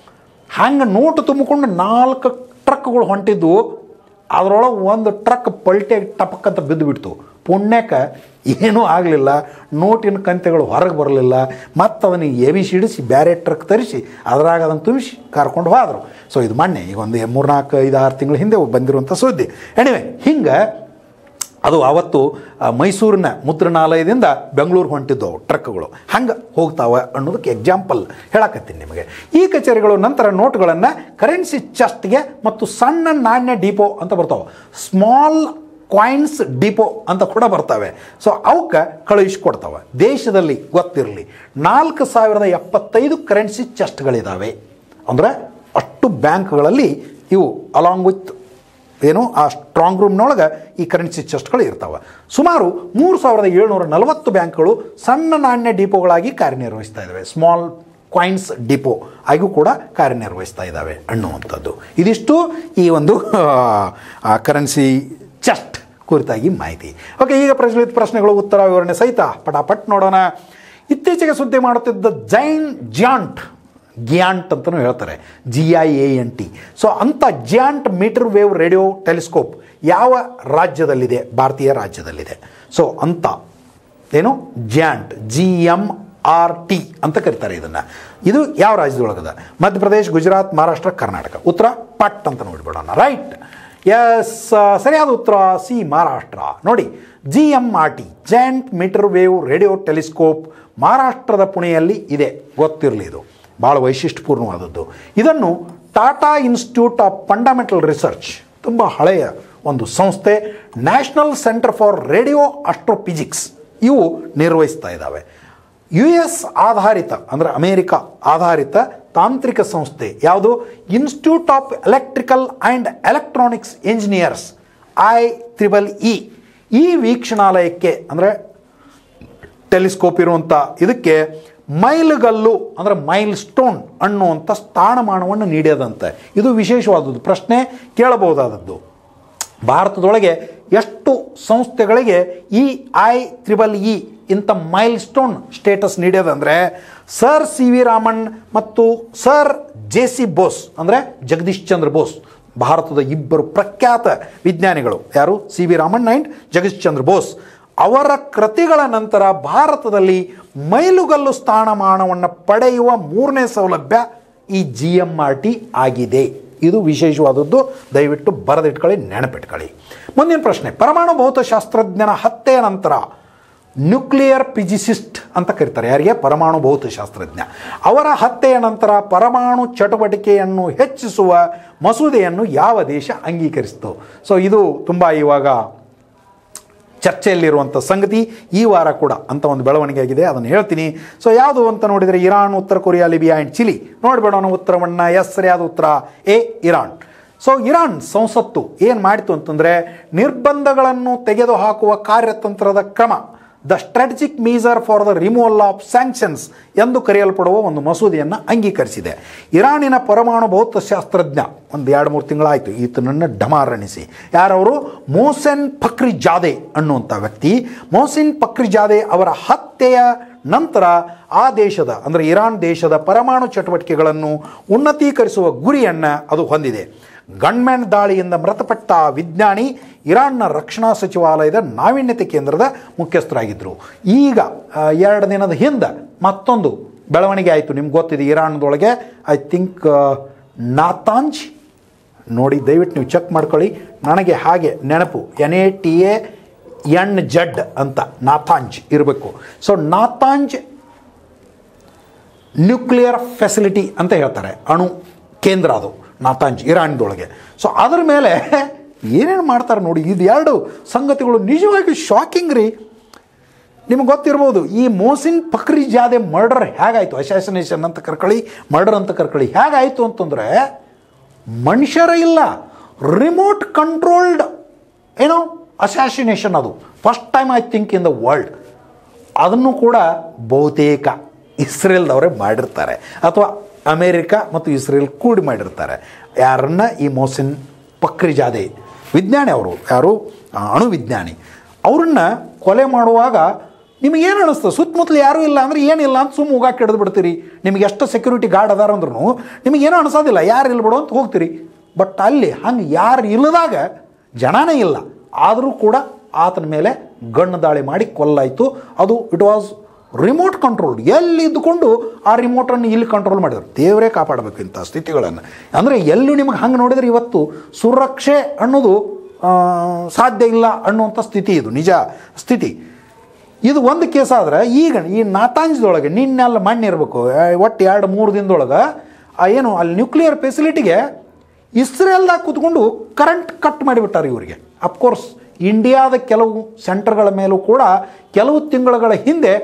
ಹಂಗೆ ನೋಟು ತುಂಬಿಕೊಂಡು ನಾಲ್ಕು ಟ್ರಕ್ಗಳು ಹೊಂಟಿದ್ವು ಅದರೊಳಗೆ ಒಂದು ಟ್ರಕ್ ಪಲ್ಟೆ ಟಪಕ್ಕಂತ ಬಿದ್ದು ಬಿಡ್ತು ಪುಣ್ಯಕ್ಕೆ ಏನೂ ಆಗಲಿಲ್ಲ ನೋಟಿನ ಕಂತೆಗಳು ಹೊರಗೆ ಬರಲಿಲ್ಲ ಮತ್ತು ಅವನಿಗೆ ಎಬಿ ಸಿಡಿಸಿ ಬೇರೆ ಟ್ರಕ್ ತರಿಸಿ ಅದ್ರಾಗ ಅದನ್ನು ತುಂಬಿಸಿ ಕರ್ಕೊಂಡು ಹೋದರು ಸೊ ಇದು ಮೊನ್ನೆ ಈಗ ಒಂದು ಮೂರ್ನಾಲ್ಕು ಐದು ಆರು ತಿಂಗಳ ಹಿಂದೆ ಬಂದಿರುವಂಥ ಸುದ್ದಿ ಎಣಿವೆ ಹಿಂಗೆ ಅದು ಅವತ್ತು ಆ, ಮೈಸೂರಿನ ಮುದ್ರಣಾಲಯದಿಂದ ಬೆಂಗಳೂರು ಹೊಂಟಿದ್ದು ಅವು ಟ್ರಕ್ಗಳು ಹಂಗೆ ಹೋಗ್ತಾವೆ ಅನ್ನೋದಕ್ಕೆ ಎಕ್ಸಾಂಪಲ್ ಹೇಳಕತ್ತೀನಿ ನಿಮಗೆ ಈ ಕಚೇರಿಗಳು ನಂತರ ನೋಟ್ಗಳನ್ನು ಕರೆನ್ಸಿ ಚೆಸ್ಟ್ಗೆ ಮತ್ತು ಸಣ್ಣ ನಾಣ್ಯ ಡಿಪೋ ಅಂತ ಬರ್ತಾವೆ ಸ್ಮಾಲ್ ಕಾಯಿನ್ಸ್ ಡಿಪೋ ಅಂತ ಕೂಡ ಬರ್ತವೆ ಸೊ ಅವಕ್ಕೆ ಕಳುಹಿಸ್ಕೊಡ್ತಾವೆ ದೇಶದಲ್ಲಿ ಗೊತ್ತಿರಲಿ ನಾಲ್ಕು ಸಾವಿರದ ಎಪ್ಪತ್ತೈದು ಕರೆನ್ಸಿ ಚೆಸ್ಟ್ಗಳಿದ್ದಾವೆ ಅಂದರೆ ಅಷ್ಟು ಬ್ಯಾಂಕ್ಗಳಲ್ಲಿ ಇವು ಅಲಾಂಗ್ ವಿತ್ ಏನು ಆ ಸ್ಟ್ರಾಂಗ್ ರೂಮ್ನೊಳಗೆ ಈ ಕರೆನ್ಸಿ ಚೆಸ್ಟ್ಗಳು ಇರ್ತಾವೆ ಸುಮಾರು ಮೂರು ಸಾವಿರದ ಏಳ್ನೂರ ನಲವತ್ತು ಬ್ಯಾಂಕ್ಗಳು ಸಣ್ಣ ನಾಣ್ಯ ಡಿಪೋಗಳಾಗಿ ಕಾರ್ಯನಿರ್ವಹಿಸ್ತಾ ಇದ್ದಾವೆ ಸ್ಮಾಲ್ ಕಾಯಿನ್ಸ್ ಡಿಪೋ ಆಗಿಯೂ ಕೂಡ ಕಾರ್ಯನಿರ್ವಹಿಸ್ತಾ ಇದ್ದಾವೆ ಅನ್ನುವಂಥದ್ದು ಇದಿಷ್ಟು ಈ ಒಂದು ಕರೆನ್ಸಿ ಚೆಸ್ಟ್ ಕುರಿತಾಗಿ ಮಾಹಿತಿ ಓಕೆ ಈಗ ಪ್ರಚಲಿತ ಪ್ರಶ್ನೆಗಳು ಉತ್ತರ ವಿವರಣೆ ಸಹಿತ ಪಟಾಪಟ್ ನೋಡೋಣ ಇತ್ತೀಚೆಗೆ ಸುದ್ದಿ ಮಾಡುತ್ತಿದ್ದ ಜೈನ್ ಜಾಂಟ್ ಗ್ಯಾಂಟ್ ಅಂತಲೂ ಹೇಳ್ತಾರೆ G I A N T so ಅಂಥ giant metre wave radio telescope ಯಾವ ರಾಜ್ಯದಲ್ಲಿದೆ ಭಾರತೀಯ ರಾಜ್ಯದಲ್ಲಿದೆ ಸೊ ಅಂಥ ಏನು giant G M R T ಅಂತ ಕರೀತಾರೆ ಇದನ್ನು ಇದು ಯಾವ ರಾಜ್ಯದೊಳಗದ ಮಧ್ಯಪ್ರದೇಶ್ ಗುಜರಾತ್ ಮಹಾರಾಷ್ಟ್ರ ಕರ್ನಾಟಕ ಉತ್ತರ ಪಟ್ ಅಂತ ನೋಡಿಬಿಡೋಣ ರೈಟ್ ಎಸ್ ಸರಿಯಾದ ಉತ್ತರ ಸಿ ಮಹಾರಾಷ್ಟ್ರ ನೋಡಿ G M R T joint metre wave radio telescope ಮಹಾರಾಷ್ಟ್ರದ ಪುಣೆಯಲ್ಲಿ ಇದೆ ಗೊತ್ತಿರಲಿ ಇದು ಭಾಳ ವೈಶಿಷ್ಟ್ಯಪೂರ್ಣವಾದದ್ದು ಇದನ್ನು Tata institute of fundamental research ತುಂಬ ಹಳೆಯ ಒಂದು ಸಂಸ್ಥೆ national centre for radio astrophysics ಇವು ನಿರ್ವಹಿಸ್ತಾ ಇದ್ದಾವೆ ಯು ಎಸ್ ಆಧಾರಿತ ಅಂದರೆ ಅಮೇರಿಕ ಆಧಾರಿತ ತಾಂತ್ರಿಕ ಸಂಸ್ಥೆ ಯಾವುದು institute of electrical and electronics engineers I triple E ಈ ವೀಕ್ಷಣಾಲಯಕ್ಕೆ ಅಂದರೆ ಟೆಲಿಸ್ಕೋಪ್ ಇರುವಂಥ ಇದಕ್ಕೆ ಮೈಲುಗಲ್ಲು ಅಂದರೆ ಮೈಲ್ ಸ್ಟೋನ್ ಅನ್ನುವಂಥ ಸ್ಥಾನಮಾನವನ್ನು ನೀಡ್ಯದಂತೆ ಇದು ವಿಶೇಷವಾದದ್ದು ಪ್ರಶ್ನೆ ಕೇಳಬಹುದಾದದ್ದು ಭಾರತದೊಳಗೆ ಎಷ್ಟು ಸಂಸ್ಥೆಗಳಿಗೆ ಈ ಐ ತ್ರಿಬಲ್ ಇ ಇಂಥ ಮೈಲ್ ಸ್ಟೋನ್ ಸ್ಟೇಟಸ್ ನೀಡ್ಯದಂದರೆ ಸರ್ ಸಿ ವಿ ರಾಮನ್ ಮತ್ತು ಸರ್ ಜೆ ಸಿ ಬೋಸ್ ಅಂದರೆ ಜಗದೀಶ್ ಚಂದ್ರ ಬೋಸ್ ಭಾರತದ ಇಬ್ಬರು ಪ್ರಖ್ಯಾತ ವಿಜ್ಞಾನಿಗಳು ಯಾರು C V Raman and Jagadish Chandra Bose ಅವರ ಕೃತಿಗಳ ನಂತರ ಭಾರತದಲ್ಲಿ ಮೈಲುಗಲ್ಲು ಸ್ಥಾನಮಾನವನ್ನು ಪಡೆಯುವ ಮೂರನೇ ಸೌಲಭ್ಯ ಈ ಜಿ ಎಮ್ ಆರ್ ಟಿ ಆಗಿದೆ ಇದು ವಿಶೇಷವಾದದ್ದು ದಯವಿಟ್ಟು ಬರೆದಿಟ್ಕೊಳ್ಳಿ ನೆನಪಿಟ್ಕೊಳ್ಳಿ ಮುಂದಿನ ಪ್ರಶ್ನೆ ಪರಮಾಣು ಭೌತಶಾಸ್ತ್ರಜ್ಞನ ಹತ್ಯೆಯ ನಂತರ ನ್ಯೂಕ್ಲಿಯರ್ ಫಿಸಿಸಿಸ್ಟ್ ಅಂತ ಕರೀತಾರೆ ಯಾರಿಗೆ ಪರಮಾಣು ಭೌತಶಾಸ್ತ್ರಜ್ಞ ಅವರ ಹತ್ಯೆಯ ನಂತರ ಪರಮಾಣು ಚಟುವಟಿಕೆಯನ್ನು ಹೆಚ್ಚಿಸುವ ಮಸೂದೆಯನ್ನು ಯಾವ ದೇಶ ಅಂಗೀಕರಿಸಿತು ಸೊ ಇದು ತುಂಬ ಇವಾಗ ಚರ್ಚೆಯಲ್ಲಿರುವಂಥ ಸಂಗತಿ ಈ ವಾರ ಕೂಡ ಅಂತ ಒಂದು ಬೆಳವಣಿಗೆ ಆಗಿದೆ ಅದನ್ನು ಹೇಳ್ತೀನಿ ಸೊ ಯಾವುದು ಅಂತ ನೋಡಿದರೆ ಇರಾನ್ ಉತ್ತರ ಕೊರಿಯಾ ಲಿಬಿಯಾ ಆ್ಯಂಡ್ ಚಿಲಿ ನೋಡಿಬಿಡೋಣ ಉತ್ತರವನ್ನು ಎಸ್ ಸರಿಯಾದ ಉತ್ತರ ಎ ಇರಾನ್ ಸೊ ಇರಾನ್ ಸಂಸತ್ತು ಏನು ಮಾಡಿತು ಅಂತಂದರೆ ನಿರ್ಬಂಧಗಳನ್ನು ತೆಗೆದುಹಾಕುವ ಕಾರ್ಯತಂತ್ರದ ಕ್ರಮ the strategic measure for the removal of sanctions ಎಂದು ಕರೆಯಲ್ಪಡುವ ಒಂದು ಮಸೂದೆಯನ್ನು ಅಂಗೀಕರಿಸಿದೆ ಇರಾನಿನ ಪರಮಾಣು ಭೌತಶಾಸ್ತ್ರಜ್ಞ ಒಂದು ಎರಡು ಮೂರು ತಿಂಗಳಾಯಿತು ಈತನನ್ನು ಡಮಾರಣಿಸಿ ಯಾರವರು ಮೋಸೆನ್ ಫಕ್ರಿ ಜಾದೆ ಅನ್ನುವಂಥ ವ್ಯಕ್ತಿ ಮೋಸಿನ್ ಫಕ್ರಿ ಜಾದೆ ಅವರ ಹತ್ಯೆಯ ನಂತರ ಆ ದೇಶದ ಅಂದರೆ ಇರಾನ್ ದೇಶದ ಪರಮಾಣು ಚಟುವಟಿಕೆಗಳನ್ನು ಉನ್ನತೀಕರಿಸುವ ಗುರಿಯನ್ನು ಅದು ಹೊಂದಿದೆ ಗನ್ಮ್ಯಾನ್ ದಾಳಿಯಿಂದ ಮೃತಪಟ್ಟ ಆ ವಿಜ್ಞಾನಿ ಇರಾನ್ನ ರಕ್ಷಣಾ ಸಚಿವಾಲಯದ ನಾವೀನ್ಯತೆ ಕೇಂದ್ರದ ಮುಖ್ಯಸ್ಥರಾಗಿದ್ದರು ಈಗ ಆ, ಎರಡು ದಿನದ ಹಿಂದೆ ಮತ್ತೊಂದು ಬೆಳವಣಿಗೆ ಆಯಿತು ನಿಮ್ಗೆ ಗೊತ್ತಿದೆ ಇರಾನ್ದೊಳಗೆ ಐ ಥಿಂಕ್ ನಾತಾಂಜ್ ನೋಡಿ ದಯವಿಟ್ಟು ನೀವು ಚೆಕ್ ಮಾಡ್ಕೊಳ್ಳಿ ನನಗೆ ಹಾಗೆ ನೆನಪು N A T A N Z ಅಂತ ನಾಥಾಂಜ್ ಇರಬೇಕು ಸೊ ನಾಥಾಂಜ್ ನ್ಯೂಕ್ಲಿಯರ್ ಫೆಸಿಲಿಟಿ ಅಂತ ಹೇಳ್ತಾರೆ ಅಣು ಕೇಂದ್ರ ಅದು ನಾತಾಂಜ್ ಇರಾನ್ದೊಳಗೆ ಸೊ ಅದ್ರ ಮೇಲೆ ಏನೇನು ಮಾಡ್ತಾರೆ ನೋಡಿ ಇದು ಎರಡು ಸಂಗತಿಗಳು ನಿಜವಾಗಿ ಶಾಕಿಂಗ್ ರೀ ನಿಮ್ಗೆ ಗೊತ್ತಿರ್ಬೋದು ಈ ಮೋಸಿನ್ ಫಕ್ರಿ ಜಾದೆ ಮರ್ಡರ್ ಹೇಗಾಯಿತು ಅಸಾಸಿನೇಷನ್ ಅಂತ ಕರ್ಕೊಳ್ಳಿ ಮರ್ಡರ್ ಅಂತ ಕರ್ಕೊಳ್ಳಿ ಹೇಗಾಯಿತು ಅಂತಂದರೆ ಮನುಷ್ಯರ ಇಲ್ಲ ರಿಮೋಟ್ ಕಂಟ್ರೋಲ್ಡ್ ಏನೋ ಅಸಾಸಿನೇಷನ್ ಅದು first time I think in the world ಅದನ್ನು ಕೂಡ ಬಹುತೇಕ ಇಸ್ರೇಲ್ದವರೇ ಮಾಡಿರ್ತಾರೆ ಅಥವಾ ಅಮೇರಿಕ ಮತ್ತು ಇಸ್ರೇಲ್ ಕೂಡಿ ಮಾಡಿರ್ತಾರೆ ಯಾರನ್ನ ಈ ಮೋಸಿನ್ ಪಕ್ರಿ ಜಾದೆ ವಿಜ್ಞಾನಿ ಅವರು ಯಾರು ಆ, ಅಣು ವಿಜ್ಞಾನಿ ಅವ್ರನ್ನ ಕೊಲೆ ಮಾಡುವಾಗ ನಿಮಗೇನು ಅನಿಸ್ತದೆ ಸುತ್ತಮುತ್ತಲು ಯಾರೂ ಇಲ್ಲ ಅಂದರೆ ಏನಿಲ್ಲ ಅಂತ ಸುಮ್ಮ ಹೋಗಾಕ್ ಹಿಡಿದು ಬಿಡ್ತೀರಿ ನಿಮಗೆ ಎಷ್ಟು ಸೆಕ್ಯೂರಿಟಿ ಗಾರ್ಡ್ ಅದಾರ ಅಂದ್ರೂ ನಿಮಗೇನೂ ಅನಿಸೋದಿಲ್ಲ ಯಾರು ಇಲ್ಲ ಬಿಡು ಅಂತ ಹೋಗ್ತೀರಿ ಬಟ್ ಅಲ್ಲಿ ಹಂಗೆ ಯಾರು ಇಲ್ಲದಾಗ ಜನನೇ ಇಲ್ಲ ಆದರೂ ಕೂಡ ಆತನ ಮೇಲೆ ಗಣ್ಣು ದಾಳಿ ಮಾಡಿ ಕೊಲ್ಲಾಯಿತು ಅದು ಇಟ್ ವಾಸ್ ರಿಮೋಟ್ ಕಂಟ್ರೋಲ್ ಎಲ್ಲಿ ಇದ್ದುಕೊಂಡು ಆ ರಿಮೋಟನ್ನು ಇಲ್ಲಿ ಕಂಟ್ರೋಲ್ ಮಾಡಿದ್ರು ದೇವರೇ ಕಾಪಾಡಬೇಕು ಇಂಥ ಸ್ಥಿತಿಗಳನ್ನು ಅಂದರೆ ಎಲ್ಲೂ ನಿಮಗೆ ಹಂಗೆ ನೋಡಿದರೆ ಇವತ್ತು ಸುರಕ್ಷೆ ಅನ್ನೋದು ಆ, ಸಾಧ್ಯ ಇಲ್ಲ ಅನ್ನುವಂಥ ಸ್ಥಿತಿ ಇದು ನಿಜ ಸ್ಥಿತಿ ಇದು ಒಂದು ಕೇಸ್ ಆದ್ರೆ ಈಗ ಈ ನಾತಾಂಜದೊಳಗೆ ನಿನ್ನೆಲ್ಲ ಮಣ್ಣು ಇರಬೇಕು ಒಟ್ಟು ಎರಡು ಮೂರು ದಿನದೊಳಗೆ ಆ ಏನು ಅಲ್ಲಿ ನ್ಯೂಕ್ಲಿಯರ್ ಫೆಸಿಲಿಟಿಗೆ ಇಸ್ರೇಲ್ದಾಗ ಕೂತ್ಕೊಂಡು ಕರೆಂಟ್ ಕಟ್ ಮಾಡಿಬಿಟ್ಟಾರೆ ಇವರಿಗೆ ಅಫ್ಕೋರ್ಸ್ ಇಂಡಿಯಾದ ಕೆಲವು ಸೆಂಟರ್ಗಳ ಮೇಲೂ ಕೂಡ ಕೆಲವು ತಿಂಗಳುಗಳ ಹಿಂದೆ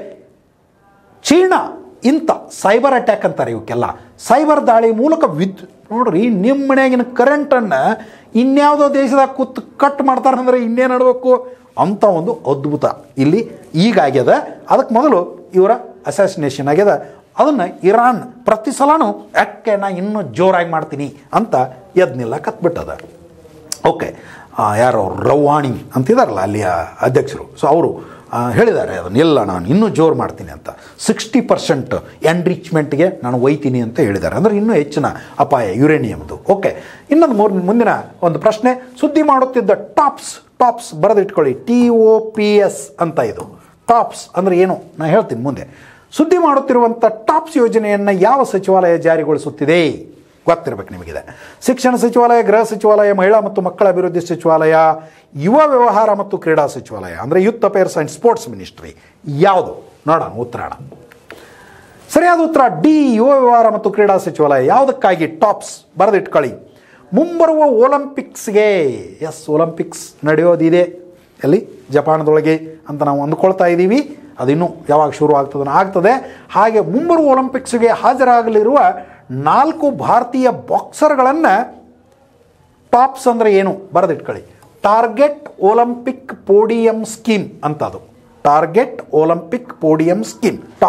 ಚೀನಾ ಇಂಥ ಸೈಬರ್ ಅಟ್ಯಾಕ್ ಅಂತಾರೆ ಇವಕ್ಕೆಲ್ಲ ಸೈಬರ್ ದಾಳಿ ಮೂಲಕ ವಿದ್ ನೋಡ್ರಿ ನಿಮ್ಮ ಮನೆಯಾಗಿನ ಕರೆಂಟನ್ನು ಇನ್ಯಾವುದೋ ದೇಶದಾಗ ಕೂತ್ ಕಟ್ ಮಾಡ್ತಾರೆ ಅಂದರೆ ಇನ್ನೇನು ನಡಬೇಕು ಅಂಥ ಒಂದು ಅದ್ಭುತ ಇಲ್ಲಿ ಈಗ ಆಗ್ಯದ ಅದಕ್ಕೆ ಮೊದಲು ಇವರ ಅಸಾಸಿನೇಷನ್ ಆಗ್ಯದ ಅದನ್ನು ಇರಾನ್ ಪ್ರತಿ ಸಲನೂ ಯಾಕೆ ನಾ ಇನ್ನೂ ಜೋರಾಗಿ ಮಾಡ್ತೀನಿ ಅಂತ ಎದ್ನಿಲ್ಲ ಕತ್ಬಿಟ್ಟದ ಓಕೆ ಯಾರು ಅವ್ರು ರವಾಣಿ ಅಂತಿದಾರಲ್ಲ ಅಲ್ಲಿಯ ಅಧ್ಯಕ್ಷರು ಸೊ ಅವರು ಆ, ಹೇಳಿದ್ದಾರೆ ಅದನ್ನು ಇಲ್ಲ ನಾನು ಇನ್ನೂ ಜೋರು ಮಾಡ್ತೀನಿ ಅಂತ ಸಿಕ್ಸ್ಟಿ ಪರ್ಸೆಂಟ್ ಎನ್ರಿಚ್ಮೆಂಟ್ಗೆ ನಾನು ಒಯ್ತೀನಿ ಅಂತ ಹೇಳಿದ್ದಾರೆ ಅಂದರೆ ಇನ್ನೂ ಹೆಚ್ಚಿನ ಅಪಾಯ ಯುರೇನಿಯಮ್ದು ಓಕೆ ಇನ್ನೊಂದು ಮೂರು ಮುಂದಿನ ಒಂದು ಪ್ರಶ್ನೆ ಸುದ್ದಿ ಮಾಡುತ್ತಿದ್ದ ಟಾಪ್ಸ್ ಟಾಪ್ಸ್ ಬರೆದಿಟ್ಕೊಳ್ಳಿ ಟಿ ಒ ಪಿ ಎಸ್ ಅಂತ ಇದು ಟಾಪ್ಸ್ ಅಂದರೆ ಏನು ನಾನು ಹೇಳ್ತೀನಿ ಮುಂದೆ ಸುದ್ದಿ ಮಾಡುತ್ತಿರುವಂಥ ಟಾಪ್ಸ್ ಯೋಜನೆಯನ್ನು ಯಾವ ಸಚಿವಾಲಯ ಜಾರಿಗೊಳಿಸುತ್ತಿದೆ ಗೊತ್ತಿರಬೇಕು ನಿಮಗಿದೆ ಶಿಕ್ಷಣ ಸಚಿವಾಲಯ ಗೃಹ ಸಚಿವಾಲಯ ಮಹಿಳಾ ಮತ್ತು ಮಕ್ಕಳ ಅಭಿವೃದ್ಧಿ ಸಚಿವಾಲಯ ಯುವ ವ್ಯವಹಾರ ಮತ್ತು ಕ್ರೀಡಾ ಸಚಿವಾಲಯ ಅಂದರೆ youth affairs and sports ministry ಯಾವುದು ನೋಡೋಣ ಉತ್ತರಾಣ ಸರಿಯಾದ ಉತ್ತರ ಡಿ ಯುವ ವ್ಯವಹಾರ ಮತ್ತು ಕ್ರೀಡಾ ಸಚಿವಾಲಯ ಯಾವುದಕ್ಕಾಗಿ ಟಾಪ್ಸ್ ಬರೆದಿಟ್ಕೊಳ್ಳಿ ಮುಂಬರುವ ಒಲಿಂಪಿಕ್ಸ್ಗೆ ಎಸ್ ಒಲಿಂಪಿಕ್ಸ್ ನಡೆಯೋದಿದೆ ಎಲ್ಲಿ ಜಪಾನದೊಳಗೆ ಅಂತ ನಾವು ಅಂದ್ಕೊಳ್ತಾ ಇದ್ದೀವಿ ಅದಿನ್ನೂ ಯಾವಾಗ ಶುರು ಆಗ್ತದೋ ಆಗ್ತದೆ ಹಾಗೆ ಮುಂಬರುವ ಒಲಿಂಪಿಕ್ಸ್ಗೆ ಹಾಜರಾಗಲಿರುವ ನಾಲ್ಕು ಭಾರತೀಯ ಬಾಕ್ಸರ್ಗಳನ್ನು ಟಾಪ್ಸ್ ಅಂದರೆ ಏನು ಬರೆದಿಟ್ಕೊಳ್ಳಿ ಟಾರ್ಗೆಟ್ ಒಲಿಂಪಿಕ್ ಪೋಡಿಯಂ ಸ್ಕೀಮ್ ಅಂತ ಅದು target Olympic podium scheme TOPS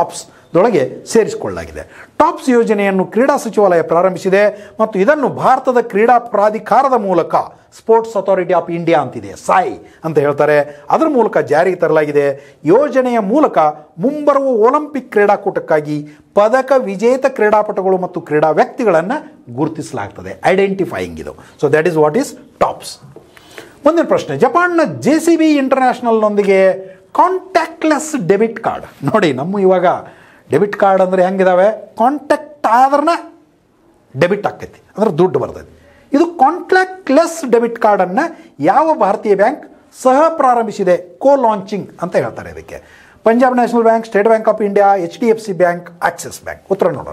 ದೊಳಗೆ ಸೇರಿಸಿಕೊಳ್ಳಲಾಗಿದೆ ಟಾಪ್ಸ್ ಯೋಜನೆಯನ್ನು ಕ್ರೀಡಾ ಸಚಿವಾಲಯ ಪ್ರಾರಂಭಿಸಿದೆ ಮತ್ತು ಇದನ್ನು ಭಾರತದ ಕ್ರೀಡಾ ಪ್ರಾಧಿಕಾರದ ಮೂಲಕ ಸ್ಪೋರ್ಟ್ಸ್ ಅಥಾರಿಟಿ ಆಫ್ ಇಂಡಿಯಾ ಅಂತಿದೆ ಸಾಯಿ ಅಂತ ಹೇಳ್ತಾರೆ ಅದರ ಮೂಲಕ ಜಾರಿಗೆ ತರಲಾಗಿದೆ ಯೋಜನೆಯ ಮೂಲಕ ಮುಂಬರುವ ಒಲಿಂಪಿಕ್ ಕ್ರೀಡಾಕೂಟಕ್ಕಾಗಿ ಪದಕ ವಿಜೇತ ಕ್ರೀಡಾಪಟುಗಳು ಮತ್ತು ಕ್ರೀಡಾ ವ್ಯಕ್ತಿಗಳನ್ನು ಗುರುತಿಸಲಾಗ್ತದೆ ಐಡೆಂಟಿಫೈಯಿಂಗ್ ಇದು so that is what is TOPS ಮುಂದಿನ ಪ್ರಶ್ನೆ ಜಪಾನ್ನ ಜೆ ಸಿ ಬಿ ಇಂಟರ್ನ್ಯಾಷನಲ್ನೊಂದಿಗೆ ಕಾಂಟ್ಯಾಕ್ಟ್ಲೆಸ್ ಡೆಬಿಟ್ ಕಾರ್ಡ್ ನೋಡಿ ನಮ್ಮ ಇವಾಗ ಡೆಬಿಟ್ ಕಾರ್ಡ್ ಅಂದರೆ ಹೆಂಗಿದಾವೆ ಕಾಂಟ್ಯಾಕ್ಟ್ ಆದ್ರನ ಡೆಬಿಟ್ ಆಕೈತಿ ಅಂದ್ರೆ ದುಡ್ಡು ಬರ್ತೈತಿ ಇದು ಕಾಂಟ್ಯಾಕ್ಟ್ಲೆಸ್ ಡೆಬಿಟ್ ಕಾರ್ಡನ್ನು ಯಾವ ಭಾರತೀಯ ಬ್ಯಾಂಕ್ ಸಹ ಪ್ರಾರಂಭಿಸಿದೆ ಕೋ ಲಾಂಚಿಂಗ್ ಅಂತ ಹೇಳ್ತಾರೆ ಇದಕ್ಕೆ Punjab national bank state bank of India H D F C bank Axis bank ಉತ್ತರ ನೋಡೋಣ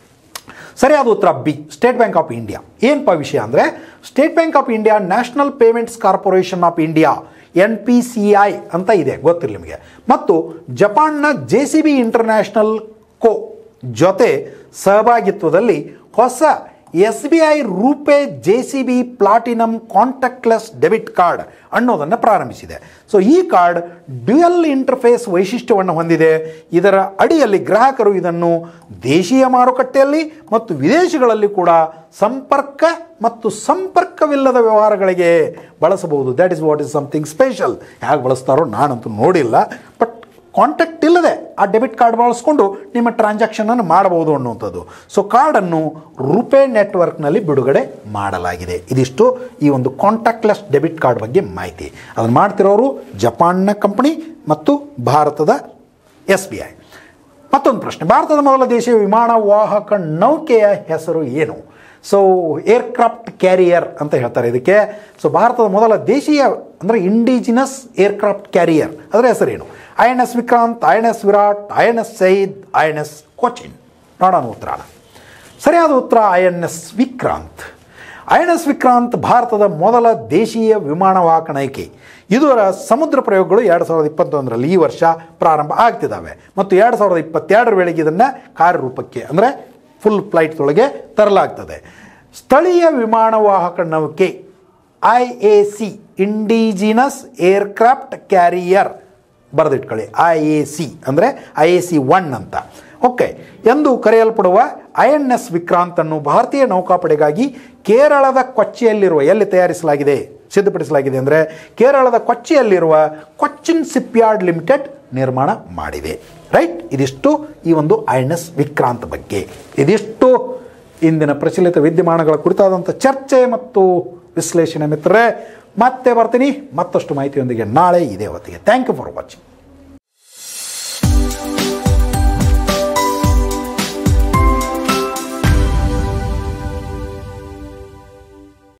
ಸರಿಯಾದ ಉತ್ತರ B state bank of India ಏನಪ್ಪ ವಿಷಯ ಅಂದರೆ state bank of India national payments corporation of India N P C I ಅಂತ ಇದೆ ಗೊತ್ತಿಲ್ಲ ನಿಮಗೆ ಮತ್ತು ಜಪಾನ್ನ ಜೆ ಸಿ ಬಿ ಇಂಟರ್ನ್ಯಾಷನಲ್ ಕೋ ಜೊತೆ ಸಹಭಾಗಿತ್ವದಲ್ಲಿ ಹೊಸ S B I RuPay J C B platinum contactless debit card ಅನ್ನೋದನ್ನು ಪ್ರಾರಂಭಿಸಿದೆ ಸೊ ಈ ಕಾರ್ಡ್ ಡ್ಯುಯಲ್ ಇಂಟರ್ಫೇಸ್ ವೈಶಿಷ್ಟ್ಯವನ್ನು ಹೊಂದಿದೆ ಇದರ ಅಡಿಯಲ್ಲಿ ಗ್ರಾಹಕರು ಇದನ್ನು ದೇಶೀಯ ಮಾರುಕಟ್ಟೆಯಲ್ಲಿ ಮತ್ತು ವಿದೇಶಗಳಲ್ಲಿ ಕೂಡ ಸಂಪರ್ಕ ಮತ್ತು ಸಂಪರ್ಕವಿಲ್ಲದ ವ್ಯವಹಾರಗಳಿಗೆ ಬಳಸಬಹುದು that is what is something special ಹೇಗೆ ಬಳಸ್ತಾರೋ ನಾನಂತೂ ನೋಡಿಲ್ಲ ಬಟ್ ಕಾಂಟ್ಯಾಕ್ಟ್ ಇಲ್ಲದೆ ಆ ಡೆಬಿಟ್ ಕಾರ್ಡ್ ಬಳಸ್ಕೊಂಡು ನಿಮ್ಮ ಟ್ರಾನ್ಸಾಕ್ಷನನ್ನು ಮಾಡಬಹುದು ಅನ್ನುವಂಥದ್ದು ಸೊ ಕಾರ್ಡನ್ನು ರುಪೇ ನೆಟ್ವರ್ಕ್ನಲ್ಲಿ ಬಿಡುಗಡೆ ಮಾಡಲಾಗಿದೆ ಇದಿಷ್ಟು ಈ ಒಂದು ಕಾಂಟ್ಯಾಕ್ಟ್ಲೆಸ್ ಡೆಬಿಟ್ ಕಾರ್ಡ್ ಬಗ್ಗೆ ಮಾಹಿತಿ ಅದನ್ನು ಮಾಡ್ತಿರೋರು ಜಪಾನ್ನ ಕಂಪನಿ ಮತ್ತು ಭಾರತದ ಎಸ್ ಬಿ ಐ ಮತ್ತೊಂದು ಪ್ರಶ್ನೆ ಭಾರತದ ಮೊದಲ ದೇಶೀಯ ವಿಮಾನ ವಾಹಕ ನೌಕೆಯ ಹೆಸರು ಏನು ಸೊ ಏರ್ಕ್ರಾಫ್ಟ್ ಕ್ಯಾರಿಯರ್ ಅಂತ ಹೇಳ್ತಾರೆ ಇದಕ್ಕೆ ಸೊ ಭಾರತದ ಮೊದಲ ದೇಶೀಯ ಅಂದರೆ ಇಂಡಿಜಿನಸ್ ಏರ್ಕ್ರಾಫ್ಟ್ ಕ್ಯಾರಿಯರ್ ಅದರ ಹೆಸರೇನು I N S Vikrant I N S Virat I N S ಸೈದ್ ಐ ಎನ್ ಎಸ್ ಕೋಚಿನ್ ನೋಡೋಣ ಉತ್ತರ ಸರಿಯಾದ ಉತ್ತರ I N S Vikrant I N S Vikrant ಭಾರತದ ಮೊದಲ ದೇಶೀಯ ವಿಮಾನವಾಹಕ ನೌಕೆ ಇದರ ಸಮುದ್ರ ಪ್ರಯೋಗಗಳು ಎರಡು ಸಾವಿರದ ಇಪ್ಪತ್ತೊಂದರಲ್ಲಿ ಈ ವರ್ಷ ಪ್ರಾರಂಭ ಆಗ್ತಿದ್ದಾವೆ ಮತ್ತು ಎರಡು ಸಾವಿರದ ಇಪ್ಪತ್ತೆರಡರ ವೇಳೆಗೆ ಇದನ್ನು ಕಾರ್ಯರೂಪಕ್ಕೆ ಅಂದರೆ ಫುಲ್ ಫ್ಲೈಟ್ದೊಳಗೆ ತರಲಾಗ್ತದೆ ಸ್ಥಳೀಯ ವಿಮಾನವಾಹಕ ನೌಕೆ I A C indigenous aircraft carrier ಬರೆದಿಟ್ಕೊಳ್ಳಿ ಐ ಎ ಸಿ ಅಂದರೆ ಐ ಎ ಸಿ ಒನ್ ಅಂತ ಓಕೆ ಎಂದು ಕರೆಯಲ್ಪಡುವ ಐ ಎನ್ ಎಸ್ ವಿಕ್ರಾಂತನ್ನು ಭಾರತೀಯ ನೌಕಾಪಡೆಗಾಗಿ ಕೇರಳದ ಕೊಚ್ಚಿಯಲ್ಲಿರುವ ಎಲ್ಲಿ ತಯಾರಿಸಲಾಗಿದೆ ಸಿದ್ಧಪಡಿಸಲಾಗಿದೆ ಅಂದರೆ ಕೇರಳದ ಕೊಚ್ಚಿಯಲ್ಲಿರುವ ಕೊಚ್ಚಿನ್ ಸಿಪ್ಯಾರ್ಡ್ ಲಿಮಿಟೆಡ್ ನಿರ್ಮಾಣ ಮಾಡಿದೆ ರೈಟ್ ಇದಿಷ್ಟು ಈ ಒಂದು ಐ ಎನ್ ಎಸ್ ವಿಕ್ರಾಂತ್ ಬಗ್ಗೆ ಇದಿಷ್ಟು ಇಂದಿನ ಪ್ರಚಲಿತ ವಿದ್ಯಮಾನಗಳ ಕುರಿತಾದಂಥ ಚರ್ಚೆ ಮತ್ತು ವಿಶ್ಲೇಷಣೆ ಮಿತ್ರರೇ ಮತ್ತೆ ಬರ್ತೀನಿ ಮತ್ತಷ್ಟು ಮಾಹಿತಿಯೊಂದಿಗೆ ನಾಳೆ ಇದೇ ಹೊತ್ತಿಗೆ ಥ್ಯಾಂಕ್ ಯು ಫಾರ್ ವಾಚಿಂಗ್